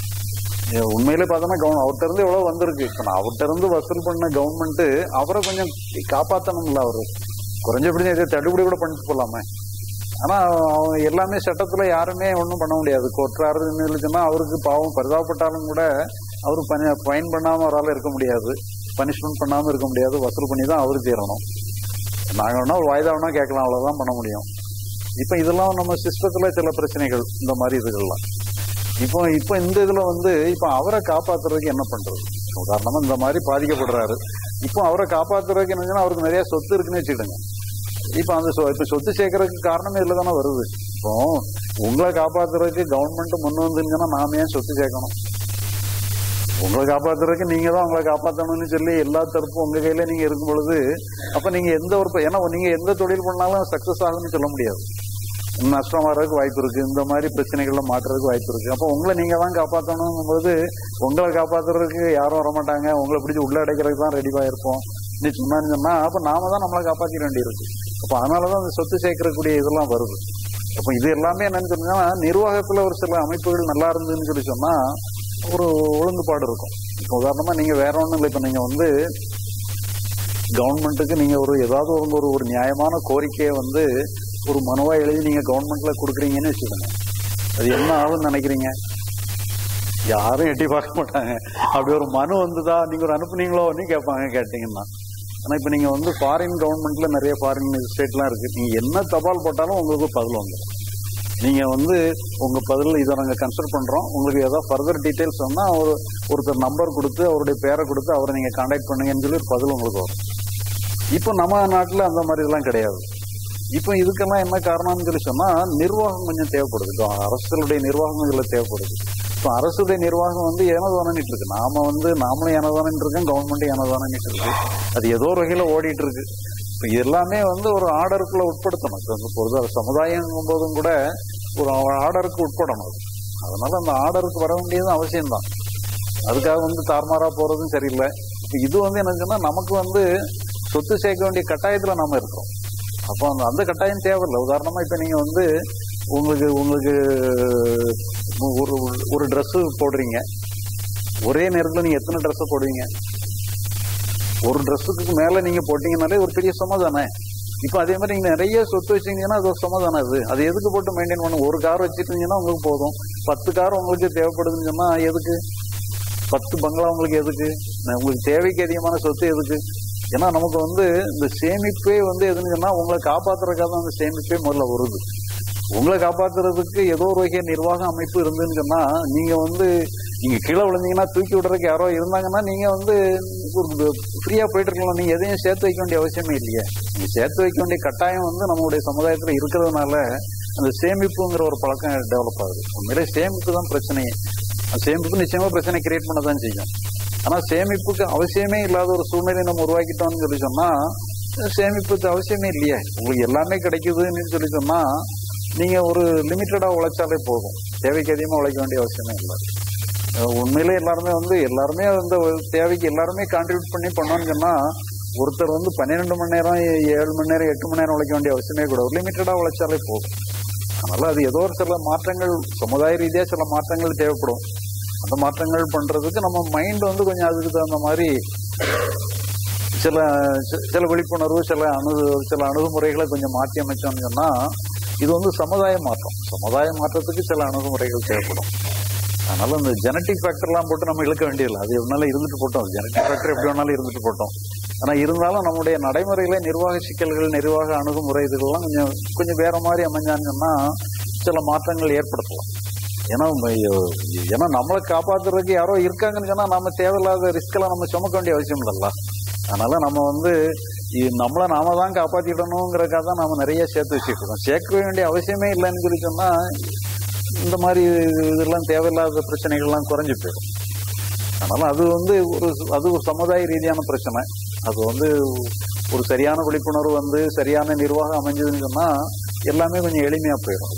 ஏ, உண்மையிலே பார்த்தோம்னா கவர்மெண்ட் அவர்கிட்ட இருந்து எவ்வளவு வந்திருக்கு இப்போ நான் அவர்கிட்ட இருந்து வசூல் பண்ண கவர்மெண்ட் அவரை கொஞ்சம் காப்பாத்தணும்ல அவரு குறைஞ்சபடி இதை தள்ளுபடி கூட பண்ணிட்டு போலாமே ஆனா அவங்க எல்லாமே சட்டத்துல யாருமே ஒன்றும் பண்ண முடியாது கொற்றாருன்னு சொல்லிச்சுன்னா அவருக்கு பாவம் பரிதாபப்பட்டாலும் கூட அவர் பனி ஃபைன் பண்ணாம அவரால் இருக்க முடியாது பனிஷ்மெண்ட் பண்ணாம இருக்க முடியாது வசூல் பண்ணி தான் அவரு தீரணும் நாங்க வேணா ஒரு வாய்தா வேணா கேட்கலாம் அவ்வளவுதான் பண்ண முடியும் இப்போ இதெல்லாம் நம்ம சிஸ்டத்துல சில பிரச்சனைகள் இந்த மாதிரி இதுகள்லாம் இப்போ இப்போ இந்த இதுல வந்து இப்போ அவரை காப்பாத்துறதுக்கு என்ன பண்றது உதாரணமா இந்த மாதிரி பாதிக்கப்படுறாரு இப்போ அவரை காப்பாத்துறதுக்கு என்னன்னா அவருக்கு நிறைய சொத்து இருக்குன்னு வச்சுக்கிடுங்க இப்போ அந்த சொ- இப்போ சொத்து சேர்க்கறதுக்கு காரணமே இதுல தானே வருது இப்போ உங்களை காப்பாத்துறதுக்கு கவர்மெண்ட் முன் வந்துருங்கன்னா நாம ஏன் சொத்து சேர்க்கணும் உங்களை காப்பாத்துறதுக்கு நீங்க தான் உங்களை காப்பாற்றணும்னு சொல்லி எல்லா தரப்பும் உங்க கையில நீங்க இருக்கும் பொழுது அப்ப நீங்க எந்த ஒரு ப- ஏன்னா நீங்க எந்த தொழில் பண்ணாலும் சக்சஸ் ஆகும்னு சொல்ல முடியாது நஷ்டம் வர்றதுக்கு வாய்ப்பு இருக்கு இந்த மாதிரி பிரச்சனைகள்ல மாட்டுறதுக்கு வாய்ப்பு இருக்கு அப்போ உங்களை நீங்க தான் காப்பாற்றணும் போது உங்களை காப்பாத்துறதுக்கு யாரும் வர மாட்டாங்க உங்களை பிடிச்சி உள்ள அடைக்கிறதுக்கு தான் ரெடிவா இருப்போம் நீ சொன்னான்னு சொன்னா அப்ப நாம தான் நம்மளை காப்பாத்திக்க வேண்டியிருக்கு அப்ப அதனாலதான் அந்த சொத்து சேர்க்கறக்கூடிய இதெல்லாம் வருது அப்ப இது எல்லாமே என்னன்னு சொன்னா நிர்வாகத்துல ஒரு சில அமைப்புகள் நல்லா இருந்ததுன்னு சொல்லி சொன்னா ஒரு ஒழுங்குபாடு இருக்கும் இப்போ உதாரணமா நீங்க வேற ஒண்ணும் இல்லை இப்ப நீங்க வந்து கவர்மெண்ட்டுக்கு நீங்க ஒரு ஏதாவது ஒரு ஒரு ஒரு நியாயமான கோரிக்கையை வந்து ஒரு மனுவா எழுதி நீங்க கவர்மெண்ட்ல கொடுக்குறீங்கன்னு வச்சுக்கோங்க அது என்ன ஆகும்னு நினைக்கிறீங்க யாரும் எட்டி பார்க்க மாட்டாங்க அப்படி ஒரு மனு வந்துதா நீங்க ஒரு அனுப்புனீங்களோன்னு கேட்பாங்க கேட்டீங்கன்னா ஆனா இப்ப நீங்க வந்து ஃபாரின் கவர்மெண்ட்ல நிறைய ஃபாரின் ஸ்டேட்லாம் இருக்கு நீங்க என்ன தபால் போட்டாலும் உங்களுக்கு பதில் வந்துடும் நீங்க வந்து உங்க பதில் இதை நாங்க கன்சிடர் பண்றோம் உங்களுக்கு ஏதாவது ஃபர்தர் டீடைல்ஸ் சொன்னா ஒரு ஒருத்தர் நம்பர் கொடுத்து அவருடைய பேரை கொடுத்து அவரை நீங்க கான்டாக்ட் பண்ணுங்கன்னு சொல்லி ஒரு பதில் உங்களுக்கு வரும் இப்போ நம்ம நாட்டுல அந்த மாதிரி இதெல்லாம் கிடையாது இப்போ இதுக்கெல்லாம் என்ன காரணம்னு சொல்லி சொன்னா நிர்வாகம் கொஞ்சம் தேவைப்படுது இப்போ அரசுடைய நிர்வாகம் இதுல தேவைப்படுது இப்போ அரசுடைய நிர்வாகம் வந்து ஏனதானிட்டு இருக்கு நாம வந்து நாமளும் ஏனதானிட்டு இருக்கோம் கவர்மெண்ட் ஏனதானிட்டு இருக்கு அது ஏதோ ஒரு வகையில ஓடிட்டு இருக்கு இப்போ இது எல்லாமே வந்து ஒரு ஆர்டருக்குள்ள உட்படுத்தணும் இப்போ வந்து பொதுவாக சமுதாயம் போதும் கூட ஒரு ஆர்டருக்கு உட்படணும் அது அதனால அந்த ஆர்டருக்கு வர வேண்டியது அவசியம்தான் அதுக்காக வந்து தார்மாரா போறதும் சரியில்லை இப்போ இது வந்து என்னச்சுன்னா நமக்கு வந்து சொத்து சேர்க்க வேண்டிய கட்டாயத்துல நாம இருக்கோம் அப்போ அந்த அந்த கட்டாயம் தேவையில்லை உதாரணமா இப்ப நீங்க வந்து உங்களுக்கு உங்களுக்கு ஒரு ஒரு Dress போடுறீங்க ஒரே நேரத்துல நீங்க எத்தனை Dress போடுவீங்க ஒரு ட்ரெஸ்ஸுக்கு மேல நீங்க போட்டீங்கனாலே ஒரு பெரிய சுமை தானே இப்போ அதே மாதிரி நீங்க நிறைய சொத்து வச்சீங்கன்னா அது ஒரு சுமை தானே அது அது எதுக்கு போட்டு மெயின்டைன் பண்ண ஒரு கார் வச்சிருந்தீங்கன்னா உங்களுக்கு போதும் பத்து கார் உங்களுக்கு தேவைப்படுதுன்னு சொன்னா எதுக்கு பத்து பங்களா உங்களுக்கு எதுக்கு நான் உங்களுக்கு தேவைக்கு அதிகமான சொத்து எதுக்கு ஏன்னா நமக்கு வந்து இந்த சேமிப்பே வந்து எதுன்னு சொன்னா உங்களை காப்பாத்துறதுக்காக தான் அந்த சேமிப்பே முதல்ல வருது உங்களை காப்பாத்துறதுக்கு ஏதோ ஒரு வகை நிர்வாக அமைப்பு இருந்துன்னு சொன்னா நீங்க வந்து நீங்க கீழே விழுந்தீங்கன்னா தூக்கி விடுறதுக்கு யாரோ இருந்தாங்கன்னா நீங்க வந்து ஒரு ஃப்ரீயா போயிட்டு இருக்கலாம் நீங்க எதையும் சேர்த்து வைக்க வேண்டிய அவசியமே இல்லையே நீங்க சேர்த்து வைக்க வேண்டிய கட்டாயம் வந்து நம்மளுடைய சமுதாயத்துல இருக்கிறதுனால அந்த சேமிப்புங்கிற ஒரு பழக்கம் டெவலப் ஆகுது உண்மையிலே சேமிப்பு தான் பிரச்சனையே அந்த சேமிப்பு நிச்சயமா பிரச்சனை கிரியேட் பண்ண தான் செய்யும் ஆனா சேமிப்புக்கு அவசியமே இல்லாத ஒரு சூழ்நிலை நம்ம உருவாக்கிட்டோம்னு சொல்லி சொன்னா சேமிப்புக்கு அவசியமே இல்லையே உங்களுக்கு எல்லாமே கிடைக்குதுன்னு சொல்லி சொன்னா நீங்க ஒரு லிமிட்டடா உழைச்சாலே போதும் தேவைக்கு அதிகமா உழைக்க வேண்டிய அவசியமே இல்லை அஹ் உண்மையிலே எல்லாருமே வந்து எல்லாருமே அந்த தேவைக்கு எல்லாருமே கான்ட்ரிபியூட் பண்ணி பண்ணோம்னு சொன்னா ஒருத்தர் வந்து பன்னிரெண்டு மணி நேரம் ஏ- ஏழு மணி நேரம் எட்டு மணி நேரம் உழைக்க வேண்டிய அவசியமே கூட லிமிட்டடா உழைச்சாலே போதும் அதனால அது ஏதோ ஒரு சில மாற்றங்கள் சமுதாய ரீதியா சில மாற்றங்கள் தேவைப்படும் அந்த மாற்றங்கள் பண்றதுக்கு நம்ம மைண்ட் வந்து கொஞ்சம் அதுக்கு தகுந்த மாதிரி சில சி- சில விழிப்புணர்வு சில அணு சில அணுகுமுறைகளை கொஞ்சம் மாற்றி அமைச்சோம்னு சொன்னா இது வந்து சமுதாய மாற்றம் சமுதாய மாற்றத்துக்கு சில அணுகுமுறைகள் தேவைப்படும் அதனால இந்த ஜெனட்டிக் ஃபேக்டர்லாம் போட்டு நம்ம இழுக்க வேண்டியதில்லை அது எவ்வளோ இருந்துட்டு போட்டோம் ஜெனட்டிக் ஃபேக்டர் எப்படி வேணாலும் இருந்துட்டு போட்டோம் ஆனா இருந்தாலும் நம்முடைய நடைமுறையில நிர்வாக சிக்கல்கள் நிர்வாக அணுகுமுறை இதுகள்லாம் கொஞ்சம் கொஞ்சம் வேற மாதிரி அமைஞ்சான்னு சொன்னா சில மாற்றங்கள் ஏற்படுத்தலாம் ஏன்னா ம- ஏன்னா நம்மளை காப்பாத்துறதுக்கு யாரோ இருக்காங்கன்னு சொன்னா நம்ம தேவையில்லாத ரிஸ்க் எல்லாம் நம்ம சுமக்க வேண்டிய அவசியம் இல்லைல்ல அதனால நம்ம வந்து இ- நம்மளை நாம தான் காப்பாத்திடணுங்கிறதுக்காக தான் நம்ம நிறைய சேர்த்து வச்சுட்டு இருக்கோம் சேர்க்க வேண்டிய அவசியமே இல்லைன்னு சொல்லி சொன்னா இந்த மாதிரி இதெல்லாம் தேவையில்லாத பிரச்சனைகள்லாம் குறைஞ்சு போயிடும் அதனால அது வந்து ஒரு அது ஒரு சமுதாய ரீதியான பிரச்சனை அது வந்து ஒரு சரியான விழிப்புணர்வு வந்து சரியான நிர்வாகம் அமைஞ்சதுன்னு சொன்னா எல்லாமே கொஞ்சம் எளிமையா போயிடும்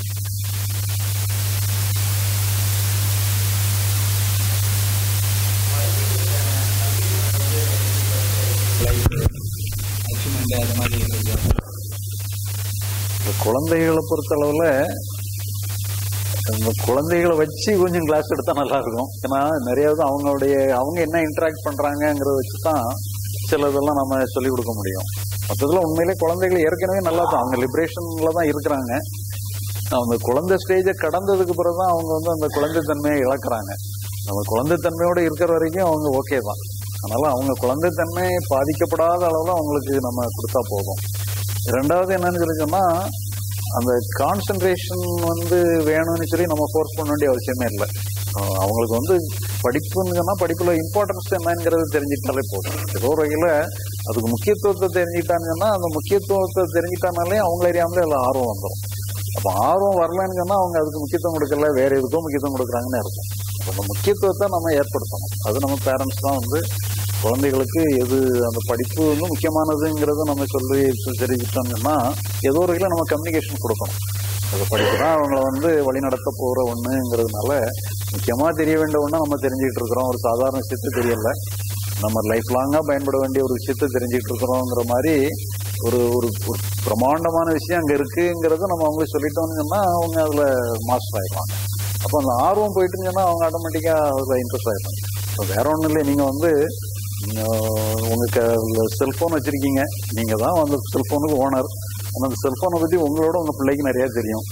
அச்சீவ்மெண்ட் அது மாதிரி கொஞ்சம் இந்த குழந்தைகளை பொறுத்தளவுல இந்த குழந்தைகளை வச்சு கொஞ்சம் கிளாஸ் எடுத்தா நல்லா இருக்கும் ஏன்னா நிறைய இது அவங்களுடைய அவங்க என்ன இன்டராக்ட் பண்றாங்கங்கிறத வச்சு தான் சில இதெல்லாம் நம்ம சொல்லிக் கொடுக்க முடியும் மொத்தத்தில் உண்மையிலே குழந்தைகள் ஏற்கனவே நல்லா தான் அவங்க லிபரேஷன்ல தான் இருக்கிறாங்க அந்த குழந்தை ஸ்டேஜை கடந்ததுக்கு பிறகு தான் அவங்க வந்து அந்த குழந்தைத்தன்மையை இழக்கிறாங்க நம்ம குழந்தைத்தன்மையோட இருக்கிற வரைக்கும் அவங்க ஓகே தான் அதனால அவங்க குழந்தைத்தன்மை பாதிக்கப்படாத அளவுல அவங்களுக்கு நம்ம கொடுத்தா போதும் ரெண்டாவது என்னன்னு சொல்லி சொன்னா அந்த கான்சென்ட்ரேஷன் வந்து வேணும்னு சொல்லி நம்ம ஃபோர்ஸ் பண்ண வேண்டிய அவசியமே இல்லை அஹ் அவங்களுக்கு வந்து படிப்புன்னு சொன்னா படிப்புல இம்பார்ட்டன்ஸ் என்னங்கிறது தெரிஞ்சுக்கிட்டாலே போதும் ஏதோ ஒரு வகையில அதுக்கு முக்கியத்துவத்தை தெரிஞ்சுக்கிட்டான்னு சொன்னா அந்த முக்கியத்துவத்தை தெரிஞ்சுக்கிட்டானாலே அவங்கள அறியாமலே அதில் ஆர்வம் வந்துடும் அப்போ ஆர்வம் வரலன்னு சொன்னா அவங்க அதுக்கு முக்கியத்துவம் கொடுக்கல வேற எதுக்கும் முக்கியத்துவம் கொடுக்குறாங்கன்னு இருக்கும் அப்ப அந்த முக்கியத்துவத்தை நம்ம ஏற்படுத்தணும் அது நம்ம பேரண்ட்ஸ் தான் வந்து குழந்தைகளுக்கு எது அந்த படிப்பு வந்து முக்கியமானதுங்கிறத நம்ம சொல்லி தெரிவிச்சிட்டோம்னா ஏதோ ஒரு வகையில் நம்ம கம்யூனிகேஷன் கொடுக்கணும் அது படிப்பு தான் அவங்கள வந்து வழிநடத்த போகிற ஒன்றுங்கிறதுனால முக்கியமாக தெரிய வேண்டிய ஒன்று நம்ம தெரிஞ்சுக்கிட்டு இருக்கிறோம் ஒரு சாதாரண விஷயத்த தெரியல நம்ம லைஃப் லாங்காக பயன்பட வேண்டிய ஒரு விஷயத்த தெரிஞ்சுக்கிட்டு இருக்கிறோங்கிற மாதிரி ஒரு ஒரு ஒரு பிரமாண்டமான விஷயம் அங்கே இருக்குங்கிறத நம்ம அவங்களுக்கு சொல்லிட்டோம்னு சொன்னால் அவங்க அதில் மாஸ்டர் ஆயிடுவாங்க அப்போ அந்த ஆர்வம் போயிட்டுன்னு சொன்னால் அவங்க ஆட்டோமேட்டிக்காக அதில் இன்ட்ரெஸ்ட் ஆயிடுவாங்க இப்போ வேற ஒன்றும் இல்லை நீங்கள் வந்து அஹ் உங்களுக்கு செல்போன் வச்சிருக்கீங்க நீங்க தான் அந்த செல்போனுக்கு ஓனர் அந்த செல்போனை பத்தி உங்களோட உங்க பிள்ளைக்கு நிறைய தெரியும்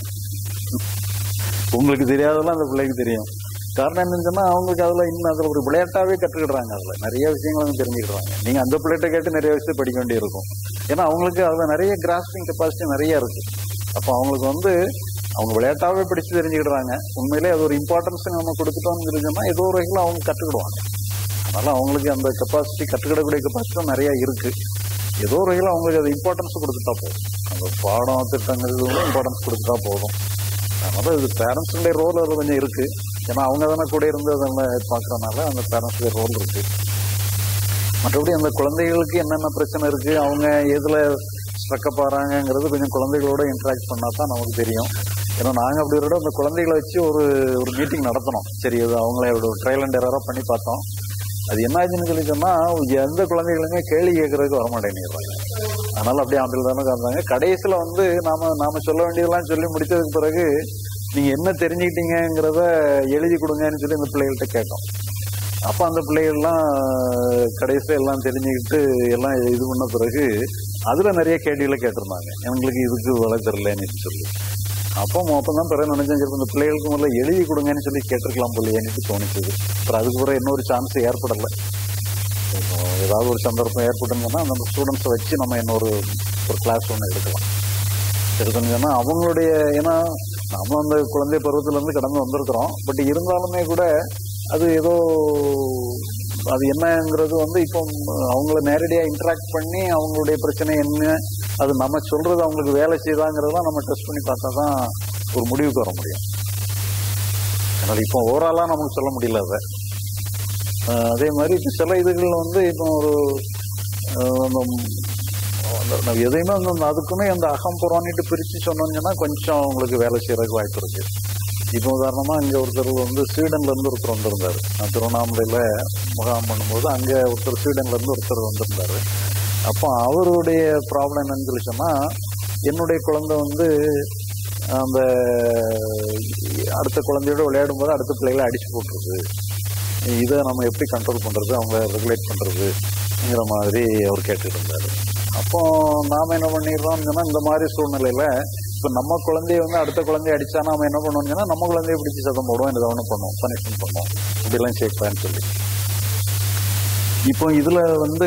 உங்களுக்கு தெரியாதெல்லாம் அந்த பிள்ளைக்கு தெரியும் காரணம் என்னன்னு சொன்னா அவங்களுக்கு அதுல இன்னும் அதுல ஒரு விளையாட்டாவே கற்றுக்கிடுறாங்க அதுல நிறைய விஷயங்கள் வந்து தெரிஞ்சுக்கிடுறாங்க நீங்க அந்த பிள்ளைகிட்ட கேட்டு நிறைய விஷயத்தை படிக்க வேண்டி இருக்கும் ஏன்னா அவங்களுக்கு அதுல நிறைய கிராஸ்பிங் கெப்பாசிட்டி நிறைய இருக்கு அப்போ அவங்களுக்கு வந்து அவங்க விளையாட்டாவே படிச்சு தெரிஞ்சுக்கிடுறாங்க உண்மையிலே அது ஒரு இம்பார்ட்டன்ஸ் நம்ம கொடுத்துட்டோம்னு தெரிஞ்சோம்னா ஏதோ ஒரு வகையில் அவங்க கற்றுக்கிடுவாங்க அதனால அவங்களுக்கு அந்த கெப்பாசிட்டி கற்றுக்கிடக்கூடிய கெப்பாசிட்டி நிறைய இருக்கு ஏதோ ஒரு வகையில் அவங்களுக்கு அது இம்பார்ட்டன்ஸ் கொடுத்துட்டா போதும் அந்த பாடம் திட்டங்களுக்கு இம்பார்ட்டன்ஸ் கொடுத்துட்டா போதும் அதனால இது பேரண்ட்ஸுடைய ரோல் அதில் கொஞ்சம் இருக்கு ஏன்னா அவங்க தானே கூட இருந்து அதெல்லாம் பார்க்கறனால அந்த பேரண்ட்ஸுடைய ரோல் இருக்கு மற்றபடி அந்த குழந்தைகளுக்கு என்னென்ன பிரச்சனை இருக்கு அவங்க எதுல ஸ்ட்ரக்கப் ஆறாங்கிறது கொஞ்சம் குழந்தைகளோட இன்ட்ராக்ட் பண்ணா தான் நமக்கு தெரியும் ஏன்னா நாங்க அப்படி ஒரு அந்த குழந்தைகளை வச்சு ஒரு ஒரு மீட்டிங் நடத்தணும் சரி அது அவங்கள ஒரு ட்ரையல் அண்ட் எரரா பண்ணி பார்த்தோம் அது என்னாச்சுன்னு சொல்லி சொன்னா எந்த குழந்தைகளுமே கேள்வி கேட்கறதுக்கு வரமாட்டேங்கிறாங்க அதனால அப்படியே ஆண்டில் தானே இருந்தாங்க கடைசியில வந்து நாம நாம சொல்ல வேண்டியதெல்லாம் சொல்லி முடிச்சதுக்கு பிறகு நீங்க என்ன தெரிஞ்சுக்கிட்டீங்கிறத எழுதி கொடுங்கன்னு சொல்லி இந்த பிள்ளைகள்கிட்ட கேட்டோம் அப்ப அந்த பிள்ளைகள்லாம் கடைசியில எல்லாம் தெரிஞ்சுக்கிட்டு எல்லாம் இது பண்ண பிறகு அதுல நிறைய கேள்விகளை கேட்டிருந்தாங்க எங்களுக்கு இதுக்கு வள தெரியலன்னு சொல்லி அப்போ அப்பதான் பிறகு நினைச்சேன் சரி, இந்த பிள்ளைகளுக்கு முதல்ல எழுதி கொடுங்கன்னு சொல்லி கேட்டிருக்கலாம் போலையேன்னு தோணிச்சது அப்புறம் அதுக்கு பிறகு இன்னொரு சான்ஸ் ஏற்படல இப்போ ஏதாவது ஒரு சந்தர்ப்பம் ஏற்பட்டுங்கன்னா அந்த ஸ்டூடெண்ட்ஸை வச்சு நம்ம இன்னொரு ஒரு கிளாஸ் ஒன்று எடுக்கலாம் எடுக்கணும்னு சொன்னா அவங்களுடைய ஏன்னா நாம அந்த குழந்தை பருவத்துல இருந்து கடந்து வந்திருக்கிறோம் பட் இருந்தாலுமே கூட அது ஏதோ அது என்னங்கிறது வந்து இப்போ அவங்கள நேரடியா இன்டராக்ட் பண்ணி அவங்களுடைய பிரச்சனை என்ன அது நம்ம சொல்றது அவங்களுக்கு வேலை செய்தாங்கிறதெல்லாம் நம்ம டெஸ்ட் பண்ணி பார்த்தா தான் ஒரு முடிவுக்கு வர முடியும் அதனால இப்போ ஓவராலா நமக்கு சொல்ல முடியல அதை அஹ் அதே மாதிரி இப்போ சில இதுகள் வந்து இப்போ ஒரு அஹ் அந்த அந்த நம்ம எதையுமே அந்த அதுக்குன்னு அந்த அகம் புறானிட்டு பிரிச்சு சொன்னோம்னா கொஞ்சம் உங்களுக்கு வேலை செய்யறதுக்கு வாய்ப்பு இருக்கு இப்போ உதாரணமா இங்க ஒருத்தர் வந்து ஸ்வீடன்ல இருந்து ஒருத்தர் வந்திருந்தாரு நான் திருவண்ணாமலையில முகாம் பண்ணும்போது அங்க ஒருத்தர் ஸ்வீடன்ல இருந்து ஒருத்தர் வந்திருந்தாரு அப்போ அவருடைய ப்ராப்ளம் என்னன்னு சொல்லி சொன்னா என்னுடைய குழந்தை வந்து அந்த அடுத்த குழந்தையோட விளையாடும் போது அடுத்த பிள்ளைகளை அடிச்சு போட்டுருது இதை நம்ம எப்படி கண்ட்ரோல் பண்றது அவங்க ரெகுலேட் பண்றதுங்கிற மாதிரி அவர் கேட்டுட்டு இருந்தாரு அப்போ நாம என்ன பண்ணிடுறோம்னு சொன்னா இந்த மாதிரி சூழ்நிலையில இப்ப நம்ம குழந்தைய வந்து அடுத்த குழந்தைய அடிச்சா நாம என்ன பண்ணுவோம்னு சொன்னா நம்ம குழந்தைய பிடிச்சி சத்தம் போடுவோம் இதை ஒன்று பண்ணுவோம் பனிஷ்மெண்ட் பண்ணுவோம் இப்படிலாம் சேர்க்கலான்னு சொல்லி இப்போ இதுல வந்து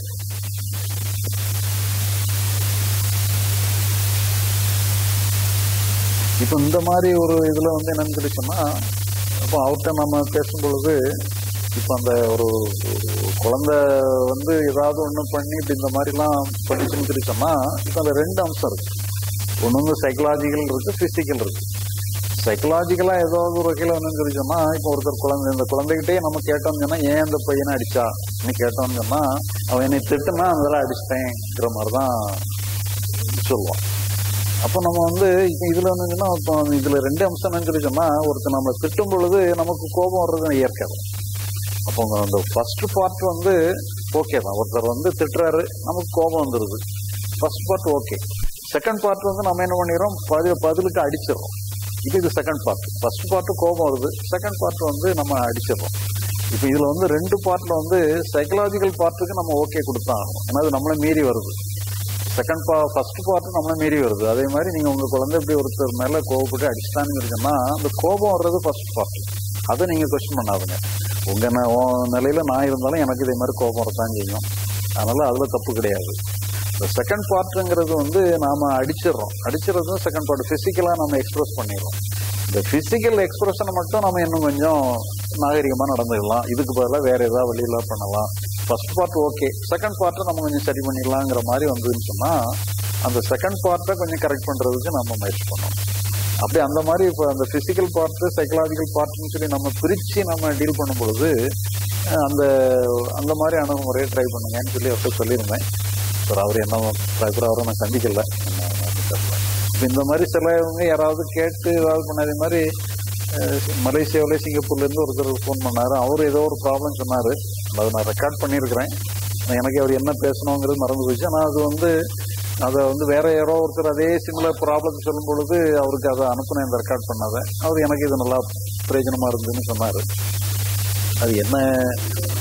இப்போ இந்த மாதிரி ஒரு இதுல வந்து என்னன்னு சொல்லி சொன்னா இப்போ அவர்கிட்ட நம்ம பேசும் பொழுது இப்போ அந்த ஒரு ஒரு குழந்தை வந்து ஏதாவது ஒண்ணு பண்ணி இப்படி இந்த மாதிரிலாம் பண்ணிச்சுன்னு சொல்லி சொன்னா இப்போ அந்த ரெண்டு அம்சம் இருக்கு ஒண்ணு வந்து சைக்கலாஜிக்கல் இருக்கு பிசிக்கல் இருக்கு சைக்கலாஜிக்கலா ஏதாவது ஒரு வகையில வந்து சொல்லி சொன்னா இப்போ ஒருத்தர் குழந்தை இந்த குழந்தைகிட்டே நம்ம கேட்டோம்னு சொன்னா ஏன் அந்த பையனை அடிச்சா கேட்டோம்னு சொன்னா அவன் என்னை திட்டுனா அதெல்லாம் அடிச்சிட்டேங்கிற மாதிரிதான் சொல்லுவான் அப்போ நம்ம வந்து இப்போ இதுல வந்துச்சுன்னா இப்போ இதுல ரெண்டு அம்சம் என்னன்னு சொல்லி சொன்னா ஒருத்தர் நம்ம திட்டும் பொழுது நமக்கு கோபம் வர்றது இயற்கை தான் அப்போ அந்த ஃபர்ஸ்ட் பார்ட் வந்து ஓகே தான் ஒருத்தர் வந்து திட்டுறாரு நமக்கு கோபம் வந்துருது first part okay second part வந்து நம்ம என்ன பண்ணிடுறோம் பதில் பதிலுக்கு அடிச்சிடறோம் இது இது செகண்ட் பார்ட் ஃபர்ஸ்ட் பார்ட் கோபம் வருது செகண்ட் பார்ட் வந்து நம்ம அடிச்சிடறோம் இப்போ இதுல வந்து ரெண்டு பார்ட்ல வந்து சைக்கலாஜிக்கல் பார்ட்டுக்கு நம்ம ஓகே கொடுத்தா ஆகணும் ஏன்னா அது நம்மளை மீறி வருது செகண்ட் பா ஃபர்ஸ்ட் பார்ட் நம்மள மீறி வருது அதே மாதிரி நீங்க உங்க குழந்தை இப்படி ஒருத்தர் மேல கோவப்பட்டு அடிச்சுட்டான்னு இருக்குன்னா அந்த கோபம் வர்றது ஃபர்ஸ்ட் பார்ட் அதை நீங்க கொஸ்டின் பண்ணாதுங்க உங்க ந- உன் நிலையில நான் இருந்தாலும் எனக்கு இதே மாதிரி கோபம் வரத்தான் செய்யும் அதனால அதுல தப்பு கிடையாது இந்த செகண்ட் பார்ட்டுங்கிறது வந்து நாம அடிச்சிடுறோம் அடிச்சிடுறது செகண்ட் பார்ட் பிசிக்கலா நம்ம எக்ஸ்பிரஸ் பண்ணிடுறோம் இந்த பிசிக்கல் எக்ஸ்பிரஷனை மட்டும் நம்ம இன்னும் கொஞ்சம் நாகரிகமா நடந்துக்கலாம் இதுக்கு பதிலாக வேற ஏதாவது வழியில பண்ணலாம் ஃபர்ஸ்ட் பார்ட் ஓகே செகண்ட் பார்ட்டை நம்ம கொஞ்சம் சரி பண்ணிடலாங்கிற மாதிரி வந்ததுன்னு சொன்னா அந்த செகண்ட் பார்ட்டை கொஞ்சம் கரெக்ட் பண்றதுக்கு நம்ம முயற்சி பண்ணோம் அப்படி அந்த மாதிரி இப்போ அந்த பிசிக்கல் பார்ட் சைக்கலாஜிக்கல் பார்ட்னு சொல்லி நம்ம பிரிச்சு நம்ம டீல் பண்ணும் பொழுது அஹ் அந்த அந்த மாதிரி அணுகுமுறையை ட்ரை பண்ணுங்கன்னு சொல்லி அவர்கிட்ட சொல்லியிருந்தேன் சார் அவர் என்ன அப்புறம் அவரை நான் சந்திக்கல என்ன என்னன்னு தெரியல இப்ப இந்த மாதிரி சிலவங்க யாராவது கேட்டு ஏதாவது பண்ண அதே மாதிரி அஹ், மலேசியாவில சிங்கப்பூர்ல இருந்து ஒருத்தர் ஃபோன் பண்ணாரு அவர் ஏதோ ஒரு ப்ராப்ளம் சொன்னாரு அதை நான் ரெக்கார்ட் பண்ணியிருக்கிறேன் எனக்கு அவர் என்ன பேசணுங்கிறது மறந்து போச்சு ஆனால் அது வந்து அதை வந்து வேற யாரோ ஒருத்தர் அதே சிமிலர் ப்ராப்ளம் சொல்லும் பொழுது அவருக்கு அதை அனுப்புனேன் இந்த ரெக்கார்ட் பண்ணாத அவர் எனக்கு இது நல்லா பிரயோஜனமா இருந்ததுன்னு சொன்னாரு அது என்ன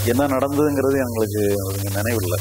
என்ன நடந்ததுங்கிறது எங்களுக்கு அதுங்க நினைவில்லை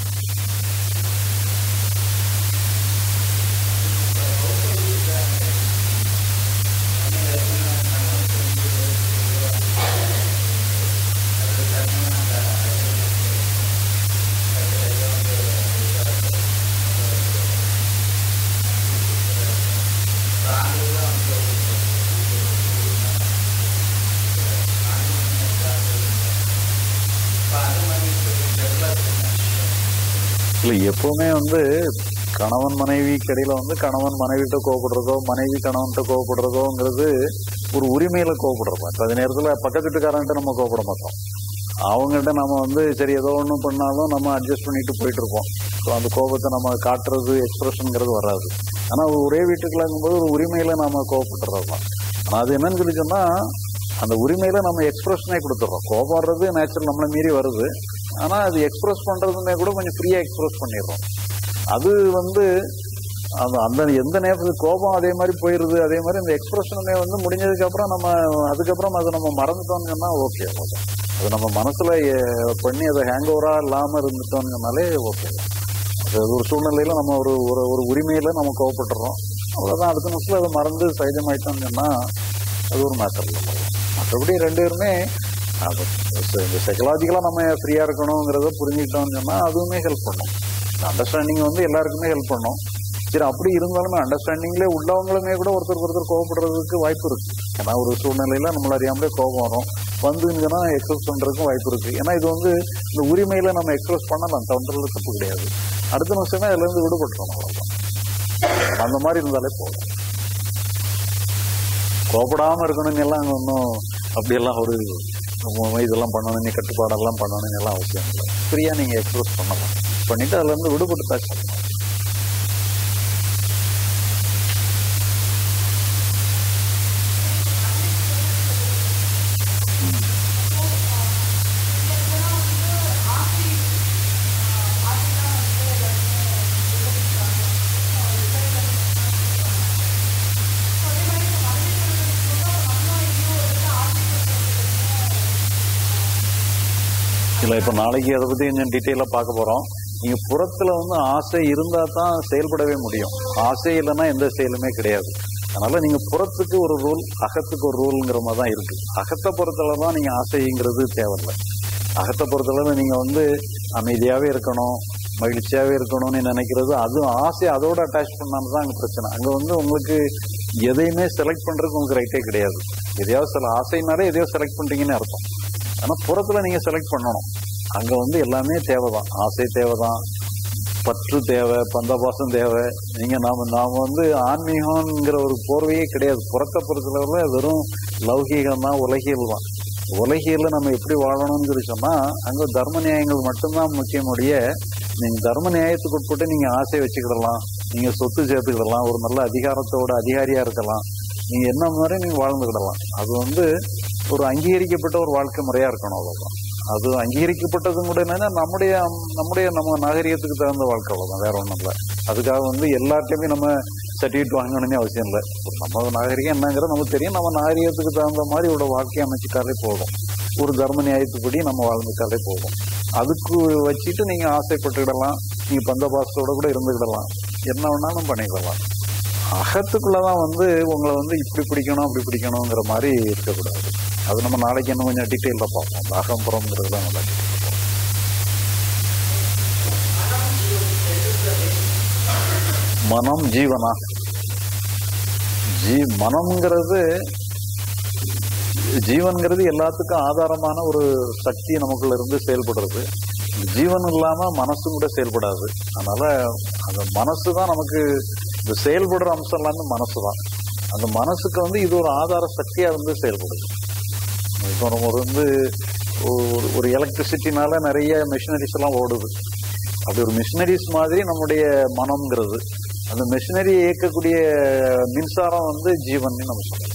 இல்லை எப்பவுமே வந்து கணவன் மனைவி இடையில வந்து கணவன் மனைவிட்ட கோவப்படுறதோ மனைவி கணவன்கிட்ட கோவப்படுறதோங்கிறது ஒரு உரிமையில கோவப்படுறோம் இப்போ அந்த நேரத்தில் பக்கத்து வீட்டுக்காரன்ட்ட நம்ம கோவப்பட மாட்டோம் அவங்ககிட்ட நம்ம வந்து சரி ஏதோ ஒன்று பண்ணாலும் நம்ம அட்ஜஸ்ட் பண்ணிட்டு போயிட்டு இருப்போம் ஸோ அந்த கோபத்தை நம்ம காட்டுறது எக்ஸ்பிரஷனுங்கிறது வராது ஆனால் ஒரே வீட்டுக்குள்ளாங்கும்போது ஒரு உரிமையில நாம கோவப்பட்டுறது தான் ஆனால் அது என்னன்னு சொல்லி சொன்னா அந்த உரிமையில நம்ம எக்ஸ்பிரஷனே கொடுத்துட்றோம் கோபப்படுறது நேச்சுரல் நம்மளை மீறி வருது ஆனா அது எக்ஸ்பிரஸ் பண்றதுமே கூட கொஞ்சம் ஃப்ரீயா எக்ஸ்பிரஸ் பண்ணிடுறோம் அது வந்து அந்த அந்த எந்த நேரத்துக்கு கோபம் அதே மாதிரி போயிருது அதே மாதிரி இந்த எக்ஸ்பிரஷனுமே வந்து முடிஞ்சதுக்கு அப்புறம் நம்ம அதுக்கப்புறம் அதை நம்ம மறந்துட்டோம்னு சொன்னா ஓகே அவ்வளவுதான் அது நம்ம மனசுல எ- பண்ணி அதை ஹேங் ஓவரா இல்லாம இருந்துட்டோம்னாலே ஓகே அது ஒரு சூழ்நிலையில நம்ம ஒரு ஒரு ஒரு உரிமையில நம்ம கோவப்பட்டுறோம் அவ்வளவுதான் அடுத்த நிமிஷத்துல அதை மறந்து சைதமாயிட்டோம்னு சொன்னா அது ஒரு மேட்டர் இல்லை மற்றபடி ரெண்டு பேருமே அது ச- இந்த சைக்கலாஜிக்கலாக நம்ம ஃப்ரீயாக இருக்கணுங்கிறத புரிஞ்சுக்கிட்டோம்னு சொன்னால் அதுவுமே ஹெல்ப் பண்ணும் அண்டர்ஸ்டாண்டிங் வந்து எல்லாருக்குமே ஹெல்ப் பண்ணும் சரி அப்படி இருந்தாலுமே அண்டர்ஸ்டாண்டிங்லேயே உள்ளவங்களுமே கூட ஒருத்தருக்கு ஒருத்தர் கோவப்படுறதுக்கு வாய்ப்பு இருக்கு ஏன்னா ஒரு சூழ்நிலையில நம்மள அறியாமலே கோபம் வரும் வந்துங்கன்னா எக்ஸ்பிரஸ் பண்றதுக்கும் வாய்ப்பு இருக்கு ஏன்னா இது வந்து இந்த உரிமையில நம்ம எக்ஸ்பிரஸ் பண்ணலாம் தவறுறது தப்பு கிடையாது அடுத்த நிமிஷமே அதுல இருந்து விடுபட்டுறோம் அவ்வளவுதான் அந்த மாதிரி இருந்தாலே போதும் கோபப்படாம இருக்கணும்னு எல்லாம் அங்க ஒன்றும் அப்படியெல்லாம் ஒரு உம் இதெல்லாம் பண்ணணும் நீ கட்டுப்பாடெல்லாம் பண்ணணும்னு எல்லாம் அவசியம் இல்லை ஃப்ரீயா நீங்க எக்ஸ்பிரஸ் பண்ணலாம் பண்ணிட்டு அதுல இருந்து விடுபட்டுட்டாச்சு இல்லை இப்போ நாளைக்கு அதை பற்றி கொஞ்சம் டீட்டெயிலாக பார்க்க போகிறோம் நீங்கள் புறத்தில் வந்து ஆசை இருந்தால் தான் செயல்படவே முடியும் ஆசை இல்லைன்னா எந்த செயலுமே கிடையாது அதனால நீங்கள் புறத்துக்கு ஒரு ரூல் அகத்துக்கு ஒரு ரூல்ங்கிற மாதிரி தான் இருக்கு அகத்தை பொறுத்தளவு தான் நீங்கள் ஆசைங்கிறது தேவையில்லை அகத்தை பொறுத்தளவு நீங்கள் வந்து அமைதியாகவே இருக்கணும் மகிழ்ச்சியாகவே இருக்கணும்னு நினைக்கிறது அது ஆசை அதோட அட்டாச் பண்ணாலும் தான் அங்கே பிரச்சனை அங்கே வந்து உங்களுக்கு எதையுமே செலக்ட் பண்ணுறதுக்கு உங்களுக்கு ரைட்டே கிடையாது எதையாவது சில ஆசைனாலே எதையோ செலக்ட் பண்ணுறீங்கன்னு அர்த்தம் ஆனா புறத்துல நீங்க செலக்ட் பண்ணணும் அங்க வந்து எல்லாமே தேவைதான் ஆசை தேவைதான் பற்று தேவை பந்தபாசம் தேவை நீங்க நாம நாம வந்து ஆன்மீகம்ங்கிற ஒரு போர்வையே கிடையாது புறத்தை பொறுத்தளவுல வெறும் லௌகீகம் தான் உலகியல் தான் உலகியல்ல நம்ம எப்படி வாழணும்னு சொல்லி சொன்னா அங்க தர்ம நியாயங்கள் மட்டும்தான் முக்கியமுடைய நீங்க தர்ம நியாயத்துக்கு உட்பட்டு நீங்க ஆசை வச்சுக்கிடலாம் நீங்க சொத்து சேர்த்துக்கிடலாம் ஒரு நல்ல அதிகாரத்தோட அதிகாரியா இருக்கலாம் நீங்க என்ன மாதிரி நீங்க வாழ்ந்துக்கிடலாம் அது வந்து ஒரு அங்கீகரிக்கப்பட்ட ஒரு வாழ்க்கை முறையா இருக்கணும் அவ்வளவுதான் அது அங்கீகரிக்கப்பட்டதும் கூட என்னன்னா நம்முடைய நம்முடைய நம்ம நாகரிகத்துக்கு தகுந்த வாழ்க்கை அவ்வளவுதான் வேற ஒண்ணும் இல்லை அதுக்காக வந்து எல்லார்ட்டையுமே நம்ம சர்டிஃபிகேட் வாங்கணும்னு அவசியம் இல்லை ஒரு நம்ம நாகரிகம் என்னங்கிறது நமக்கு தெரியும் நம்ம நாகரிகத்துக்கு தகுந்த மாதிரி ஒரு வாழ்க்கையை அமைச்சிட்டாலே போதும் ஒரு தர்ம நியாயத்துப்படி நம்ம வாழ்ந்துட்டாலே போதும் அதுக்கு வச்சுட்டு நீங்க ஆசைப்பட்டுக்கிடலாம் நீங்க பந்தபாசத்தோட கூட இருந்துக்கிடலாம் என்ன வேணாலும் பண்ணிக்கிடலாம் அகத்துக்குள்ளதான் வந்து உங்களை வந்து இப்படி பிடிக்கணும் அப்படி பிடிக்கணுங்கிற மாதிரி இருக்கக்கூடாது அது நம்ம நாளைக்கு இன்னும் கொஞ்சம் டீட்டெயிலாக பார்ப்போம் அந்த அகம்புறம்ங்கிறதுலாம் நல்லா detail ஆ பார்ப்போம். மனம் ஜீவனா ஜீ மனம்ங்கிறது ஜீவன்கிறது எல்லாத்துக்கும் ஆதாரமான ஒரு சக்தி நமக்குள்ள இருந்து செயல்படுறது ஜீவன் இல்லாம மனசும் கூட செயல்படாது அதனால அந்த மனசு தான் நமக்கு இந்த செயல்படுற அம்சம் எல்லாமே மனசு தான் அந்த மனசுக்கு வந்து இது ஒரு ஆதார சக்தியா வந்து செயல்படுது இப்போ நம்ம ஒரு வந்து ஒரு ஒரு எலக்ட்ரிசிட்டினால நிறைய மிஷினரிஸ் எல்லாம் ஓடுது அப்படி ஒரு மிஷினரிஸ் மாதிரி நம்முடைய மனம்ங்கிறது அந்த மிஷினரி இயக்கக்கூடிய மின்சாரம் வந்து ஜீவன் நம்ம சொல்லலாம்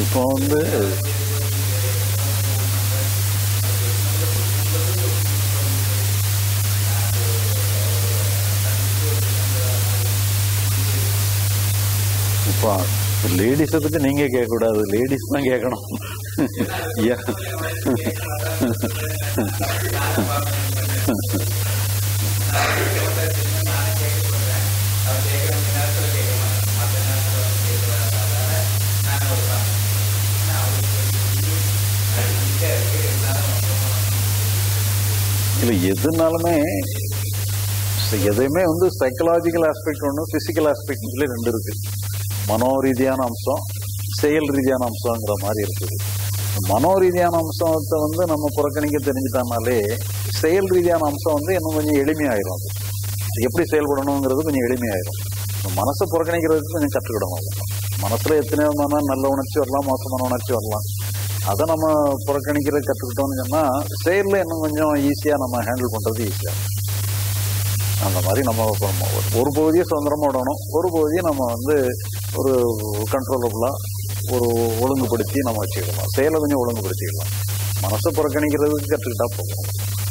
இப்போ வந்து இப்போ லேடிஸை பற்றி நீங்கள் கேட்கக்கூடாது லேடிஸ் தான் கேட்கணும் ஏன்? இல்லை எதுனாலுமே ச- எதையுமே வந்து சைக்கலாஜிக்கல் ஆஸ்பெக்ட் ஒன்று ஃபிசிக்கல் ஆஸ்பெக்ட் சொல்லி ரெண்டு இருக்கு மனோ ரீதியான அம்சம் செயல் ரீதியான அம்சங்கிற மாதிரி இருக்குது மனோ ரீதியான அம்சத்தை வந்து நம்ம புறக்கணிக்க தெரிஞ்சுட்டோம்னாலே செயல் ரீதியான அம்சம் வந்து இன்னும் கொஞ்சம் எளிமையாயிரும் அது எப்படி செயல்படணுங்கிறது கொஞ்சம் எளிமையாயிரும் இந்த மனசை புறக்கணிக்கிறதுக்கு கொஞ்சம் கற்றுக்கிடணும் அவ்வளவுதான். மனசுல எத்தனை விதமான நல்ல உணர்ச்சி வரலாம் மோசமான உணர்ச்சி வரலாம் அதை நம்ம புறக்கணிக்கிறது கற்றுக்கிட்டோம்னு சொன்னா செயல்ல இன்னும் கொஞ்சம் ஈஸியா நம்ம ஹேண்டில் பண்றது ஈஸியா அந்த மாதிரி நம்ம பண்ணணும். ஒரு- ஒரு பகுதியை சுதந்திரமா விடணும் ஒரு பகுதியை நம்ம வந்து ஒரு கண்ட்ரோலபுளா ஒரு ஒழுங்குபடுத்தி நம்ம வச்சுக்கலாம் செயலை கொஞ்சம் ஒழுங்குபடுத்திக்கலாம் மனசை புறக்கணிக்கிறதுக்கு கற்றுக்கிட்டா போதும்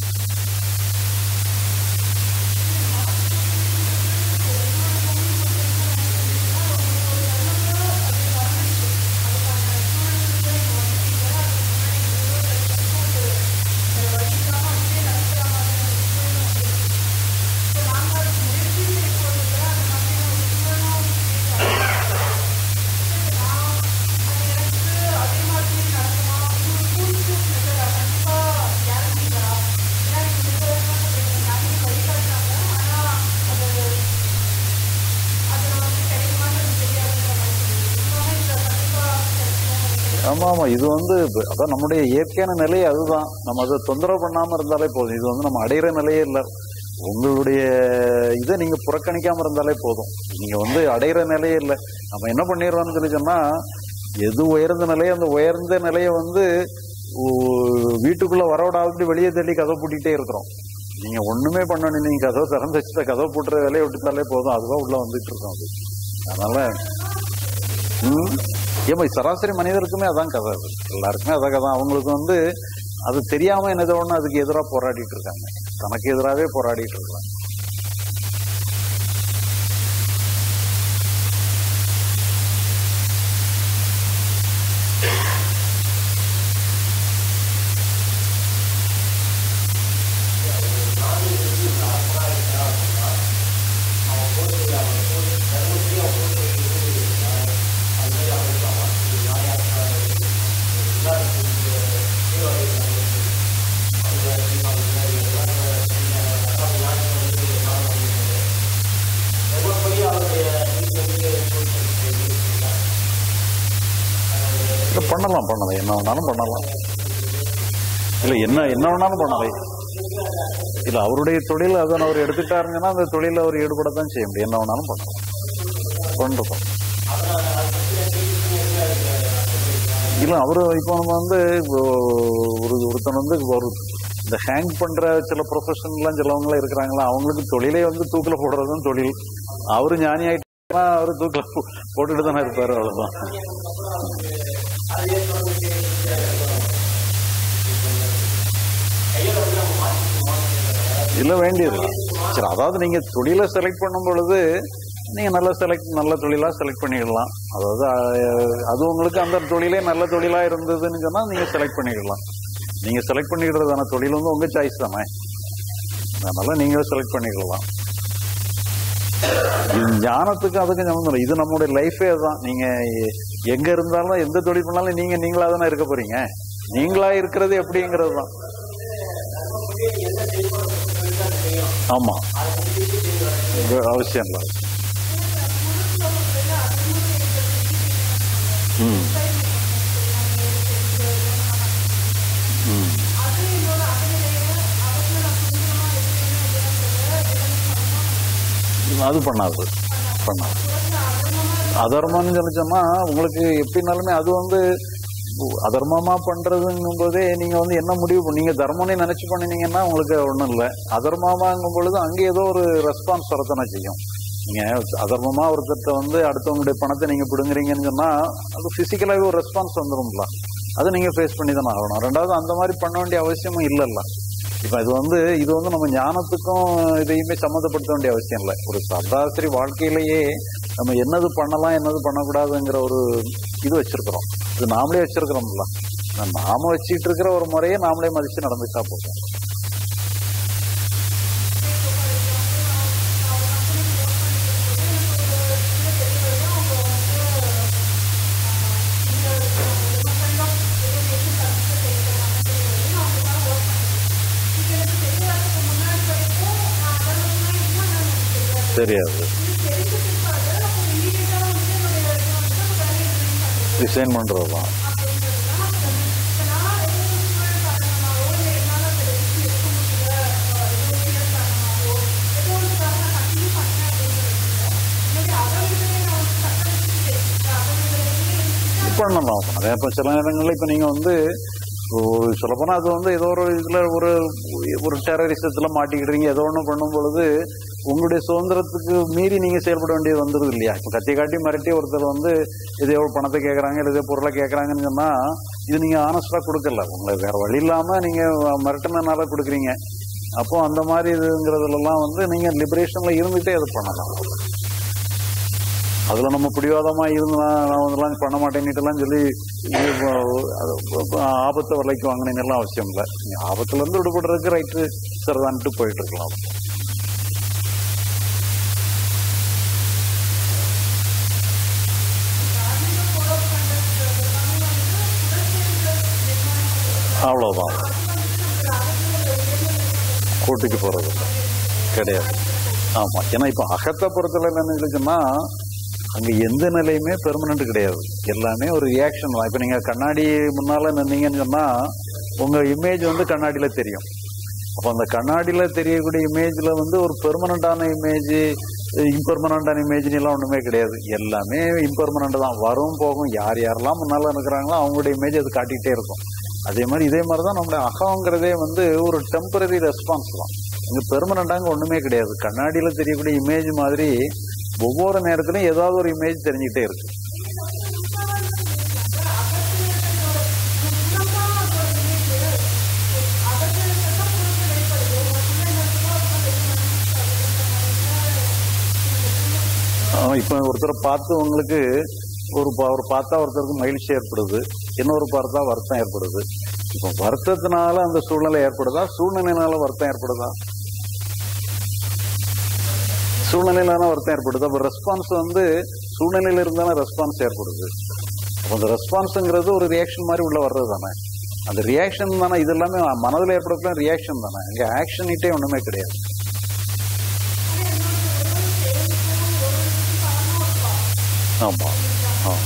ஆமா ஆமா இது வந்து இப்ப- அதான் நம்முடைய இயற்கையான நிலை அதுதான் நம்ம அதை தொந்தரவு பண்ணாம இருந்தாலே போதும் இது வந்து நம்ம அடையிற நிலையே இல்லை உங்களுடைய இதை நீங்க புறக்கணிக்காம இருந்தாலே போதும் நீங்க வந்து அடையிற நிலையே இல்லை நம்ம என்ன பண்ணிடுறோம்னு சொல்லி சொன்னா எது உயர்ந்த நிலை அந்த உயர்ந்த நிலையை வந்து ஊ- வீட்டுக்குள்ள வரவிடாதபடி வெளியே தள்ளி கதை பூட்டிகிட்டே இருக்கிறோம் நீங்க ஒண்ணுமே பண்ணணும் நீங்க கதவை திறந்து வச்சுட்டு கதவை பூட்டுற வேலையை விட்டுட்டாலே போதும் அதுதான் உள்ள வந்துட்டு இருக்கோம் அது அதனால ம். ஏமா சராசரி மனிதருக்குமே அதான் கதை அது எல்லாருக்குமே அதான் கதை அவங்களுக்கு வந்து அது தெரியாம என்னதோ ஒண்ணு அதுக்கு எதிராக போராடிட்டு இருக்காங்க தனக்கு எதிராகவே போராடிட்டு இருக்காங்க இல்ல பண்ணலாம் பண்ணலாம் என்ன வேணாலும் பண்ணலாம் இல்ல என்ன என்ன வேணாலும் பண்ணலாம் இல்ல அவருடைய தொழில் அதை அவர் எடுத்துட்டாருங்கன்னா அந்த தொழில அவர் ஈடுபடத்தான் செய்ய முடியும் என்ன வேணாலும் பண்ணலாம் பண்றோம் இல்ல அவரு இப்போ நம்ம வந்து இப்போ ஒரு ஒருத்தன் வந்து ஒரு இந்த ஹேங் பண்ற சில ப்ரொஃபஷன்லாம் சிலவங்களாம் இருக்கிறாங்களா அவங்களுக்கு தொழிலே வந்து தூக்கில போடுறதும் தொழில் அவரு ஞானி ஆயிட்டா அவரு தூக்கில போ- போட்டுட்டு தானே இருப்பாரு அவ்வளவுதான் இல்ல வேண்டியது சரி அதாவது நீங்க தொழிலை செலக்ட் பண்ணும் பொழுது நீங்க நல்ல செலக்ட் நல்ல தொழிலா செலக்ட் பண்ணிடலாம் அதாவது அஹ், அது உங்களுக்கு அந்த தொழிலே நல்ல தொழிலா இருந்ததுன்னு சொன்னா நீங்க செலக்ட் பண்ணிடலாம் நீங்க செலக்ட் பண்ணிடுறதான தொழில் வந்து உங்க சாய்ஸ் தானே அதனால நீங்களே செலக்ட் பண்ணிக்கலாம் இது ஞானத்துக்கு அதுக்கு சம்மந்தம் இல்லை இது நம்மளுடைய லைஃபே தான் நீங்க எ- எங்க இருந்தாலும் எந்த தொழில் பண்ணாலும் நீங்க நீங்களா தானே இருக்க போறீங்க நீங்களா இருக்கிறது எப்படிங்கிறது தான் ஆமா இது அவசியம் இல்லை ம் ம் அது பண்ணாது பண்ணாது அதர்மம்னு சொல்லிச்சோம்னா உங்களுக்கு எப்படினாலுமே அது வந்து அதர்மமா பண்றதுங்கும் போதே நீங்க வந்து என்ன முடிவு பண்ண- நீங்க தர்மம்னு நினைச்சு பண்ணினீங்கன்னா உங்களுக்கு ஒண்ணும் இல்லை அதர்மமாங்கும் பொழுது அங்கே ஏதோ ஒரு ரெஸ்பான்ஸ் வரத்தானே செய்யும் நீங்க அதர்மமா ஒருத்தர்ட்ட வந்து அடுத்தவங்களுடைய பணத்தை நீங்க பிடுங்குறீங்கன்னு சொன்னா அது பிசிக்கலாவே ஒரு ரெஸ்பான்ஸ் வந்துரும்ல அதை நீங்க ஃபேஸ் பண்ணி தானே ஆகணும் ரெண்டாவது அந்த மாதிரி பண்ண வேண்டிய அவசியமும் இல்லைல்ல இப்ப இது வந்து இது வந்து நம்ம ஞானத்துக்கும் இதையுமே சம்மந்தப்படுத்த வேண்டிய அவசியம் இல்லை ஒரு சராசரி வாழ்க்கையிலேயே நம்ம என்னது பண்ணலாம் என்னது பண்ணக்கூடாதுங்கிற ஒரு இது வச்சிருக்கிறோம் இது நாமளே வச்சிருக்கிறோம்ல நாம வச்சுட்டு இருக்கிற ஒரு முறையை நாமளே மதிச்சு நடந்துட்டா போதும் தெரியாது டிசைன் பண்றதுதான் பண்ணலாம் அதே இப்போ சில நேரங்களில் இப்போ நீங்கள் வந்து ஒரு சொல்லப்போனால் அது வந்து ஏதோ ஒரு இதில் ஒரு ஒரு டெரரிசத்தில் மாட்டிக்கிடுறீங்க ஏதோ ஒன்று பண்ணும் பொழுது உங்களுடைய சுதந்திரத்துக்கு மீறி நீங்கள் செயல்பட வேண்டியது வந்துடுது இல்லையா இப்போ கத்தி காட்டி மிரட்டி ஒருத்தர் வந்து இதே ஒரு பணத்தை கேட்குறாங்க இல்லை இதே பொருளை கேட்குறாங்கன்னு சொன்னால் இது நீங்கள் ஆனஸ்டாக கொடுக்கல உங்களை வேற வழி இல்லாமல் நீங்கள் மிரட்டினால கொடுக்குறீங்க அப்போ அந்த மாதிரி இதுங்கிறதுலலாம் வந்து நீங்கள் லிபரேஷனில் இருந்துகிட்டே அது பண்ணலாம் அதுல நம்ம பிடிவாதமா இருந்து நான் நான் இதெல்லாம் பண்ண மாட்டேன்னுட்டுலாம் சொல்லி இது ப- அது ப- ஆபத்தை விலைக்கு வாங்கினீங்கலாம் அவசியம் இல்லை நீங்க ஆபத்துல இருந்து விடுபடுறதுக்கு ரைட்டு சரிதான்ட்டு போயிட்டு இருக்கலாம் அவ்வளவுதான் கூட்டிட்டு போறது இல்ல. கிடையாது ஆமா ஏன்னா இப்ப அகத்தை பொறுத்தல என்னன்னு இருக்குன்னா அங்க எந்த நிலையுமே பெர்மனன்ட் கிடையாது எல்லாமே ஒரு ரியாக்ஷன் தான் இப்ப நீங்க கண்ணாடி முன்னால நின்னீங்கன்னு சொன்னா உங்க இமேஜ் வந்து கண்ணாடியில தெரியும் அப்ப அந்த கண்ணாடியில தெரியக்கூடிய இமேஜ்ல வந்து ஒரு பெர்மனண்டான இமேஜ் இம்பெர்மனண்டான இமேஜ் எல்லாம் ஒண்ணுமே கிடையாது எல்லாமே இம்பெர்மனண்ட் தான் வரும் போகும் யார் யாரெல்லாம் முன்னால இருக்கிறாங்களோ அவங்களுடைய இமேஜ் அது காட்டிக்கிட்டே இருக்கும் அதே மாதிரி இதே மாதிரி தான் நம்மளுடைய அகங்கிறதே வந்து ஒரு டெம்பரரி ரெஸ்பான்ஸ் தான் இங்க பெர்மனண்டாங்க ஒண்ணுமே கிடையாது கண்ணாடியில தெரியக்கூடிய இமேஜ் மாதிரி ஒவ்வொரு நேரத்திலும் ஏதாவது ஒரு இமேஜ் தெரிஞ்சுக்கிட்டே இருக்கு ஆஹ் இப்ப ஒருத்தரை பார்த்து உங்களுக்கு ஒரு பா- ஒரு பார்த்தா ஒருத்தருக்கு மகிழ்ச்சி ஏற்படுது இன்னொரு பார்த்தா வருத்தம் ஏற்படுது இப்போ வருத்தத்தினால அந்த சூழ்நிலை ஏற்படுதா சூழ்நிலையினால வருத்தம் ஏற்படுதா சூழ்நிலையிலான வருத்தம் ஏற்படுது அப்போ ரெஸ்பான்ஸ் வந்து சூழ்நிலையில இருந்தாலும் ரெஸ்பான்ஸ் ஏற்படுது அப்போ அந்த ரெஸ்பான்ஸுங்கிறது ஒரு ரியாக்ஷன் மாதிரி உள்ள வர்றது தானே அந்த ரியாக்ஷன் தானே இது எல்லாமே மனதில் ஏற்படக்கூடிய ரியாக்ஷன் தானே இங்கே ஆக்ஷனிட்டே ஒன்றுமே கிடையாது ஆமாம் ஆ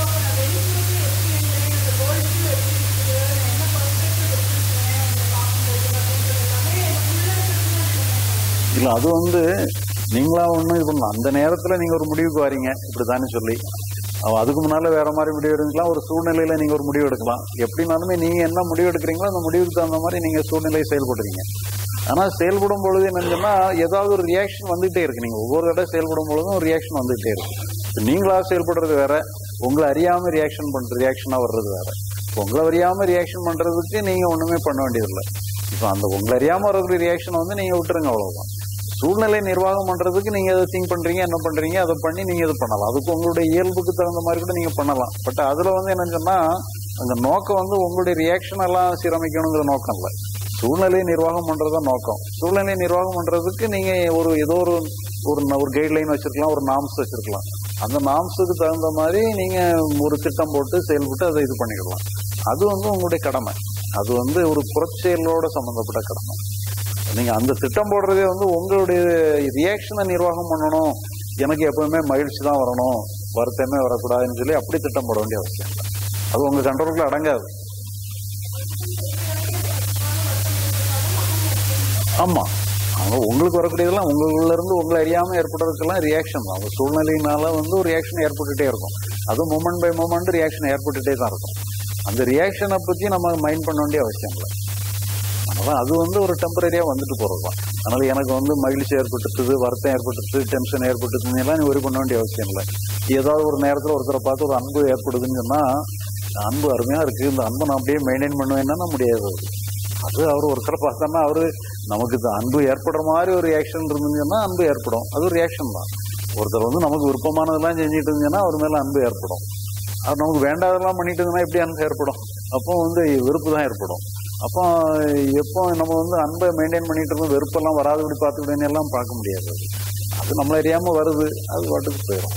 இல்ல அது வந்து நீங்களா ஒண்ணு இது பண்ணலாம் அந்த நேரத்துல நீங்க ஒரு முடிவுக்கு வரீங்க இப்படித்தானே சொல்லி அவ அதுக்கு முன்னால வேற மாதிரி முடிவு எடுக்கலாம் ஒரு சூழ்நிலையில நீங்க ஒரு முடிவு எடுக்கலாம் எப்படினாலுமே நீங்க என்ன முடிவு எடுக்கிறீங்களோ அந்த முடிவுக்கு தகுந்த மாதிரி நீங்க சூழ்நிலையை செயல்படுறீங்க ஆனா செயல்படும் பொழுது என்னன்னு சொன்னா ஏதாவது ஒரு ரியாக்ஷன் வந்துகிட்டே இருக்கு நீங்க ஒவ்வொரு தடவை செயல்படும் பொழுதும் ஒரு ரியாக்ஷன் வந்துகிட்டே இருக்கு இப்ப நீங்களா செயல்படுறது வேற உங்களை அறியாம ரியாக்ஷன் பண்ற ரியாக்ஷனா வர்றது வேற உங்களை அறியாம ரியாக்ஷன் பண்றதுக்கு நீங்க ஒண்ணுமே பண்ண வேண்டியதில்லை இப்போ அந்த உங்களை அறியாம வரக்கூடிய ரியாக்ஷன் வந்து நீங்க விட்டுருங்க அவ்வளவுதான் சூழ்நிலை நிர்வாகம் பண்றதுக்கு நீங்க எதை திங்க் பண்றீங்க என்ன பண்றீங்க அதை பண்ணி நீங்க இது பண்ணலாம் அதுக்கு உங்களுடைய இயல்புக்கு தகுந்த மாதிரி கூட நீங்க பண்ணலாம் பட் அதுல வந்து என்னன்னு சொன்னா அந்த நோக்கம் வந்து உங்களுடைய ரியாக்ஷன் எல்லாம் சீரமைக்கணுங்கிற நோக்கம் இல்ல சூழ்நிலையை நிர்வாகம் பண்றதுதான் நோக்கம் சூழ்நிலை நிர்வாகம் பண்றதுக்கு நீங்க ஒரு ஏதோ ஒரு ஒரு ஒரு கைட்லைன் வச்சிருக்கலாம் ஒரு நாம்ஸ் வச்சிருக்கலாம் அந்த நாம்ஸுக்கு தகுந்த மாதிரி நீங்க ஒரு திட்டம் போட்டு செயல்பட்டு அதை இது பண்ணிக்கலாம் அது வந்து உங்களுடைய கடமை அது வந்து ஒரு புறச்செயலோட சம்பந்தப்பட்ட கடமை நீங்க அந்த திட்டம் போடுறதே வந்து உங்களுடைய ரியாக்ஷனை நிர்வாகம் பண்ணணும் எனக்கு எப்பவுமே மகிழ்ச்சி தான் வரணும் வருத்தமே வரக்கூடாதுன்னு சொல்லி அப்படி திட்டம் போட வேண்டிய அவசியம் இல்லை அது உங்க கண்ட்ரோலுக்குள்ள அடங்காது ஆமா அவங்க உங்களுக்கு வரக்கூடியதெல்லாம் உங்களுக்குள்ள இருந்து உங்களை அறியாம ஏற்படுறதுக்கெல்லாம் ரியாக்ஷன் தான் அவங்க சூழ்நிலையினால வந்து ஒரு ரியாக்ஷன் ஏற்பட்டுட்டே இருக்கும் அது மூமெண்ட் பை மூமெண்ட் ரியாக்ஷன் ஏற்பட்டுட்டே தான் இருக்கும் அந்த ரியாக்ஷனை பத்தி நம்ம மைண்ட் பண்ண வேண்டிய அவசியம் இல்லை அதனால அது வந்து ஒரு டெம்பரரியா வந்துட்டு போறது தான் அதனால எனக்கு வந்து மகிழ்ச்சி ஏற்பட்டுது வருத்தம் ஏற்பட்டுது டென்ஷன் ஏற்பட்டுதுன்னு எல்லாம் நீ ஒரி பண்ண வேண்டிய அவசியம் இல்லை ஏதாவது ஒரு நேரத்துல ஒருத்தரை பார்த்து ஒரு அன்பு ஏற்படுதுன்னு சொன்னா அன்பு அருமையா இருக்கு இந்த அன்பை நான் அப்படியே மெயின்டைன் பண்ணுவேன்னா முடியாது அது அது அவர் ஒருத்தரை பார்த்தோன்னா அவரு நமக்கு இந்த அன்பு ஏற்படுற மாதிரி ஒரு ரியாக்ஷன் இருந்துச்சுன்னா அன்பு ஏற்படும் அது ஒரு ரியாக்ஷன் தான் ஒருத்தர் வந்து நமக்கு விருப்பமானதெல்லாம் செஞ்சுட்டு இருந்துச்சுன்னா அவர் மேல அன்பு ஏற்படும் அவர் நமக்கு வேண்டாததெல்லாம் பண்ணிட்டு இருந்ததுன்னா எப்படி அன்பு ஏற்படும் அப்போ வந்து வெறுப்பு தான் ஏற்படும் அப்போ எப்போ நம்ம வந்து அன்பை மெயின்டைன் பண்ணிட்டு இருந்தோம் வெறுப்பெல்லாம் வராதபடி பார்த்துக்கிட்டேன்னு எல்லாம் பார்க்க முடியாது அது. அது நம்மள அறியாம வருது அது பாட்டுக்கு போயிடும்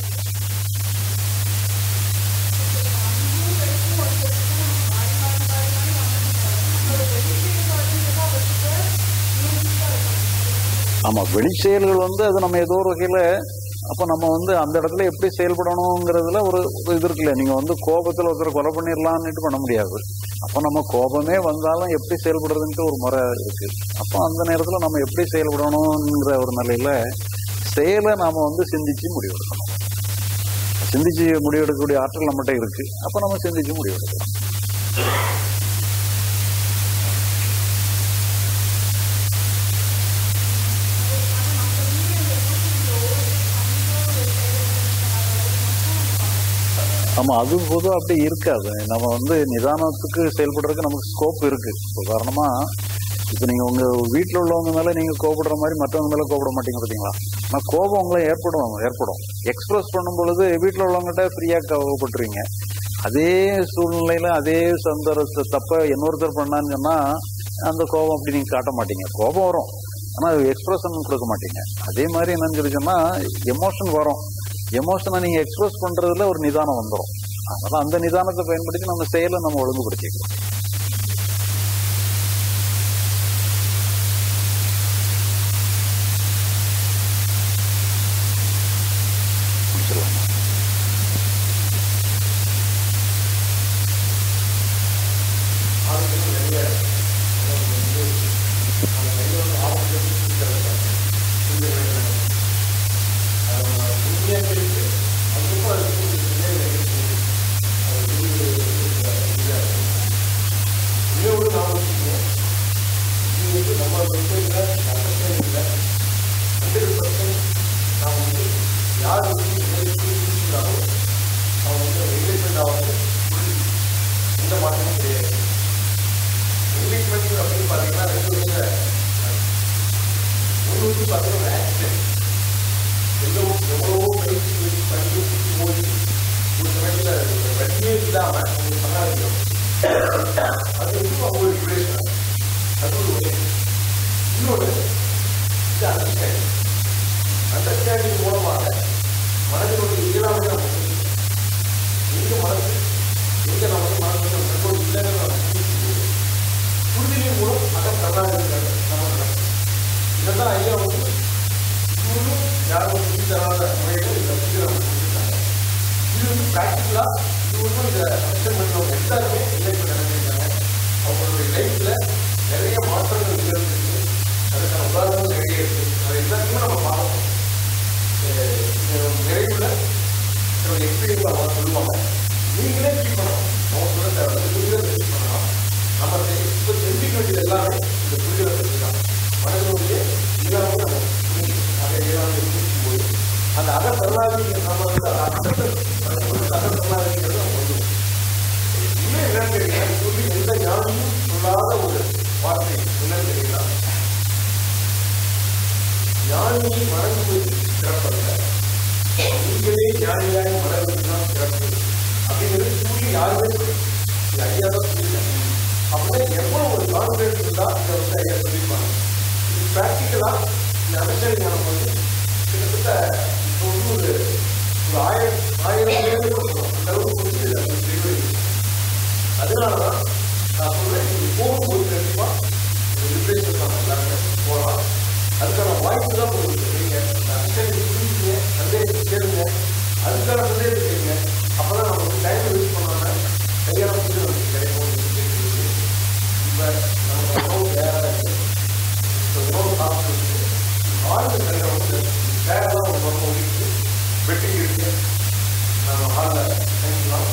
ஆமா வெளி செயல்கள் வந்து அது நம்ம ஏதோ ஒரு வகையில அப்ப நம்ம வந்து அந்த இடத்துல எப்படி செயல்படணுங்கிறதுல ஒரு ஒரு இது இருக்குல்ல நீங்க வந்து கோபத்துல ஒருத்தர் கொலை பண்ணிடலாம்னுட்டு பண்ண முடியாது அப்போ நம்ம கோபமே வந்தாலும் எப்படி செயல்படுறதுன்ட்டு ஒரு முறை இருக்கு அப்போ அந்த நேரத்துல நம்ம எப்படி செயல்படணுங்கிற ஒரு நிலையில செயலை நாம வந்து சிந்திச்சு முடிவெடுக்கணும் சிந்திச்சு முடிவெடுக்கக்கூடிய ஆற்றல் நம்மகிட்ட இருக்கு அப்ப நம்ம சிந்திச்சு முடிவெடுக்கலாம் ஆமா அது பொதுவாக அப்படி இருக்காது நம்ம வந்து நிதானத்துக்கு செயல்படுறதுக்கு நமக்கு ஸ்கோப் இருக்கு உதாரணமா இப்போ நீங்க உங்க வீட்டில் உள்ளவங்க மேல நீங்க கோபப்படுற மாதிரி மற்றவங்க மேல கோபப்பட மாட்டீங்க பார்த்தீங்களா ஆனால் கோபம் உங்களை ஏற்படும் ஏற்படும் எக்ஸ்பிரஸ் பண்ணும் பொழுது வீட்டில் உள்ளவங்ககிட்ட ஃப்ரீயா கோபப்பட்டுருவீங்க அதே சூழ்நிலையில அதே சந்தர்ப்ப தப்ப இன்னொருத்தர் பண்ணான்னு சொன்னா அந்த கோபம் அப்படி நீங்க காட்ட மாட்டீங்க கோபம் வரும் ஆனா எக்ஸ்பிரஷன் கொடுக்க மாட்டீங்க அதே மாதிரி என்னன்னு சொல்லி சொன்னா எமோஷன் வரும் எமோஷனை நீங்க எக்ஸ்பிரஸ் பண்றதுல ஒரு நிதானம் வந்துடும் அதனால அந்த நிதானத்தை பயன்படுத்தி நம்ம செயலை நம்ம ஒழுங்குபடுத்திக்கலாம் முடிச்சிடலாமா?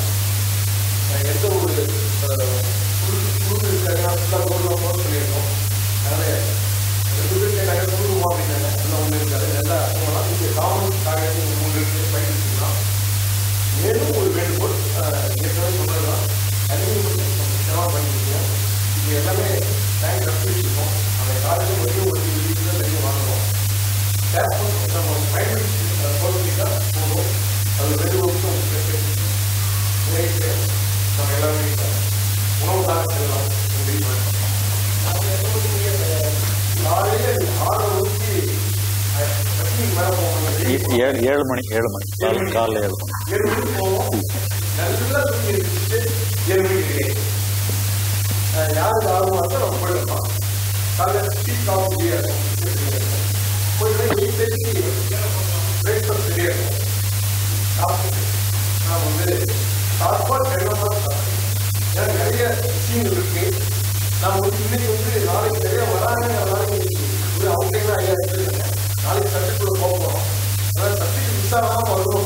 எந்த ஒரு புது புது இருக்கிறதா ஃபுல்லாக ரோட்லாம் போக சொல்லியிருக்கோம் ஏழு ஏழு மணி ஏழு மணி காலை காலைல ஏழு மணி ஏழு மணிக்கு போவோம் நல்லா தூங்கி எழுந்திரிச்சிட்டு ஏழு மணிக்கு ரெடி யாருக்கு ஆர்வமா இருக்கோ நம்ம போயிடலாம் காலையில் டீ காஃபி ரெடியாக இருக்கும் போயிட்டு எயிட் தேர்ட்டிக்கு பிரேக்ஃபாஸ்ட் ரெடியாக இருக்கும் சாப்பிட்டு நான் வந்து சாப்பாடு ரெண்டாக ஏன்னா நிறைய விஷயங்கள் இருக்கு நான் வந்து இன்னைக்கு வந்து நாளைக்கு நிறைய வராங்க நாளைக்கு ஒரு அவங்க ஐயா இருக்காங்க நாளைக்கு சட்டத்துக்குள்ள போக போகிறோம் அதாவது சட்டத்துக்கு மிஸ் ஆகாமல் வரணும்